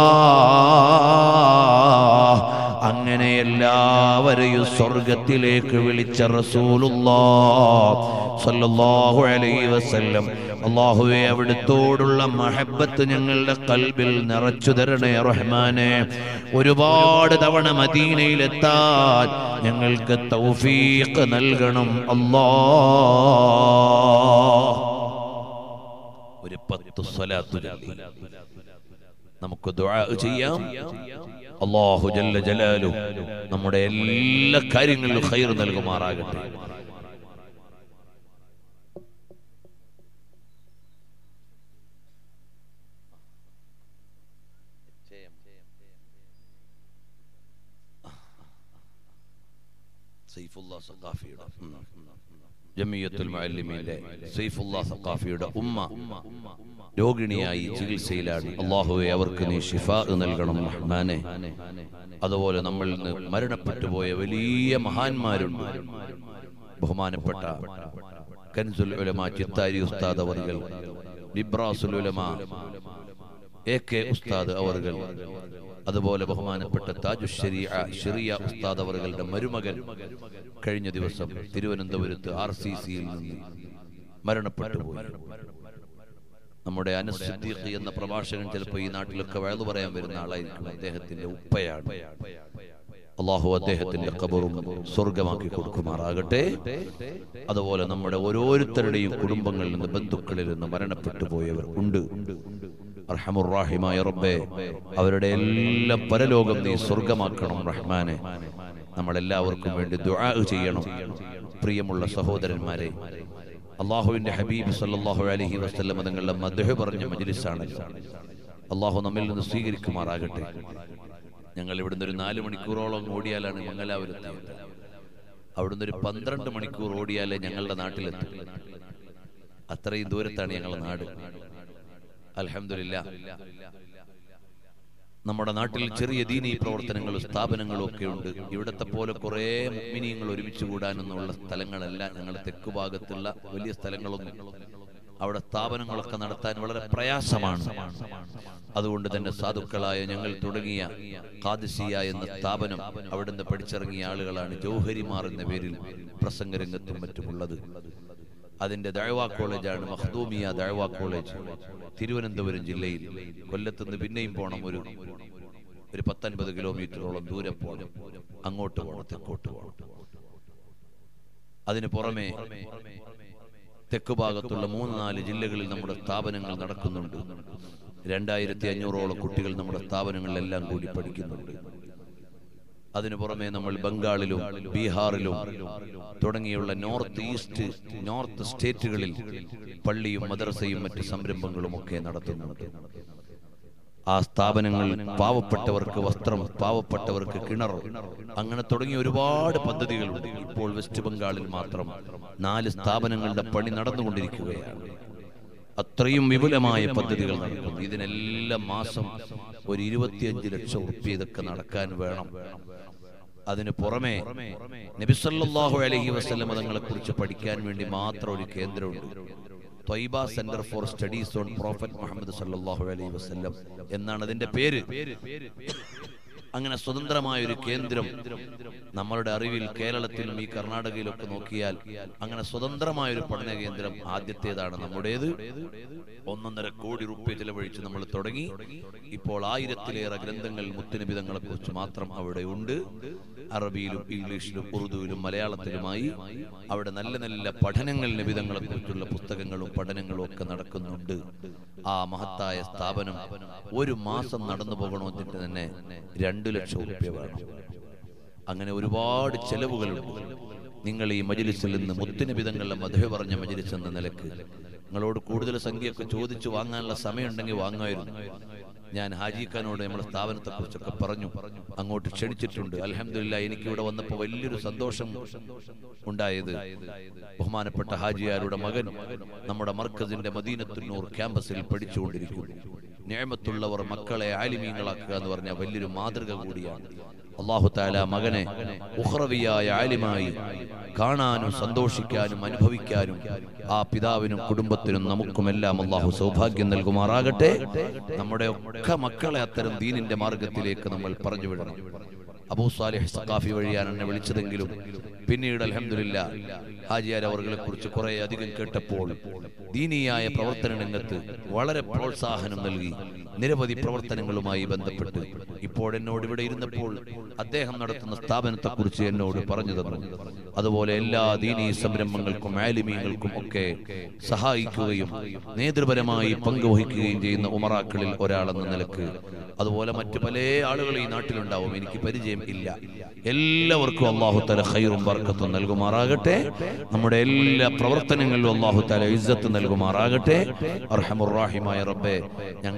S2: അങ്ങനെ എല്ലാവരെയും സ്വർഗത്തിലേക്ക് വിളിച്ച റസൂലുള്ളാ സല്ലല്ലാഹു അലൈഹി വസല്ലം അള്ളാഹുവെ അവിടുത്തോടുള്ള മഹബത്ത് ഞങ്ങളുടെ കൽബിൽ നിറച്ചു തരണേ റഹ്മാനെ ഒരുപാട് തവണ മദീനയിലെത്താൻ ഞങ്ങൾക്ക് തൗഫീഖ് നൽകണം അല്ലാ ഒരു പത്ത് സ്വലാത്തു ചൊല്ലി നമുക്ക് ദുആ ചെയ്യാം അല്ലാഹു ജല്ല ജലാലു നമ്മുടെ എല്ലാ കാര്യങ്ങളിലും ഖൈർ നൽകുമാറാകട്ടെ സൈഫുല്ലാ സഖാഫിയുടെ ഉം. ജമിയത്തുൽ മുഅല്ലിമീന്റെ സൈഫുല്ലാ സഖാഫിയുടെ ഉമ്മ രോഗിണിയായി ചികിത്സയിലാണ് അള്ളാഹുവെ അവർക്ക് നീ ഷിഫാ നൽകണം റഹ്മാനെ അതുപോലെ നമ്മളിൽ നിന്ന് മരണപ്പെട്ടു പോയ വലിയ മഹാന്മാരുണ്ട് ബഹുമാനപ്പെട്ട
S1: കൻസുൽ ഉലമ ചിത്താരി ഉസ്താദ് അവർകൾ നിബ്രാസുൽ ഉലമ എ കെ ഉസ്താദ് അവർകൾ അതുപോലെ ബഹുമാനപ്പെട്ട താജു ശരിയ ഷെറിയ ഉസ്താദ് അവറുകളുടെ മരുമകൻ കഴിഞ്ഞ ദിവസം തിരുവനന്തപുരത്ത് ആർ സി സിയിൽ നിന്ന് മരണപ്പെട്ടു പോയി നമ്മുടെ അനസ് സിദ്ദീഖ് എന്ന പ്രഭാഷകൻ ചിലപ്പോൾ ഈ നാട്ടിലൊക്കെ വഴുതു പറയാൻ വരുന്ന ആളായിരിക്കും അദ്ദേഹത്തിന്റെ ഉപ്പയാണ് അള്ളാഹു അദ്ദേഹത്തിന്റെ ഖബറും സ്വർഗമാക്കി കൊടുക്കുമാറാകട്ടെ അതുപോലെ നമ്മുടെ ഓരോരുത്തരുടെയും കുടുംബങ്ങളിൽ നിന്ന് ബന്ധുക്കളിൽ നിന്ന് മരണപ്പെട്ടു പോയവർ ഉണ്ട് അർഹമുറാഹിമായ റബ്ബേ അവരുടെ എല്ലാം പരലോകം നീ സ്വർഗമാക്കണം റഹ്മാനെ നമ്മളെല്ലാവർക്കും വേണ്ടി ദുആ ചെയ്യണം പ്രിയമുള്ള സഹോദരന്മാരെ അള്ളാഹുവിന്റെ ഹബീബ് സല്ലല്ലാഹു അലൈഹി വസല്ലം തങ്ങളുടെ മദ്ഹ് പറഞ്ഞ മജ്ലിസാണ് അള്ളാഹു നമ്മിൽ നിന്ന് സ്വീകരിക്കുമാറാകട്ടെ ഞങ്ങൾ ഇവിടുന്ന് ഒരു നാല് മണിക്കൂറോളം ഓടിയാലാണ് മംഗലാപുരത്തെത്തിയത് അവിടുന്ന് ഒരു പന്ത്രണ്ട് മണിക്കൂർ ഓടിയാലേ ഞങ്ങളുടെ നാട്ടിലെത്തും അത്രയും ദൂരത്താണ് ഞങ്ങളുടെ നാട് അൽഹംദുലില്ല നമ്മുടെ നാട്ടിൽ ചെറിയ ദീനീ പ്രവർത്തനങ്ങളും സ്ഥാപനങ്ങളും ഒക്കെ ഉണ്ട് ഇവിടത്തെ പോലെ കുറെ മുഗ്മിനിയങ്ങൾ ഒരുമിച്ച് കൂടാനൊന്നുള്ള സ്ഥലങ്ങളല്ല ഞങ്ങളുടെ തെക്കു ഭാഗത്തുള്ള വലിയ സ്ഥലങ്ങളൊന്നും അവിടെ സ്ഥാപനങ്ങളൊക്കെ നടത്താൻ വളരെ പ്രയാസമാണ് അതുകൊണ്ട് തന്നെ സാധുക്കളായ ഞങ്ങൾ തുടങ്ങിയ ഖാദിസിയ എന്ന സ്ഥാപനം അവിടുന്ന് പഠിച്ചിറങ്ങിയ ആളുകളാണ് ജൗഹരിമാർ എന്ന പേരിൽ പ്രസംഗരംഗത്തും മറ്റുമുള്ളത് അതിന്റെ ദഴവ കോളേജാണ് മഹദൂമിയ ദഴവ കോളേജ് തിരുവനന്തപുരം ജില്ലയിൽ കൊല്ലത്തുനിന്ന് പിന്നെയും പോണം ഒരു ഒരു പത്തൊൻപത് കിലോമീറ്ററോളം ദൂരം പോകണം അങ്ങോട്ട് പോകണം തെക്കോട്ട് പോകണം അതിന് പുറമെ തെക്ക് ഭാഗത്തുള്ള മൂന്ന് നാല് ജില്ലകളിൽ നമ്മുടെ സ്ഥാപനങ്ങൾ നടക്കുന്നുണ്ട് രണ്ടായിരത്തി അഞ്ഞൂറോളം കുട്ടികൾ നമ്മുടെ സ്ഥാപനങ്ങളിലെല്ലാം കൂടി പഠിക്കുന്നുണ്ട് അതിനു പുറമെ നമ്മൾ ബംഗാളിലും ബീഹാറിലും തുടങ്ങിയുള്ള നോർത്ത് ഈസ്റ്റ് നോർത്ത് സ്റ്റേറ്റുകളിൽ പള്ളിയും മദ്രസയും മറ്റ് സംരംഭങ്ങളും ഒക്കെ നടത്തുന്നുണ്ട് ആ സ്ഥാപനങ്ങൾ പാവപ്പെട്ടവർക്ക് വസ്ത്രം പാവപ്പെട്ടവർക്ക് കിണർ അങ്ങനെ തുടങ്ങിയ ഒരുപാട് പദ്ധതികളുണ്ട് ഇപ്പോൾ വെസ്റ്റ് ബംഗാളിൽ മാത്രം നാല് സ്ഥാപനങ്ങളുടെ പണി നടന്നുകൊണ്ടിരിക്കുകയാണ് അത്രയും വിപുലമായ പദ്ധതികൾ നടക്കുന്നു ഇതിനെല്ലാം മാസം ഒരു ഇരുപത്തിയഞ്ച് ലക്ഷം ഉറുപ്പ്യ ഇതൊക്കെ നടക്കാൻ വേണം അതിന് പുറമെ നബിസല്ലാഹു അലഹി വസ്ലം തങ്ങളെ കുറിച്ച് പഠിക്കാൻ വേണ്ടി മാത്രം ഒരു കേന്ദ്രമുണ്ട് Taiba centre for studies on prophet Muhammad സല്ലല്ലാഹു അലൈഹി വസല്ലം എന്നാണ് അതിന്റെ പേര് അങ്ങനെ സ്വതന്ത്രമായ ഒരു കേന്ദ്രം നമ്മളുടെ അറിവിൽ കേരളത്തിലും ഈ കർണാടകയിലും ഒക്കെ നോക്കിയാൽ അങ്ങനെ സ്വതന്ത്രമായ ഒരു പഠന കേന്ദ്രം ആദ്യത്തേതാണ് നമ്മുടേത് ഒന്നൊന്നര കോടി റുപ്യ ചെലവഴിച്ച് നമ്മൾ തുടങ്ങി ഇപ്പോൾ ആയിരത്തിലേറെ ഗ്രന്ഥങ്ങൾ മുത്തുനിബിതങ്ങളെ കുറിച്ച് മാത്രം അവിടെ ഉണ്ട് അറബിയിലും ഇംഗ്ലീഷിലും ഉറുദുവിലും മലയാളത്തിലുമായി അവിടെ നല്ല നല്ല പഠനങ്ങൾ നിബിതങ്ങളെ കുറിച്ചുള്ള പുസ്തകങ്ങളും പഠനങ്ങളും ഒക്കെ നടക്കുന്നുണ്ട് ആ മഹത്തായ സ്ഥാപനം ഒരു മാസം നടന്നു പോകണമെന്നിട്ട് തന്നെ രണ്ടു ലക്ഷം റുപ്യ വേണം അങ്ങനെ ഒരുപാട് ചെലവുകളുണ്ട് നിങ്ങൾ ഈ മജിലിസിൽ നിന്ന് മുത്തുനിബിതങ്ങളുടെ മധു പറഞ്ഞ മജിലിസ് എന്ന നിലക്ക് നിങ്ങളോട് കൂടുതൽ സംഖ്യയൊക്കെ ചോദിച്ചു വാങ്ങാനുള്ള സമയമുണ്ടെങ്കിൽ വാങ്ങുമായിരുന്നു ഞാൻ ഹാജിഖാനോട് നമ്മുടെ സ്ഥാപനത്തെ കുറിച്ചൊക്കെ പറഞ്ഞു അങ്ങോട്ട് ക്ഷണിച്ചിട്ടുണ്ട് അലഹമില്ല എനിക്ക് ഇവിടെ വന്നപ്പോൾ വലിയൊരു സന്തോഷം ഉണ്ടായത് ബഹുമാനപ്പെട്ട ഹാജിയാരുടെ മകൻ നമ്മുടെ മർക്കസിന്റെ മദീനത്തുന്നൂർ ക്യാമ്പസിൽ പഠിച്ചുകൊണ്ടിരിക്കുന്നു നിയമത്തുള്ളവർ മക്കളെ ആലിമീങ്ങളാക്കുക എന്ന് പറഞ്ഞ വലിയൊരു മാതൃക കൂടിയാണ് അള്ളാഹു താല മകനെ ഉഹ്റവിയായ ആലിമായി കാണാനും സന്തോഷിക്കാനും അനുഭവിക്കാനും ആ പിതാവിനും കുടുംബത്തിനും നമുക്കുമെല്ലാം അള്ളാഹു സൗഭാഗ്യം നൽകുമാറാകട്ടെ നമ്മുടെ ഒക്കെ മക്കളെ അത്തരം ദീനിന്റെ മാർഗത്തിലേക്ക് നമ്മൾ പറഞ്ഞു വിടണം അബൂ സാലിഹ് സഖാഫി വഴിയാണ് എന്നെ വിളിച്ചതെങ്കിലും പിന്നീട് അലഹമില്ല ഹാജിയാർ അവர்களை കുറിച്ച് കുറെ അധികം കേട്ടപ്പോൾ ദീനീയായ പ്രവർത്തന രംഗത്ത് വളരെ പ്രോത്സാഹനം നൽകി നിരവധി പ്രവർത്തനങ്ങളുമായി ബന്ധപ്പെട്ട് ഇപ്പോൾ എന്നോട് ഇവിടെ ഇരുന്നപ്പോൾ അദ്ദേഹം നടത്തുന്ന സ്ഥാപനത്തെ കുറിച്ച് എന്നോട് പറഞ്ഞു തന്നു അതുപോലെ എല്ലാ ദീനീ സംരംഭങ്ങൾക്കും ആലിമീങ്ങൾക്കും ഒക്കെ സഹായിക്കുകയും നേതൃപരമായി പങ്കുവഹിക്കുകയും ചെയ്യുന്ന ഉമറാക്കളിൽ ഒരാളെന്ന നിലക്ക് അതുപോലെ മറ്റു പല ആളുകൾ ഈ നാട്ടിലുണ്ടാവും എനിക്ക് പരിചയം ഇല്ല എല്ലാവർക്കും അള്ളാഹു തല ഖൈറും ബർക്കത്തും നൽകുമാറാകട്ടെ നമ്മുടെ എല്ലാ പ്രവർത്തനങ്ങളിലും അള്ളാഹു തല ഇസ്സത്ത് നൽകുമാറാകട്ടെ അർഹമുറാഹിമായ റബ്ബെ ഞങ്ങൾ ആ ത്വയ്ബ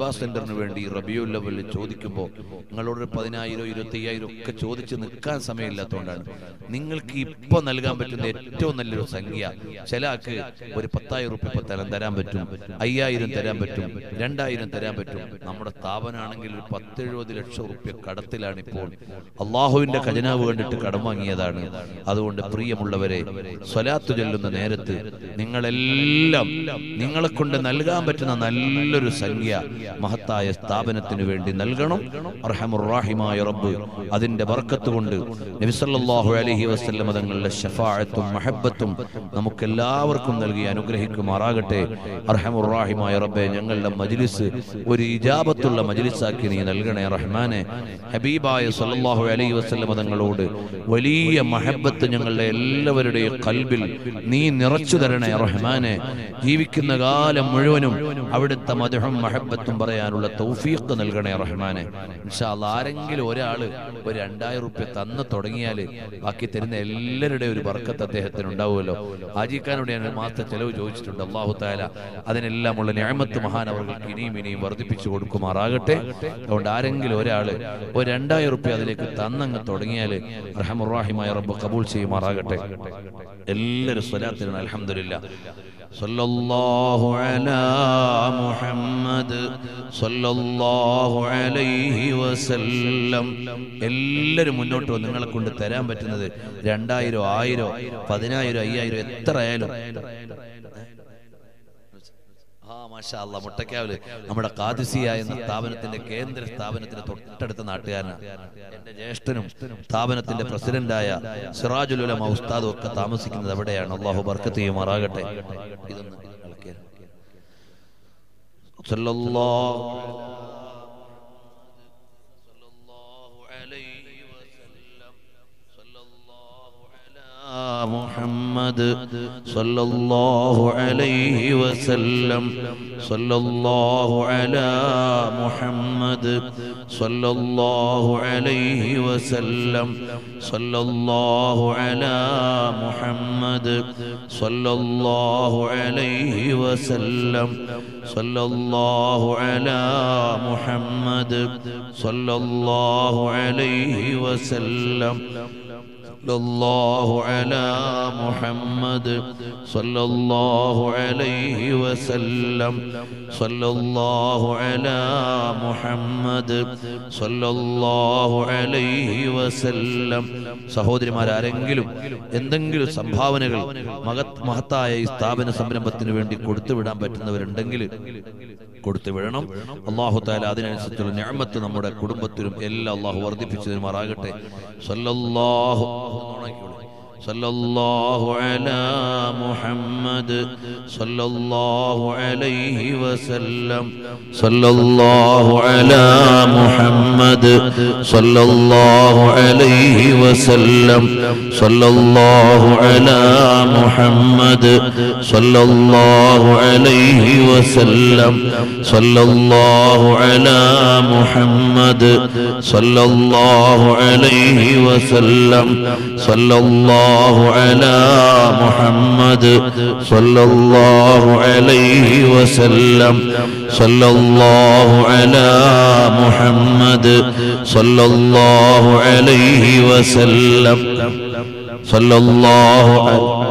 S1: റീബാ സെന്ററിന് വേണ്ടി റബിയുൽ ലെവലിൽ ചോദിക്കുമ്പോൾ നിങ്ങളോട് ഒരു പതിനായിരം ഇരുപത്തി അയ്യായിരം ഒക്കെ ചോദിച്ച് നിൽക്കാൻ സമയമില്ലാത്തതുകൊണ്ടാണ് നിങ്ങൾക്ക് ഇപ്പൊ നൽകാൻ പറ്റുന്ന ഏറ്റവും നല്ലൊരു സംഖ്യ ചില ആൾക്ക് ഒരു പത്തായിരം റുപ്യ ഇപ്പൊ തരാൻ തരാൻ പറ്റും അയ്യായിരം തരാൻ പറ്റും രണ്ടായിരം തരാൻ പറ്റും നമ്മുടെ സ്ഥാപനമാണെങ്കിൽ ഒരു പത്തെഴുപത് ലക്ഷം റുപ്യ കടത്തിലാണ് ഇപ്പോൾ അള്ളാഹുവിന്റെ ഖജനാവ് കണ്ടിട്ട് കടം വാങ്ങിയതാണ് അതുകൊണ്ട് പ്രിയമുള്ളവരെ സ്വലാത്തു ചൊല്ലുന്ന നേരത്ത് നിങ്ങളെല്ലാം നിങ്ങളെ കൊണ്ട് നൽകാൻ പറ്റുന്ന നല്ലൊരു സംഖ്യ മഹത്തായ സ്ഥാപനത്തിന് വേണ്ടി നൽകണം അർഹമുറാഹിമായ റബ്ബ് അതിന്റെ ബർക്കത്ത് കൊണ്ട് നബിസല്ലാഹു അലഹി വസ്ല്ലം തങ്ങളുടെ ഷഫാഴത്തും മഹബത്തും നമുക്കെല്ലാവർക്കും നൽകി അനുഗ്രഹിക്കുമാറാകട്ടെ അർഹമുറാഹിമായ റബ്ബെ ഞങ്ങളുടെ മജ്ലിസ് ഒരു ഇജാബത്തുള്ള മജ്ലിസാക്കി നീ നൽകണേ റഹ്മാനെ ഹബീബായ സല്ലല്ലാഹു അലൈഹി വസല്ലം തങ്ങളോട് വലിയ മഹബത്ത് ഞങ്ങളുടെ എല്ലാവരുടെയും കൽബിൽ നീ നിറച്ചു തരണേ റഹ്മാനെ ജീവിക്കുന്ന കാലം മുഴുവനും അവിടുത്തെ മധുഹം മഹബത്തും പറയാനുള്ള തൗഫീഖ് നൽകണേ റഹ്മാനെ ഇൻഷാ അല്ലാ ആരെങ്കിലും ഒരാള് ഒരു രണ്ടായിരം റുപ്യ തന്ന് തുടങ്ങിയാല് ബാക്കി തരുന്ന എല്ലാവരുടെയും ഒരു ബർക്കത്ത് അദ്ദേഹത്തിന് ഉണ്ടാവുമല്ലോ ആജിക്കാനോട് ഞാൻ ഒരു മാസത്തെ ചെലവ് ചോദിച്ചിട്ടുണ്ട് അള്ളാഹു താല അതിനെല്ലാമുള്ള ഞാമത്ത് മഹാൻ അവർക്ക് ഇനിയും ഇനിയും വർദ്ധിപ്പിച്ചു കൊടുക്കുമാറാകട്ടെ അതുകൊണ്ട് ആരെങ്കിലും ഒരാള് ഒരു രണ്ടായിരം റുപ്യ അതിലേക്ക് തന്നങ്ങ് തുടങ്ങിയാല് റഹമുറാഹിമായ റബ്ബ് കബൂൾ ചെയ്യുമാറാകട്ടെ എല്ലാവരും സ്വലാത്തിനാണ് അലഹമില്ല സല്ലല്ലാഹു അലാ മുഹമ്മദ് സല്ലല്ലാഹു അലൈഹി വസല്ലം എല്ലാവരും മുന്നോട്ട് വന്ന് നിങ്ങളെ കൊണ്ട് തരാൻ പറ്റുന്നത് രണ്ടായിരം ആയിരം പതിനായിരം അയ്യായിരം എത്ര ആയാലും ആ മാഷാ അല്ലാ മുട്ടക്കാവില് നമ്മുടെ കാദിസിയ എന്ന സ്ഥാപനത്തിന്റെ കേന്ദ്ര സ്ഥാപനത്തിന്റെ തൊട്ടടുത്ത നാട്ടുകാരനാണ് എന്റെ ജ്യേഷ്ഠനും സ്ഥാപനത്തിന്റെ പ്രസിഡന്റായ സിറാജുൽ ഉലമ ഉസ്താദും ഒക്കെ താമസിക്കുന്നത് അവിടെയാണ് അള്ളാഹു ബർക്കത്ത് ചെയ്യുമാറാകട്ടെ ഇതൊന്ന് ഇളക്കിയാൽ. സല്ലല്ലാഹു സല്ലല്ലാഹു അലൈഹി വസല്ലം സല്ലല്ലാഹു അലാ മുഹമ്മദ് സല്ലല്ലാഹു അലൈഹി വസല്ലം സല്ലല്ലാഹു അലാ മുഹമ്മദ് സല്ലല്ലാഹു അലൈഹി വസല്ലം സല്ലല്ലാഹു അലാ മുഹമ്മദ് സല്ലല്ലാഹു അലൈഹി വസല്ലം സല്ലല്ലാഹു അലാ മുഹമ്മദ് സല്ലല്ലാഹു അലൈഹി വസല്ലം صلى الله على محمد صلى الله عليه وسلم صلى الله على محمد صلى الله عليه وسلم സഹോദരിമാരാരെങ്കിലും എന്തെങ്കിലും സംഭാവനകൾ മഹത് മഹത്തായ ഈ സ്ഥാപന സംരംഭത്തിന് വേണ്ടി കൊടുത്തുവിടാൻ പറ്റുന്നവരുണ്ടെങ്കിൽ കൊടുത്തു വിടണം അള്ളാഹു താല അതിനനുസരിച്ചുള്ള ഞാമത്ത് നമ്മുടെ കുടുംബത്തിലും എല്ലാം അള്ളാഹു വർദ്ധിപ്പിച്ചു തരുമാറാകട്ടെ സല്ലല്ലാഹു صلى الله على محمد صلى الله عليه وسلم صلى الله على محمد صلى الله عليه وسلم صلى الله على محمد صلى الله عليه وسلم صلى الله على محمد صلى الله عليه وسلم صلى الله على محمد صلى الله عليه وسلم صلى الله على محمد صلى الله عليه وسلم صلى الله عليه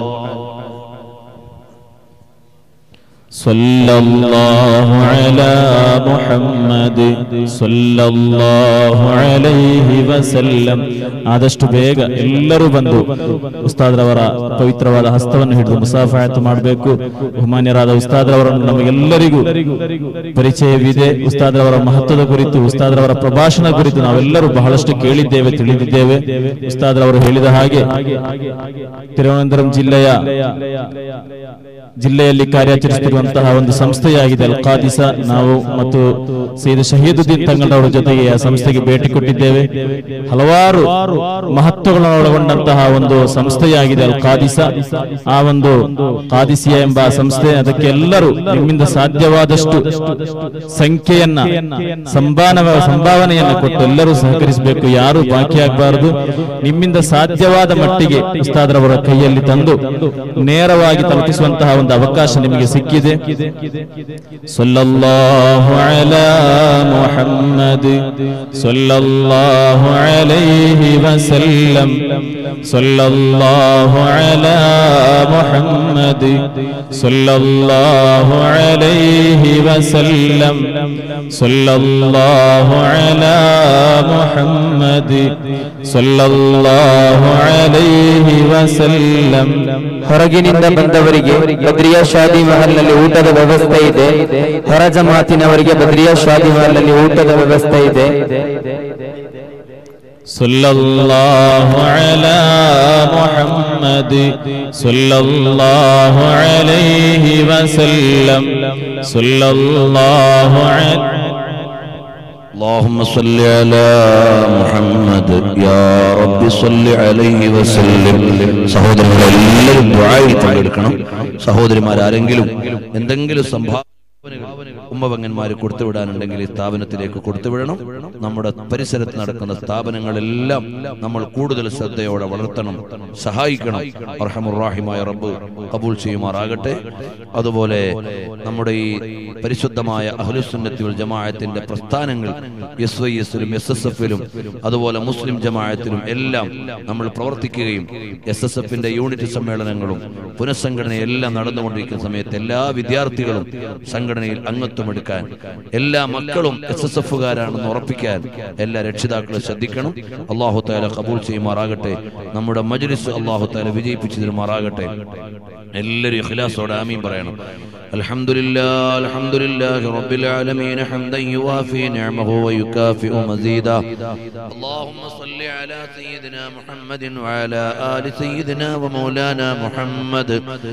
S3: صلى الله على محمد صلى الله عليه وسلم ಆದಷ್ಟು ಬೇಗ ಎಲ್ಲರೂ ಬಂದು ಉಸ್ತಾದ್ರವರ ಪವಿತ್ರವಾದ ಹಸ್ತವನ್ನು ಹಿಡಿದು ಮುಸಾಫಾಯತ್ ಮಾಡಬೇಕು ಬಹುಮಾನ್ಯರಾದ ಉಸ್ತಾದ್ರವರನ್ನು ನಮಗೆಲ್ಲರಿಗೂ ಪರಿಚಯವಿದೆ ಉಸ್ತಾದ್ರವರ ಮಹತ್ವದ ಕುರಿತು ಉಸ್ತಾದ್ರವರ ಪ್ರಭಾಷಣ ಕುರಿತು ನಾವೆಲ್ಲರೂ ಬಹಳಷ್ಟು ಕೇಳಿದ್ದೇವೆ ತಿಳಿದಿದ್ದೇವೆ ಉಸ್ತಾದ್ರವರು ಹೇಳಿದ ಹಾಗೆ ತಿರುವನಂತಪುರಂ ಜಿಲ್ಲೆಯ ಜಿಲ್ಲೆಯಲ್ಲಿ ಕಾರ್ಯಾಚರಿಸುತ್ತಿರುವಂತಹ ಒಂದು ಸಂಸ್ಥೆಯಾಗಿದೆ ಅಲ್ ಖಾದಿಸ ನಾವು ಮತ್ತು ಸೈದ್ ಶಹೀದುದ್ದೀನ್ ತಂಗಳವರ ಜೊತೆಗೆ ಆ ಸಂಸ್ಥೆಗೆ ಭೇಟಿ ಕೊಟ್ಟಿದ್ದೇವೆ ಹಲವಾರು ಮಹತ್ವಗಳನ್ನು ಒಳಗೊಂಡಂತಹ ಒಂದು ಸಂಸ್ಥೆಯಾಗಿದೆ ಅಲ್ ಖಾದಿಸ ಆ ಒಂದು ಖಾದಿಸಿಯ ಎಂಬ ಸಂಸ್ಥೆ ಅದಕ್ಕೆ ಎಲ್ಲರೂ ನಿಮ್ಮಿಂದ ಸಾಧ್ಯವಾದಷ್ಟು ಸಂಖ್ಯೆಯನ್ನ ಸಂಭಾವನ ಸಂಭಾವನೆಯನ್ನ ಕೊಟ್ಟು ಎಲ್ಲರೂ ಸಹಕರಿಸಬೇಕು ಯಾರು ಬಾಕಿಯಾಗಬಾರದು ನಿಮ್ಮಿಂದ ಸಾಧ್ಯವಾದ ಮಟ್ಟಿಗೆ ಉಸ್ತಾದ್ರವರ ಕೈಯಲ್ಲಿ ತಂದು ನೇರವಾಗಿ ತಲುಪಿಸುವಂತಹ ಒಂದು ಅವಕಾಶ ನಿಮಗೆ ಸಿಕ್ಕಿದೆ സല്ലല്ലാഹു അലാ മുഹമ്മദ് സല്ലല്ലാഹു അലൈഹി വസല്ലം സല്ലല്ലാഹു അലാ മുഹമ്മദ് സല്ലല്ലാഹു അലൈഹി വസല്ലം സല്ലല്ലാഹു അലാ മുഹമ്മദ് സല്ലല്ലാഹു ಅಲೈಹಿ ವಸಲ್ಲಂ
S4: ಹೊರಗಿನಿಂದ ಬಂದವರಿಗೆ ಬದ್ರಿಯಾ ಶಾದಿ ಮಹಲ್ನಲ್ಲಿ ಊಟದ ವ್ಯವಸ್ಥೆ ಇದೆ ಹೊರ ಜಮಾತಿನವರಿಗೆ ಬದ್ರಿಯಾ ಶಾದಿ ಮಹಲ್ನಲ್ಲಿ ಊಟದ ವ್ಯವಸ್ಥೆ ಇದೆ
S3: ಸಲ್ಲಲ್ಲಾಹು ಅಲಾ ಮುಹಮ್ಮದ್ ಸಲ್ಲಲ್ಲಾಹು ಅಲೈಹಿ ವಸಲ್ಲಂ ಸಲ್ಲಲ್ಲಾಹು ಅಲೈಹಿ
S1: اللهم صل على محمد يا رب صل عليه وسلم സഹോദരങ്ങളെല്ലാവരും ദുആയിൽ പങ്കെടുക്കണം സഹോദരിമാരാരെങ്കിലും എന്തെങ്കിലും സംഭാവന ഉമ്മപങ്ങന്മാർ കൊടുത്തുവിടാനുണ്ടെങ്കിൽ ഈ സ്ഥാപനത്തിലേക്ക് കൊടുത്തുവിടണം നമ്മുടെ പരിസരത്ത് നടക്കുന്ന സ്ഥാപനങ്ങളെല്ലാം നമ്മൾ കൂടുതൽ ശ്രദ്ധയോടെ വളർത്തണം സഹായിക്കണം അർഹമുറാഹിമായ റബ്ബ് കബൂൽ ചെയ്യുമാറാകട്ടെ അതുപോലെ നമ്മുടെ ഈ പരിശുദ്ധമായ അഹ്ലുസുന്നത്തി വൽ ജമാഅത്തിന്റെ പ്രസ്ഥാനങ്ങൾ എസ് വൈ എസിലും എസ് എസ് എഫിലും അതുപോലെ മുസ്ലിം ജമാഅത്തിലും എല്ലാം നമ്മൾ പ്രവർത്തിക്കുകയും എസ് എസ് എഫിന്റെ യൂണിറ്റ് സമ്മേളനങ്ങളും പുനഃസംഘടനയെല്ലാം നടന്നുകൊണ്ടിരിക്കുന്ന സമയത്ത് എല്ലാ വിദ്യാർത്ഥികളും സംഘടനയിൽ അംഗത്വം എടുക്കാൻ എല്ലാ മക്കളും എസ് എസ് എഫുകാരാണെന്ന് ഉറപ്പിക്കാൻ എല്ലാ രക്ഷിതാക്കളും ശ്രദ്ധിക്കണം അള്ളാഹു താല കബൂൾ ചെയ്യുമാറാകട്ടെ നമ്മുടെ മജ്ലിസ് അള്ളാഹു താല വിജയിപ്പിച്ചു തരുമാറാകട്ടെ എല്ലാവരും ഇഖ്ലാസോടെ ആമീൻ പറയണം الحمد لله الحمد لله رب العالمين حمدا يوافي نعمه ويكافئ مزيدا اللهم صل على سيدنا محمد وعلى آل سيدنا ومولانا محمد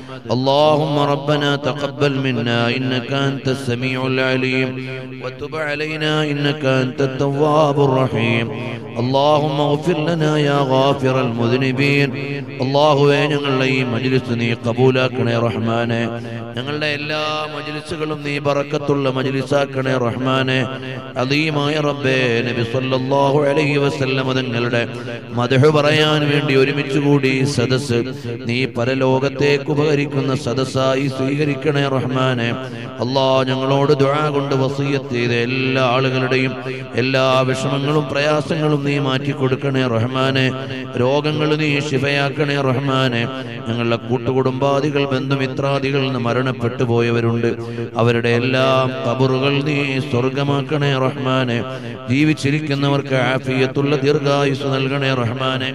S1: اللهم ربنا تقبل منا إنك أنت السميع العليم وتب علينا إنك أنت التواب الرحيم اللهم اغفر لنا يا غافر المذنبين അള്ളാഹുവേ ഞങ്ങളുടെ ഈ മജ്ലിസ് നീ കബൂലാക്കണേ റഹ്മാനെ ഞങ്ങളുടെ എല്ലാ മജ്ലിസുകളും നീ ബറക്കത്തുള്ള മജ്ലിസാക്കണേ റഹ്മാനെ അദീമായ റബ്ബേ നബി സല്ലല്ലാഹു അലൈഹി വസല്ലം തങ്ങളുടെ മദഹ് പറയാൻ വേണ്ടി ഒരുമിച്ച് കൂടി ഈ സദസ്സ് നീ പരലോകത്തേക്ക് ഉപകരിക്കുന്ന സദസ്സായി സ്വീകരിക്കണേ റഹ്മാനെ അള്ളാ ഞങ്ങളോട് ദുആ കൊണ്ട് വസീയത്ത് ചെയ്ത എല്ലാ ആളുകളുടെയും എല്ലാ വിഷമങ്ങളും പ്രയാസങ്ങളും നീ മാറ്റി കൊടുക്കണേ റഹ്മാനെ രോഗങ്ങൾ നീ ശിഫയാക്കണേ റഹ്മാനെ ഞങ്ങളുടെ കൂട്ടുകുടുംബാദികൾ ബന്ധുമിത്രാദികൾ നിന്ന് മരണപ്പെട്ടു പോയവരുണ്ട് അവരുടെ എല്ലാം കബറുകൾ നീ സ്വർഗമാക്കണേ റഹ്മാനെ ജീവിച്ചിരിക്കുന്നവർക്ക് ആഫിയത്തുള്ള ദീർഘായുസ് നൽകണേ റഹ്മാനെ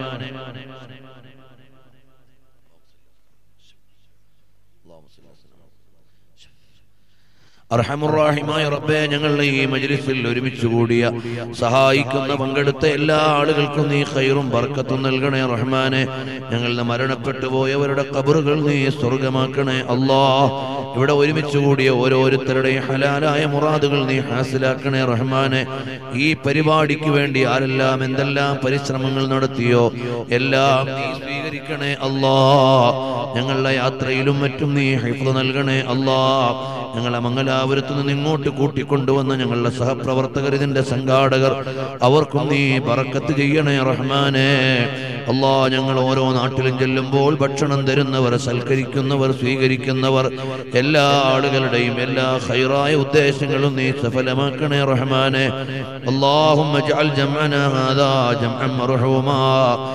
S1: അർഹമുറാഹിമായ റബ്ബേ ഞങ്ങളുടെ ഈ മജ്ലിസിൽ ഒരുമിച്ച് കൂടിയ സഹായിക്കുന്ന പങ്കെടുത്ത എല്ലാ ആളുകൾക്കും നീ ഖൈറും ബർക്കത്തും നൽകണേ റഹ്മാനെ ഞങ്ങളുടെ മരണപ്പെട്ടു പോയവരുടെ കബറുകൾ നീ സ്വർഗമാക്കണേ അല്ലാ ഇവിടെ ഒരുമിച്ച് കൂടിയ ഓരോരുത്തരുടെയും ഹലാലായ മുറാദുകൾ നീ ഹാസിലാക്കണേ റഹ്മാനെ ഈ പരിപാടിക്ക് വേണ്ടി ആരെല്ലാം എന്തെല്ലാം പരിശ്രമങ്ങൾ നടത്തിയോ എല്ലാം നീ സ്വീകരിക്കണേ അല്ലാ ഞങ്ങളുടെ യാത്രയിലും മറ്റും നീ ഹൈഫ് നൽകണേ അല്ലാ ഞങ്ങളെ മംഗലാപുരത്ത് നിന്ന് ഇങ്ങോട്ട് കൂട്ടിക്കൊണ്ടുവന്ന ഞങ്ങളുടെ സഹപ്രവർത്തകർ ഇതിന്റെ സംഘാടകർ അവർക്കും നീ പറക്കത്ത് ചെയ്യണേ റഹ്മാനെ അല്ലാ ഞങ്ങൾ ഓരോ നാട്ടിലും ചെല്ലുമ്പോൾ ഭക്ഷണം തരുന്നവർ സൽക്കരിക്കുന്നവർ സ്വീകരിക്കുന്നവർ എല്ലാ ആളുകളുടെയും എല്ലാ ഹൈറായ ഉദ്ദേശങ്ങളും നീ സഫലമാക്കണേ റഹ്മാനെ اللهم اجعل جمعنا هذا جمعا مرحوما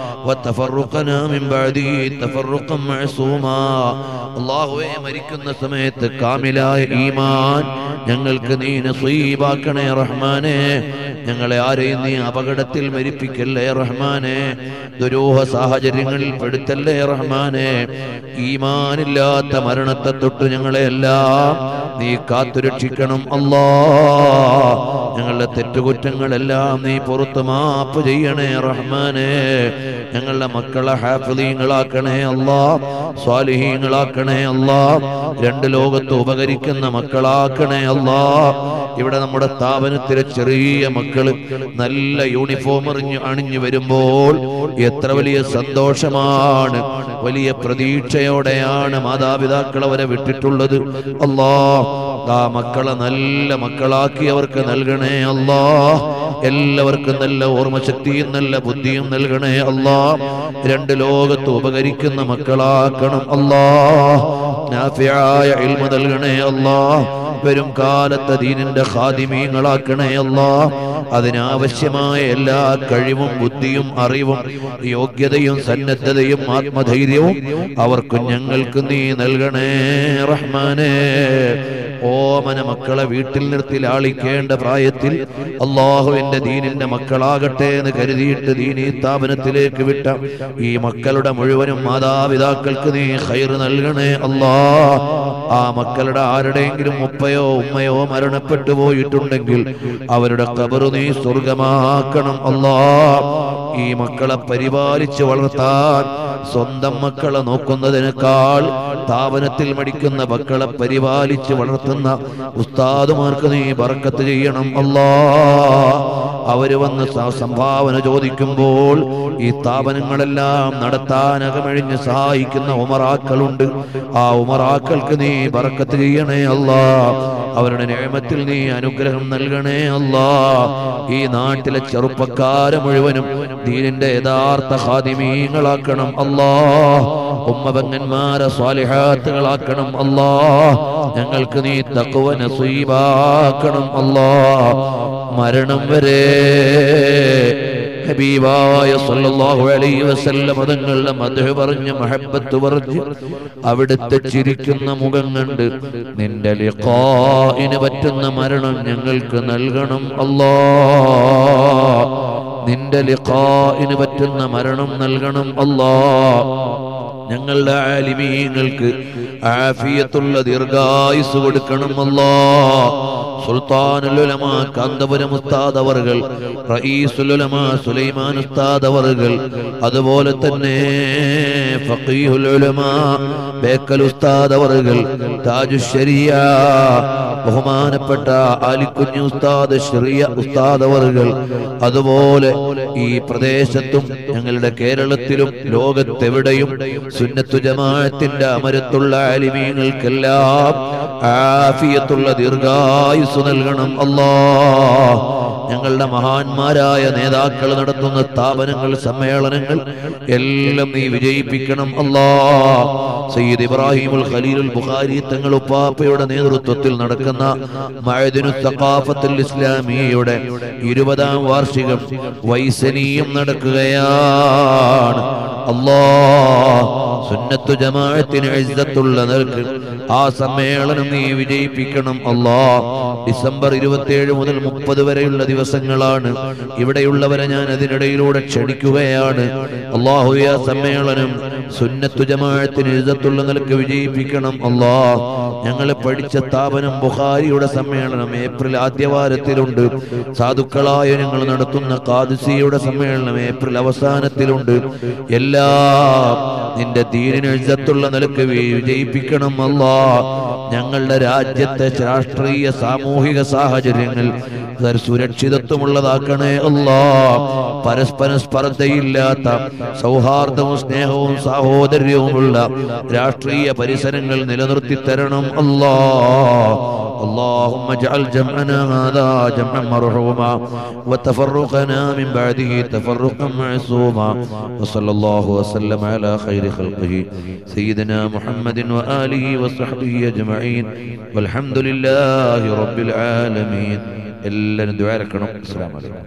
S1: وتفرقنا من بعده تفرقا معصوما അള്ളാഹുവെ മരിക്കുന്ന സമയത്ത് കാമിലായ ഈമാൻ ഞങ്ങൾക്ക് നീ നസീബാക്കണേ റഹ്മാനെ ഞങ്ങളെ ആരെയും നീ അപകടത്തിൽ മരിപ്പിക്കല്ലേ റഹ്മാനെ ദുരൂഹ സാഹചര്യങ്ങളിൽ പെടുത്തല്ലേ റഹ്മാനെ ഈമാനില്ലാത്ത മരണത്തെ തൊട്ട് ഞങ്ങളെ എല്ലാം നീ കാത്തുരക്ഷിക്കണം അല്ലാ ഞങ്ങളുടെ തെറ്റുകുറ്റങ്ങളെല്ലാം നീ പുറത്ത് മാപ്പ് ചെയ്യണേ റഹ്മാനെ ഞങ്ങളുടെ മക്കളെ ഹാഫിലീങ്ങളാക്കണേ അല്ലാ സ്വാലിഹീങ്ങളാക്കണേ അല്ലാ രണ്ട് ലോകത്ത് ഉപകരിക്കുന്ന മക്കളാക്കണേ അല്ലാ ഇവിടെ നമ്മുടെ സ്ഥാപനത്തിലെ ചെറിയ മക്കള് നല്ല യൂണിഫോം അറിഞ്ഞു അണിഞ്ഞു വരുമ്പോൾ എത്ര വലിയ സന്തോഷമാണ് വലിയ പ്രതീക്ഷയോടെയാണ് മാതാപിതാക്കൾ അവരെ വിട്ടിട്ടുള്ളത് അല്ലാ ആ മക്കളെ നല്ല മക്കളാക്കി അവർക്ക് നൽകണേ അല്ലാ എല്ലാവർക്കും നല്ല ഓർമ്മശക്തിയും നല്ല ബുദ്ധിയും നൽകണേ അല്ലാ രണ്ട് ലോകത്ത് ഉപകരിക്കുന്ന മക്കളാക്കണം അല്ലാ നാഫിയായ ഇൽമ നൽകണേ അല്ലാ വരും കാലത്തെ ദീനിന്റെ ഖാദിമീങ്ങളാക്കണേ അല്ലാ അതിനാവശ്യമായ എല്ലാ കഴിവും ബുദ്ധിയും അറിവും യോഗ്യതയും സന്നദ്ധതയും ആത്മധൈര്യവും അവർക്കും ഞങ്ങൾക്ക് നീ നൽകണേ റഹ്മാനേ ഓമന മക്കളെ വീട്ടിൽ നിർത്തി ലാളിക്കേണ്ട പ്രായത്തിൽ അള്ളാഹുവിന്റെ ദീനിന്റെ മക്കളാകട്ടെ എന്ന് കരുതിയിട്ട് ദീനീ സ്ഥാപനത്തിലേക്ക് വിട്ട ഈ മക്കളുടെ മുഴുവനും മാതാപിതാക്കൾക്ക് നീ ഹൈർ നൽകണേ അല്ലാ ആ മക്കളുടെ ആരുടെയെങ്കിലും ഉപ്പയോ ഉമ്മയോ മരണപ്പെട്ടു പോയിട്ടുണ്ടെങ്കിൽ അവരുടെ കബറു നീ സ്വർഗമാക്കണം അല്ലാ ഈ മക്കളെ പരിപാലിച്ച് വളർത്താൻ സ്വന്തം മക്കളെ നോക്കുന്നതിനേക്കാൾ സ്ഥാപനത്തിൽ മടിക്കുന്ന മക്കളെ പരിപാലിച്ച് വളർത്തുന്ന ഉസ്താദുമാർക്ക് നീ ബർക്കത്ത് ചെയ്യണം അല്ലാ അവര് വന്ന് സ- സംഭാവന ചോദിക്കുമ്പോൾ ഈ സ്ഥാപനങ്ങളെല്ലാം നടത്താൻ അകമഴിഞ്ഞ് സഹായിക്കുന്ന ഉമറാക്കളുണ്ട് ആ ഉമറാക്കൾക്ക് നീ ബർക്കത്ത് ചെയ്യണേ അല്ലാ അവരുടെ നേമത്തിൽ നീ അനുഗ്രഹം നൽകണേ അല്ലാ ഈ നാട്ടിലെ ചെറുപ്പക്കാരെ മുഴുവനും ദീനിന്റെ യഥാർത്ഥ ഖാദിമീങ്ങളാക്കണം അല്ലാ ഉമ്മപങ്ങന്മാരെ സ്വാലിഹാത്തുകളാക്കണം അല്ലാ ഞങ്ങൾക്ക് നീ തക്കുവ നസീബാക്കണം അല്ലാ മരണം വരെ ഹബീബായ സല്ലല്ലാഹു അലൈഹി വസല്ലം തങ്ങളുടെ മധു പറഞ്ഞ് മഹബത്ത് പറഞ്ഞ് അവിടുത്തെ ചിരിക്കുന്ന മുഖം കണ്ട് നിന്റെ ലിഖാഇന് പറ്റുന്ന മരണം ഞങ്ങൾക്ക് നൽകണം അല്ലാ നിന്റെ ലിഖാഇന് പറ്റുന്ന മരണം നൽകണം അല്ലാ ഞങ്ങളുടെ ആലിമീങ്ങൾക്ക് ആഫിയത്തുള്ള ദീർഘായുസ് കൊടുക്കണം അല്ലാ സുൽത്താനുലുലമ കാന്തപുരം ഉസ്താദ് അവർകൾ റഈസുലുലമ സുലൈമാൻ ഉസ്താദ് അവർകൾ അതുപോലെ തന്നെ ഫഖീഹുൽ ഉലമ ബേക്കൽ ഉസ്താദ് അവർകൾ താജുശരിയ ബഹുമാനപ്പെട്ട ആലിക്കുഞ്ഞു ഉസ്താദ് ഷെറിയ ഉസ്താദ് അവർകൾ അതുപോലെ ഈ പ്രദേശത്തും ഞങ്ങളുടെ കേരളത്തിലും ലോകത്തെവിടെയും സുന്നത്തു ജമാഅത്തിന്റെ അമരത്തുള്ള ആലിമീങ്ങൾക്കെല്ലാം ആഫിയത്തുള്ള ദീർഘായുസ് നൽകണം അല്ലാ ഞങ്ങളുടെ മഹാന്മാരായ നേതാക്കൾ നടത്തുന്ന സ്ഥാപനങ്ങൾ സമ്മേളനങ്ങൾ എല്ലാം നീ വിജയിപ്പിക്കണം അല്ലാ സയ്യിദ് ഇബ്രാഹിമുൽ ഖലീലുൽ ബുഖാരി തങ്ങൾ ഉപ്പാപ്പയുടെ നേതൃത്വത്തിൽ നടക്കുന്ന മഅദിനു സഖാഫത്തുൽ ഇസ്ലാമിയയുടെ ഇരുപതാം വാർഷികം വൈസനീയം നടക്കുകയാണ് അല്ലാ സുന്നത്തു ജമാഅത്തിന് ഇസ്സത്തുള്ള നിലക്ക് ആ സമ്മേളനം നീ വിജയിപ്പിക്കണം അല്ലാ ഡിസംബർ ഇരുപത്തിയേഴ് മുതൽ മുപ്പത് വരെയുള്ള ദിവസങ്ങളാണ് ഇവിടെയുള്ളവരെ ഞാൻ അതിനിടയിലൂടെ ക്ഷണിക്കുകയാണ് അള്ളാഹു ആ സമ്മേളനം സുന്നത്തു ജമാഅത്തിന് ഇസ്സത്തുള്ള നിലക്ക് വിജയിപ്പിക്കണം അല്ലാ ഞങ്ങൾ പഠിച്ച സ്ഥാപനം ബുഖാരിയുടെ സമ്മേളനം ഏപ്രിൽ ആദ്യവാരത്തിലുണ്ട് സാധുക്കളായ ഞങ്ങൾ നടത്തുന്ന കാദിസിയുടെ സമ്മേളനം ഏപ്രിൽ അവസാനത്തിലുണ്ട് എല്ലാം നിന്റെ ദീനിന് ഇജ്ജത്തുള്ള നിലക്ക് വി- വിജയിപ്പിക്കണം അല്ലാ ഞങ്ങളുടെ രാജ്യത്തെ രാഷ്ട്രീയ സാമൂഹിക സാഹചര്യങ്ങൾ അത് സുരക്ഷിതത്വമുള്ളതാക്കണേ അല്ലാ പരസ്പര സ്പർദ്ധയില്ലാത്ത സൗഹാർദ്ദവും സ്നേഹവും സാഹോദര്യവുമുള്ള രാഷ്ട്രീയ പരിസരങ്ങൾ നിലനിർത്തി തരണം അല്ലാ اللهم اجعل جمعنا هذا جمعا مرحوما وتفرقنا من بعده تفرقا معصوما وصلى الله وسلم على خير خلقه سيدنا محمد وآله وصحبه أجمعين والحمد لله رب العالمين إلا ندعى لكم السلام عليكم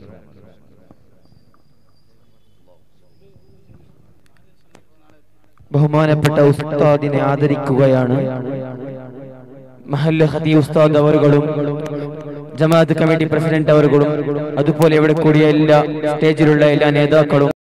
S4: ബഹുമാനപ്പെട്ട ഉസ്താദിനെ ആദരിക്കുകയാണ് മഹല്ല ഹദി ഉസ്താദ് അവറുകളും ജമാഅത്ത് കമ്മിറ്റി പ്രസിഡന്റ് അവറുകളും അതുപോലെ ഇവിടെ കൂടിയ എല്ലാ സ്റ്റേജിലുള്ള എല്ലാ നേതാക്കളും